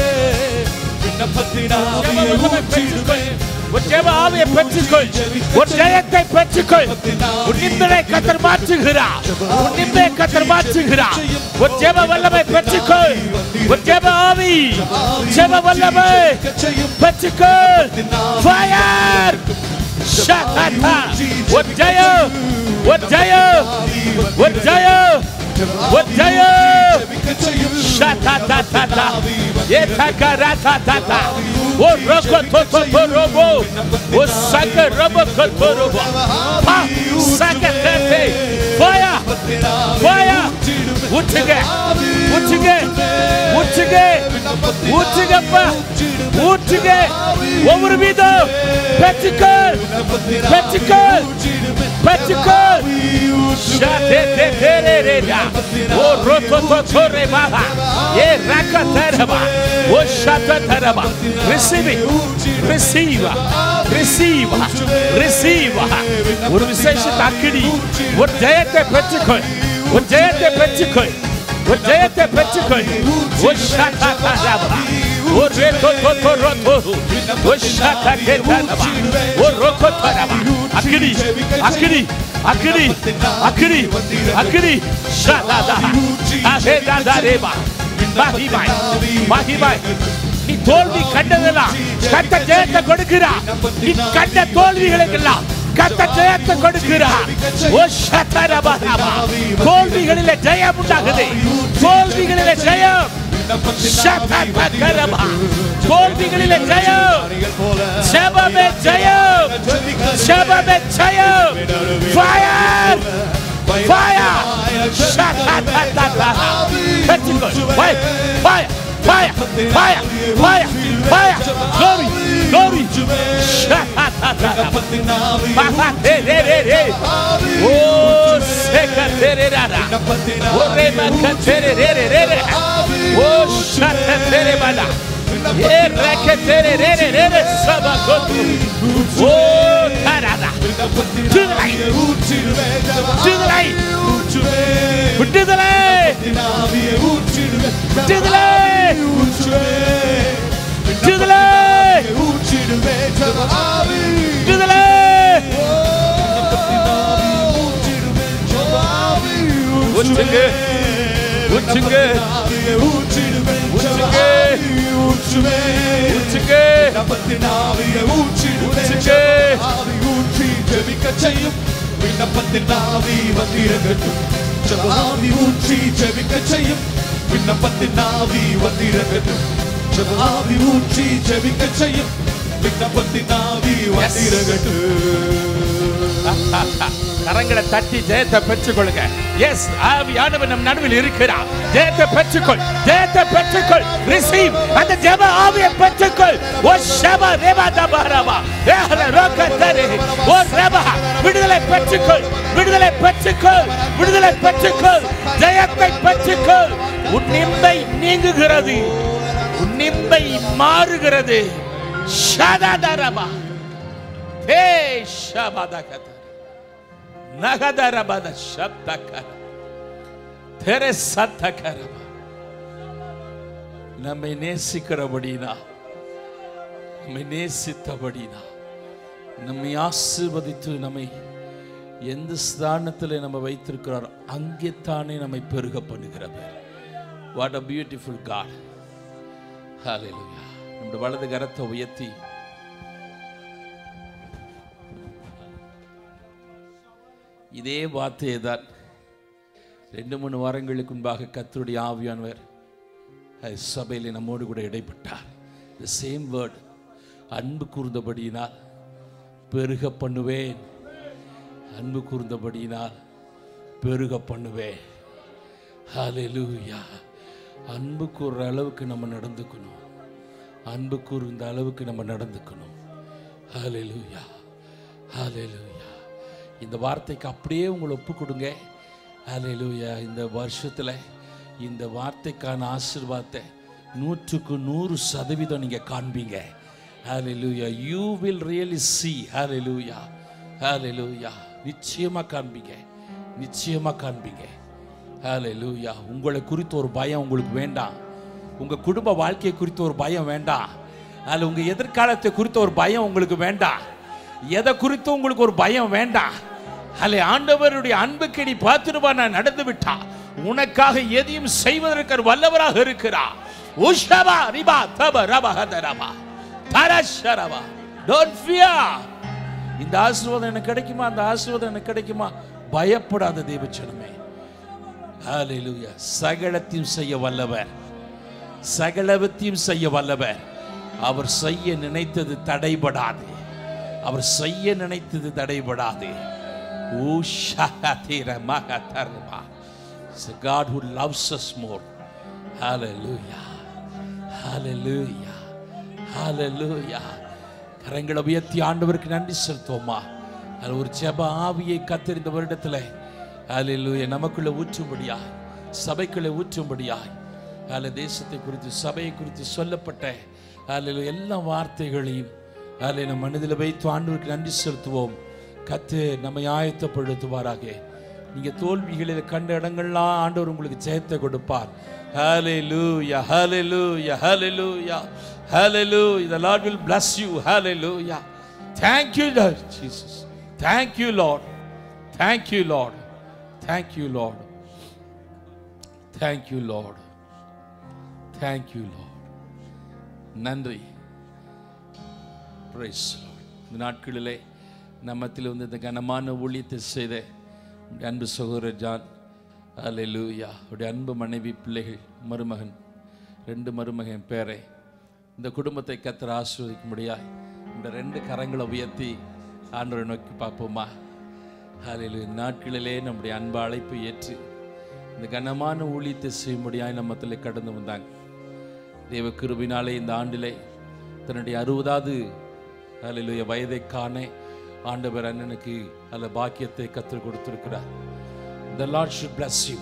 ஜெப வல்லமை பெற்றுக்கொள் ஒரு ஜெப ஆவியை பெற்றுக்கொள் ஒரு ஜெயத்தை பெற்றுக்கொள் உன் நிந்தனை கத்தர் மாற்றுகிறார் உன் நிந்தனை கத்தர் மாற்றுகிறார் ஒரு ஜெப வல்லமை பெற்றுக்கொள் ஒரு ஜெப ஆவி ஜெப வல்லமை பெற்றுக்கொள் ஃபயர் ஷாத்தா ஒரு ஜெயம் ஒரு ஜெயம் ஒரு ஜெயம் ஒரு ஜெயம் ஷாத்தா ஏதகராத்தா ஓ ரோகோ தோதோ ரோபோ ஓ சக ரோபோ கோதோ ரோபோ பா சக தே ஃபயா ஃபயா ஊற்றுங்க ஊற்றுங்க ஊற்றுங்க ஊற்றுங்கப்பா ஊற்றுங்க ஒவ்வொரு வீதம் பெற்றுக்கொள் பெற்றுக்கொள் பெற்றுக்கொள் ஷாதே தே தே ரே ரே ரா ஓ ரோகோ தோதோ ரே பாபா ஏ ராக்கா தரபா ஓ ஷாத்தா தரபா ரிசீவ் ரிசீவ் ரிசீவ் ரிசீவ் ஒரு விசேஷ அக்கினி ஒரு ஜெயத்தை பெற்றுக்கொள் ஒரு ஜெயத்தை பெற்றுக்கொள் ஒரு ஜெயத்தை பெற்றுக்கொள் ஓ ஷாத்தா தரபா ஓ ரே தோ தோ தோ ரோ தோ ஓ ஷாத்தா தே தரபா ஓ ரோகோ தரபா அக்கினி அக்கினி அக்கினி அக்கினி அக்கினி ஷாதா அதே தாதா ரேபா மகிமாய் மகிமாய் நீ தோல்வி கண்டதெல்லாம் கத்த ஜெயத்தை கொடுக்கிறா நீ கண்ட தோல்விகளுக்கெல்லாம் கத்த ஜெயத்தை கொடுக்கிறா ஓ ஷத்தரபரபா தோல்விகளிலே ஜெயம் உண்டாகுது தோல்விகளிலே ஜெயம் ஷத்தரபரபா தோல்விகளிலே ஜெயம் ஜெபமே ஜெயம் ஜெபமே ஜெயம் ஃபயர் ஃபயர் ஷத்தரபரபா பெற்றுக்கொள் fire fire fire, fire, fire, fire, glory, glory. Oh, sekatererara. Oh, remakatererere. Oh, shataterebala. Eh, reketererere, sabakotu. Oh, tarara. To the light. To the light. விடுதலை விடுதலை விடுதலை விடுதலை ஊற்றுங்க ஊற்றுங்க ஊற்றுங்க ஊற்றுங்க விண்ணப்பத்தின் ஆவி வந்திரகட்டும் ஜபாவி ஊற்றி ஜெபிக்க செய்யும் விண்ணப்பத்தின் ஆவி வந்திரகட்டும் ஜபாவி ஊற்றி ஜெபிக்க செய்யும் விண்ணப்பத்தின் ஆவி வந்திரகட்டும் கரங்களை தட்டி ஜெயத்தை பெற்றுக்கொள்ளுங்க எஸ் ஆவியானவர் நம் நடுவில் இருக்கிறார் ஜெயத்தை பெற்றுக்கொள் ஜெயத்தை பெற்றுக்கொள் ரிசீவ் அந்த ஜெப ஆவியை பெற்றுக்கொள் ஓ ஷப ரேபா தபரபா ஏஹல ரோக தரே ஓ ரேபா விடுதலை பெற்றுக்கொள் விடுதலை பெற்றுக்கொள் விடுதலை பெற்றுக்கொள் ஜெயத்தை பெற்றுக்கொள் உன் நிந்தை நீங்குகிறது உன் நிந்தை மாறுகிறது ஷததரபா ஹே ஷபதகத நகதரபத சப்தகர தெரே சத்தகரபா நம்மை நேசிக்கிறபடினா நம்மை நேசித்தபடினா நம்மை ஆசீர்வதித்து நம்மை எந்த ஸ்தானத்தில் நம்ம வைத்திருக்கிறாரோ அங்கே தானே நம்மை பெருக பண்ணுகிறவர் வாட் அ பியூட்டிஃபுல் காட் ஹalleluya நம்முடைய வலது கரத்தை உயர்த்தி இதே வார்த்தையை தான் ரெண்டு மூணு வாரங்களுக்கு முன்பாக கத்தருடைய ஆவியானவர் அஹ், சபையிலே நம்மோடு கூட இடைப்பட்டார் த சேம் வேர்ட் அன்பு கூர்ந்தபடியினால் பெருக பண்ணுவேன் அன்பு கூர்ந்தபடியினால் பெருக பண்ணுவேன் ஹalleluya அன்பு கூறுற அளவுக்கு நம்ம நடந்துக்கணும் அன்பு கூர்ந்த அளவுக்கு நம்ம நடந்துக்கணும் ஹalleluya ஹalleluya இந்த வார்த்தைக்கு அப்படியே உங்களை ஒப்பு கொடுங்க ஹalleluya இந்த வருஷத்தில் இந்த வார்த்தைக்கான ஆசீர்வாதத்தை நூற்றுக்கு நூறு சதவீதம் நீங்கள் காண்பீங்க ஹalleluya யூ வில் ரியலி see ஹalleluya ஹalleluya நிச்சயமாக காண்பீங்க நிச்சயமாக காண்பீங்க ஹalleluya உங்களை குறித்து ஒரு பயம் உங்களுக்கு வேண்டாம் உங்க குடும்ப வாழ்க்கையை குறித்து ஒரு பயம் வேண்டாம் அதில் உங்க எதிர்காலத்தை குறித்த ஒரு பயம் உங்களுக்கு வேண்டாம் எதை குறித்து உங்களுக்கு ஒரு பயம் வேண்டாம் அல்ல ஆண்டவருடைய அன்புக்கு நீ பார்த்துருவா நான் நடந்து விட்டா உனக்காக எதையும் செய்வதற்கு அவர் வல்லவராக இருக்கிறார் உஷபா ரிபா தப ரப ஹதரபா தரஷரபா டோன்ட் ஃபியர் இந்த ஆசீர்வாதம் எனக்கு கிடைக்குமா அந்த ஆசீர்வாதம் எனக்கு கிடைக்குமா பயப்படாத தேவச்சனமே ஹalleluya சகலத்தையும் செய்ய வல்லவர் சகலவத்தையும் செய்ய வல்லவர் அவர் செய்ய நினைத்தது தடைபடாது அவர் செய்ய நினைத்தது தடைபடாது ஓ ஷஹதீர மகதர்மா It's a God who loves us more. Hallelujah. Hallelujah. Hallelujah. கரங்களை உயர்த்தி ஆண்டவருக்கு நன்றி செலுத்துவோமா அது ஒரு ஜெப ஆவியை கத்திருந்த வருடத்தில் ஹalleluya நமக்குள்ள ஊற்றும்படியாய் சபைக்குள்ள ஊற்றும்படியாய் அல்ல தேசத்தை குறித்து சபையை குறித்து சொல்லப்பட்ட அல்ல எல்லா வார்த்தைகளையும் அல்ல நம் மனதில் வைத்து ஆண்டவருக்கு நன்றி செலுத்துவோம் கத்து நம்மை ஆயத்தப்படுத்துவாராக நீங்க தோல்விகளில் கண்ட இடங்கள்லாம் ஆண்டவர் உங்களுக்கு ஜெயத்தை கொடுப்பார் ஹalleluya hallelujah hallelujah hallelujah the lord will bless you hallelujah thank you lord jesus thank you lord thank you lord thank you lord thank you lord thank you lord நன்றி Praise the Lord. இந்த நாட்களிலே நம்மத்தில் வந்து இந்த கனமான ஊழியத்தை செய்த உம்முடைய அன்பு சகோதரர் ஜான் அல்லேலூயா அவருடைய அன்பு மனைவி பிள்ளைகள் மருமகன் ரெண்டு மருமகன் பேரை இந்த குடும்பத்தை கத்தர் ஆசீர்வதிக்கும்படியாய் இந்த ரெண்டு கரங்களை உயர்த்தி ஆண்டவரை நோக்கி பார்ப்போமா அதில் நாட்களிலே நம்முடைய அன்பு அழைப்பை ஏற்று இந்த கனமான ஊழியத்தை செய்யும்படியாய் நம்மத்தில் கடந்து வந்தாங்க தேவ கிருபினாலே இந்த ஆண்டிலே தன்னுடைய அறுபதாவது அல்லேலூயா வயதை காண ஆண்டவர் அண்ணனுக்கு அல்ல பாக்கியத்தை கற்றுக் கொடுத்திருக்கிறார் the lord should bless you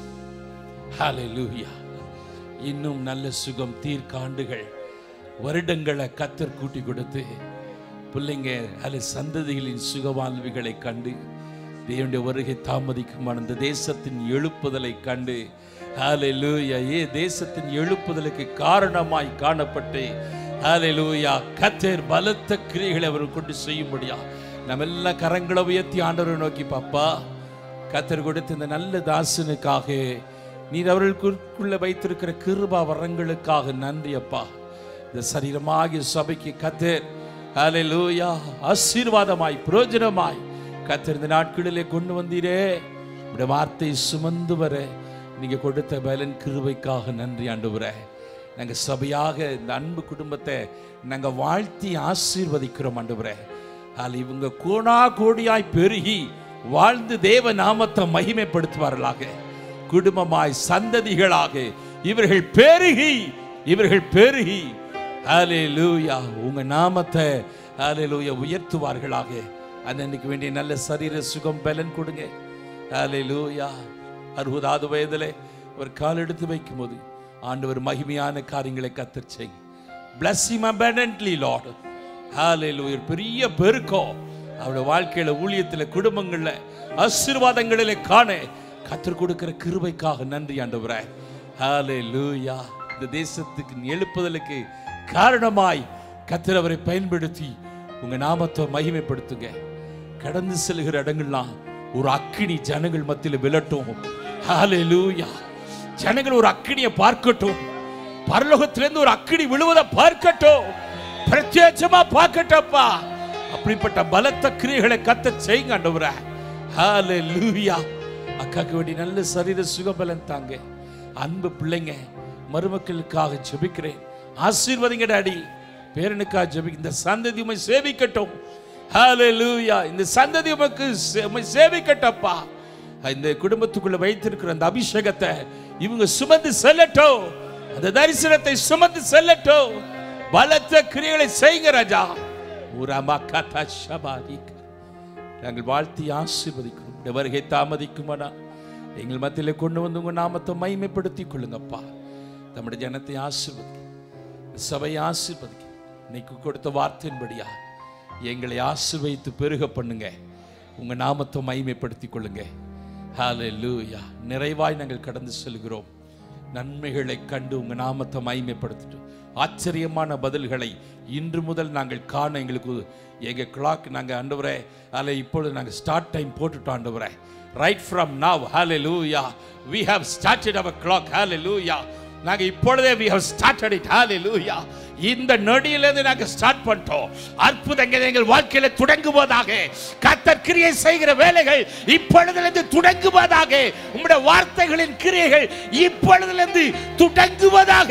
hallelujah இன்னும் நல்ல சுகம் தீர்க்காண்டுகள் வருடங்களை கத்தர் கூட்டி கொடுத்து பிள்ளைங்க அல்ல சந்ததிகளின் சுகவாழ்வுகளை கண்டு தேவனுடைய வருகை தாமதிக்குமான இந்த தேசத்தின் எழுப்புதலை கண்டு ஹalleluya ஏ தேசத்தின் எழுப்புதலுக்கு காரணமாய் காணப்பட்டு ஹalleluya கத்தர் பலத்த கிரியைகளை அவர் கொண்டு செய்யும்படியா நம்ம எல்லாம் கரங்களை உயர்த்தி ஆண்டவரை நோக்கி பாப்பா கத்தர் கொடுத்த இந்த நல்ல தாசனுக்காக நீர் அவர்களுக்குள்ள வைத்திருக்கிற கிருபா வரங்களுக்காக நன்றி அப்பா இந்த சரீரமாகிய சபைக்கு கத்தர் ஹalleluya ஆசீர்வாதமாய் பிரயோஜனமாய் கத்தர் இந்த நாட்களிலே கொண்டு வந்தீரே உடைய வார்த்தை சுமந்து வர நீங்க கொடுத்த பலன் கிருபைக்காக நன்றி ஆண்டவரே நாங்க சபையாக இந்த அன்பு குடும்பத்தை நாங்க வாழ்த்தி ஆசீர்வதிக்கிறோம் ஆண்டவரே அதில் இவங்க கோணா கோடியாய் பெருகி வாழ்ந்து தேவ நாமத்தை மகிமைப்படுத்துவார்களாக குடும்பமாய் சந்ததிகளாக இவர்கள் பெருகி இவர்கள் பெருகி ஹalleluya உங்க நாமத்தை ஹalleluya உயர்த்துவார்களாக அன்னைக்கு வேண்டிய நல்ல சரீர சுகம் பலன் கொடுங்க ஹalleluya அறுபதாவது வயதிலே ஒரு கால் எடுத்து வைக்கும்போது ஆண்டவர் மகிமையான காரியங்களை கத்தர் செய்யும் bless him abundantly lord ஹalleluya பெரிய பெருக்கம் அவருடைய வாழ்க்கையில ஊழியத்துல குடும்பங்கள்ல ஆசீர்வாதங்களில காண கத்தர் கொடுக்கிற கிருபைக்காக நன்றி ஆண்டவரே ஹalleluya இந்த தேசத்துக்கு எழுப்புதலுக்கு காரணமாய் கத்தர் அவரை பயன்படுத்தி உங்க நாமத்தை மகிமைப்படுத்துங்க கடந்து செல்கிற இடங்கள்லாம் ஒரு அக்கினி ஜனங்கள் மத்தியில் விழட்டும் ஹalleluya ஜனங்கள் ஒரு அக்கினியை பார்க்கட்டும் பரலோகத்திலிருந்து ஒரு அக்கினி விழுவதை பார்க்கட்டும் பிரத்யேகமா பார்க்கட்டப்பா அப்படிப்பட்ட பலத்த கிரியைகளை கத்த செய்யுங்க ஆண்டவரே ஹalleluya அக்காக்கு வேண்டி நல்ல சரீர சுகபலன் தாங்க அன்பு பிள்ளைங்க மருமக்களுக்காக ஜெபிக்கிறேன் ஆசீர்வதிங்க டாடி பேரனுக்காக ஜெபி இந்த சந்ததி உம்மை சேவிக்கட்டும் ஹalleluya இந்த சந்ததி உமக்கு சே- உம்மை சேவிக்கட்டப்பா இந்த குடும்பத்துக்குள்ள வைத்திருக்கிற அந்த அபிஷேகத்தை இவங்க சுமந்து செல்லட்டும் அந்த தரிசனத்தை சுமந்து செல்லட்டும் பலத்த கிரியைகளை செய்யுங்க ராஜா ஊராமா கதா ஷபாரிக் நாங்கள் வாழ்த்தி ஆசீர்வதிக்கிறோம் உடைய வருகை தாமதிக்குமானா எங்கள் மத்தியிலே கொண்டு வந்து உங்க நாமத்தை மைமைப்படுத்திக் கொள்ளுங்கப்பா நம்முடைய ஜனத்தை ஆசீர்வதி சபையை ஆசீர்வதி இன்னைக்கு கொடுத்த வார்த்தையின்படியா எங்களை ஆசீர்வதித்து பெருக பண்ணுங்க உங்க நாமத்தை மைமைப்படுத்திக் கொள்ளுங்க ஹalleluya நிறைவாய் நாங்கள் கடந்து செல்கிறோம் நன்மைகளை கண்டு உங்க நாமத்தை மைமைப்படுத்திட்டு ஆச்சரியமான பதில்களை இன்று முதல் நாங்கள் காண எங்களுக்கு எங்க கிளாக் நாங்க ஆண்டவரே அதில் இப்பொழுது நாங்கள் ஸ்டார்ட் டைம் போட்டுட்டோம் ஆண்டவரே right from now hallelujah we have started our clock hallelujah நாங்க இப்பொழுதே we have started it hallelujah இந்த நொடியிலிருந்து நாங்க ஸ்டார்ட் பண்ணிட்டோம் அற்புதங்கள் எங்கள் வாழ்க்கையில தொடங்குவதாக கத்தர் கிரியை செய்கிற வேலைகள் இப்பொழுதிலிருந்து தொடங்குவதாக உம்முடைய வார்த்தைகளின் கிரியைகள் இப்பொழுதிலிருந்து தொடங்குவதாக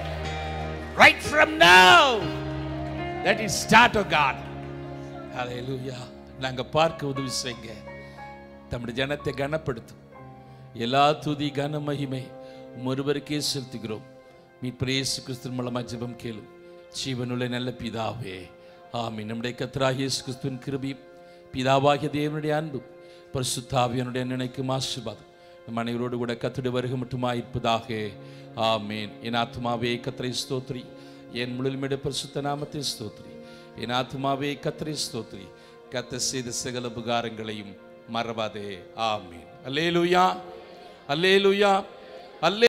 right from now that is start of God hallelujah நாங்க பார்க்க உதவி செய்யுங்க தம்முடைய ஜனத்தை கனப்படுத்தும் எல்லா துதி கன மகிமை உம் ஒருவருக்கே செலுத்துகிறோம் மீட்பர் இயேசு கிறிஸ்து மூலமா ஜெபம் கேளும் ஜீவனுள்ள நல்ல பிதாவே ஆமென் நம்முடைய கர்த்தராகிய இயேசு கிறிஸ்துவின் கிருபையும் பிதாவாகிய தேவனுடைய அன்பும் பரிசுத்தாவியனுடைய நினைக்கும் ஆசீர்வாதம் நம் அனைவரோடு கூட கத்துடைய வருகை மட்டுமாயிருப்பதாக ஆமேன் என் ஆத்மாவே கத்தரை ஸ்தோத்ரி என் முழுமையுடைய பரிசுத்த நாமத்தை ஸ்தோத்ரி என் ஆத்மாவே கத்தரை ஸ்தோத்ரி கத்த செய்த சகல உபகாரங்களையும் மறவாதே ஆமீன் அல்லேலூயா அல்லேலூயா அல்லே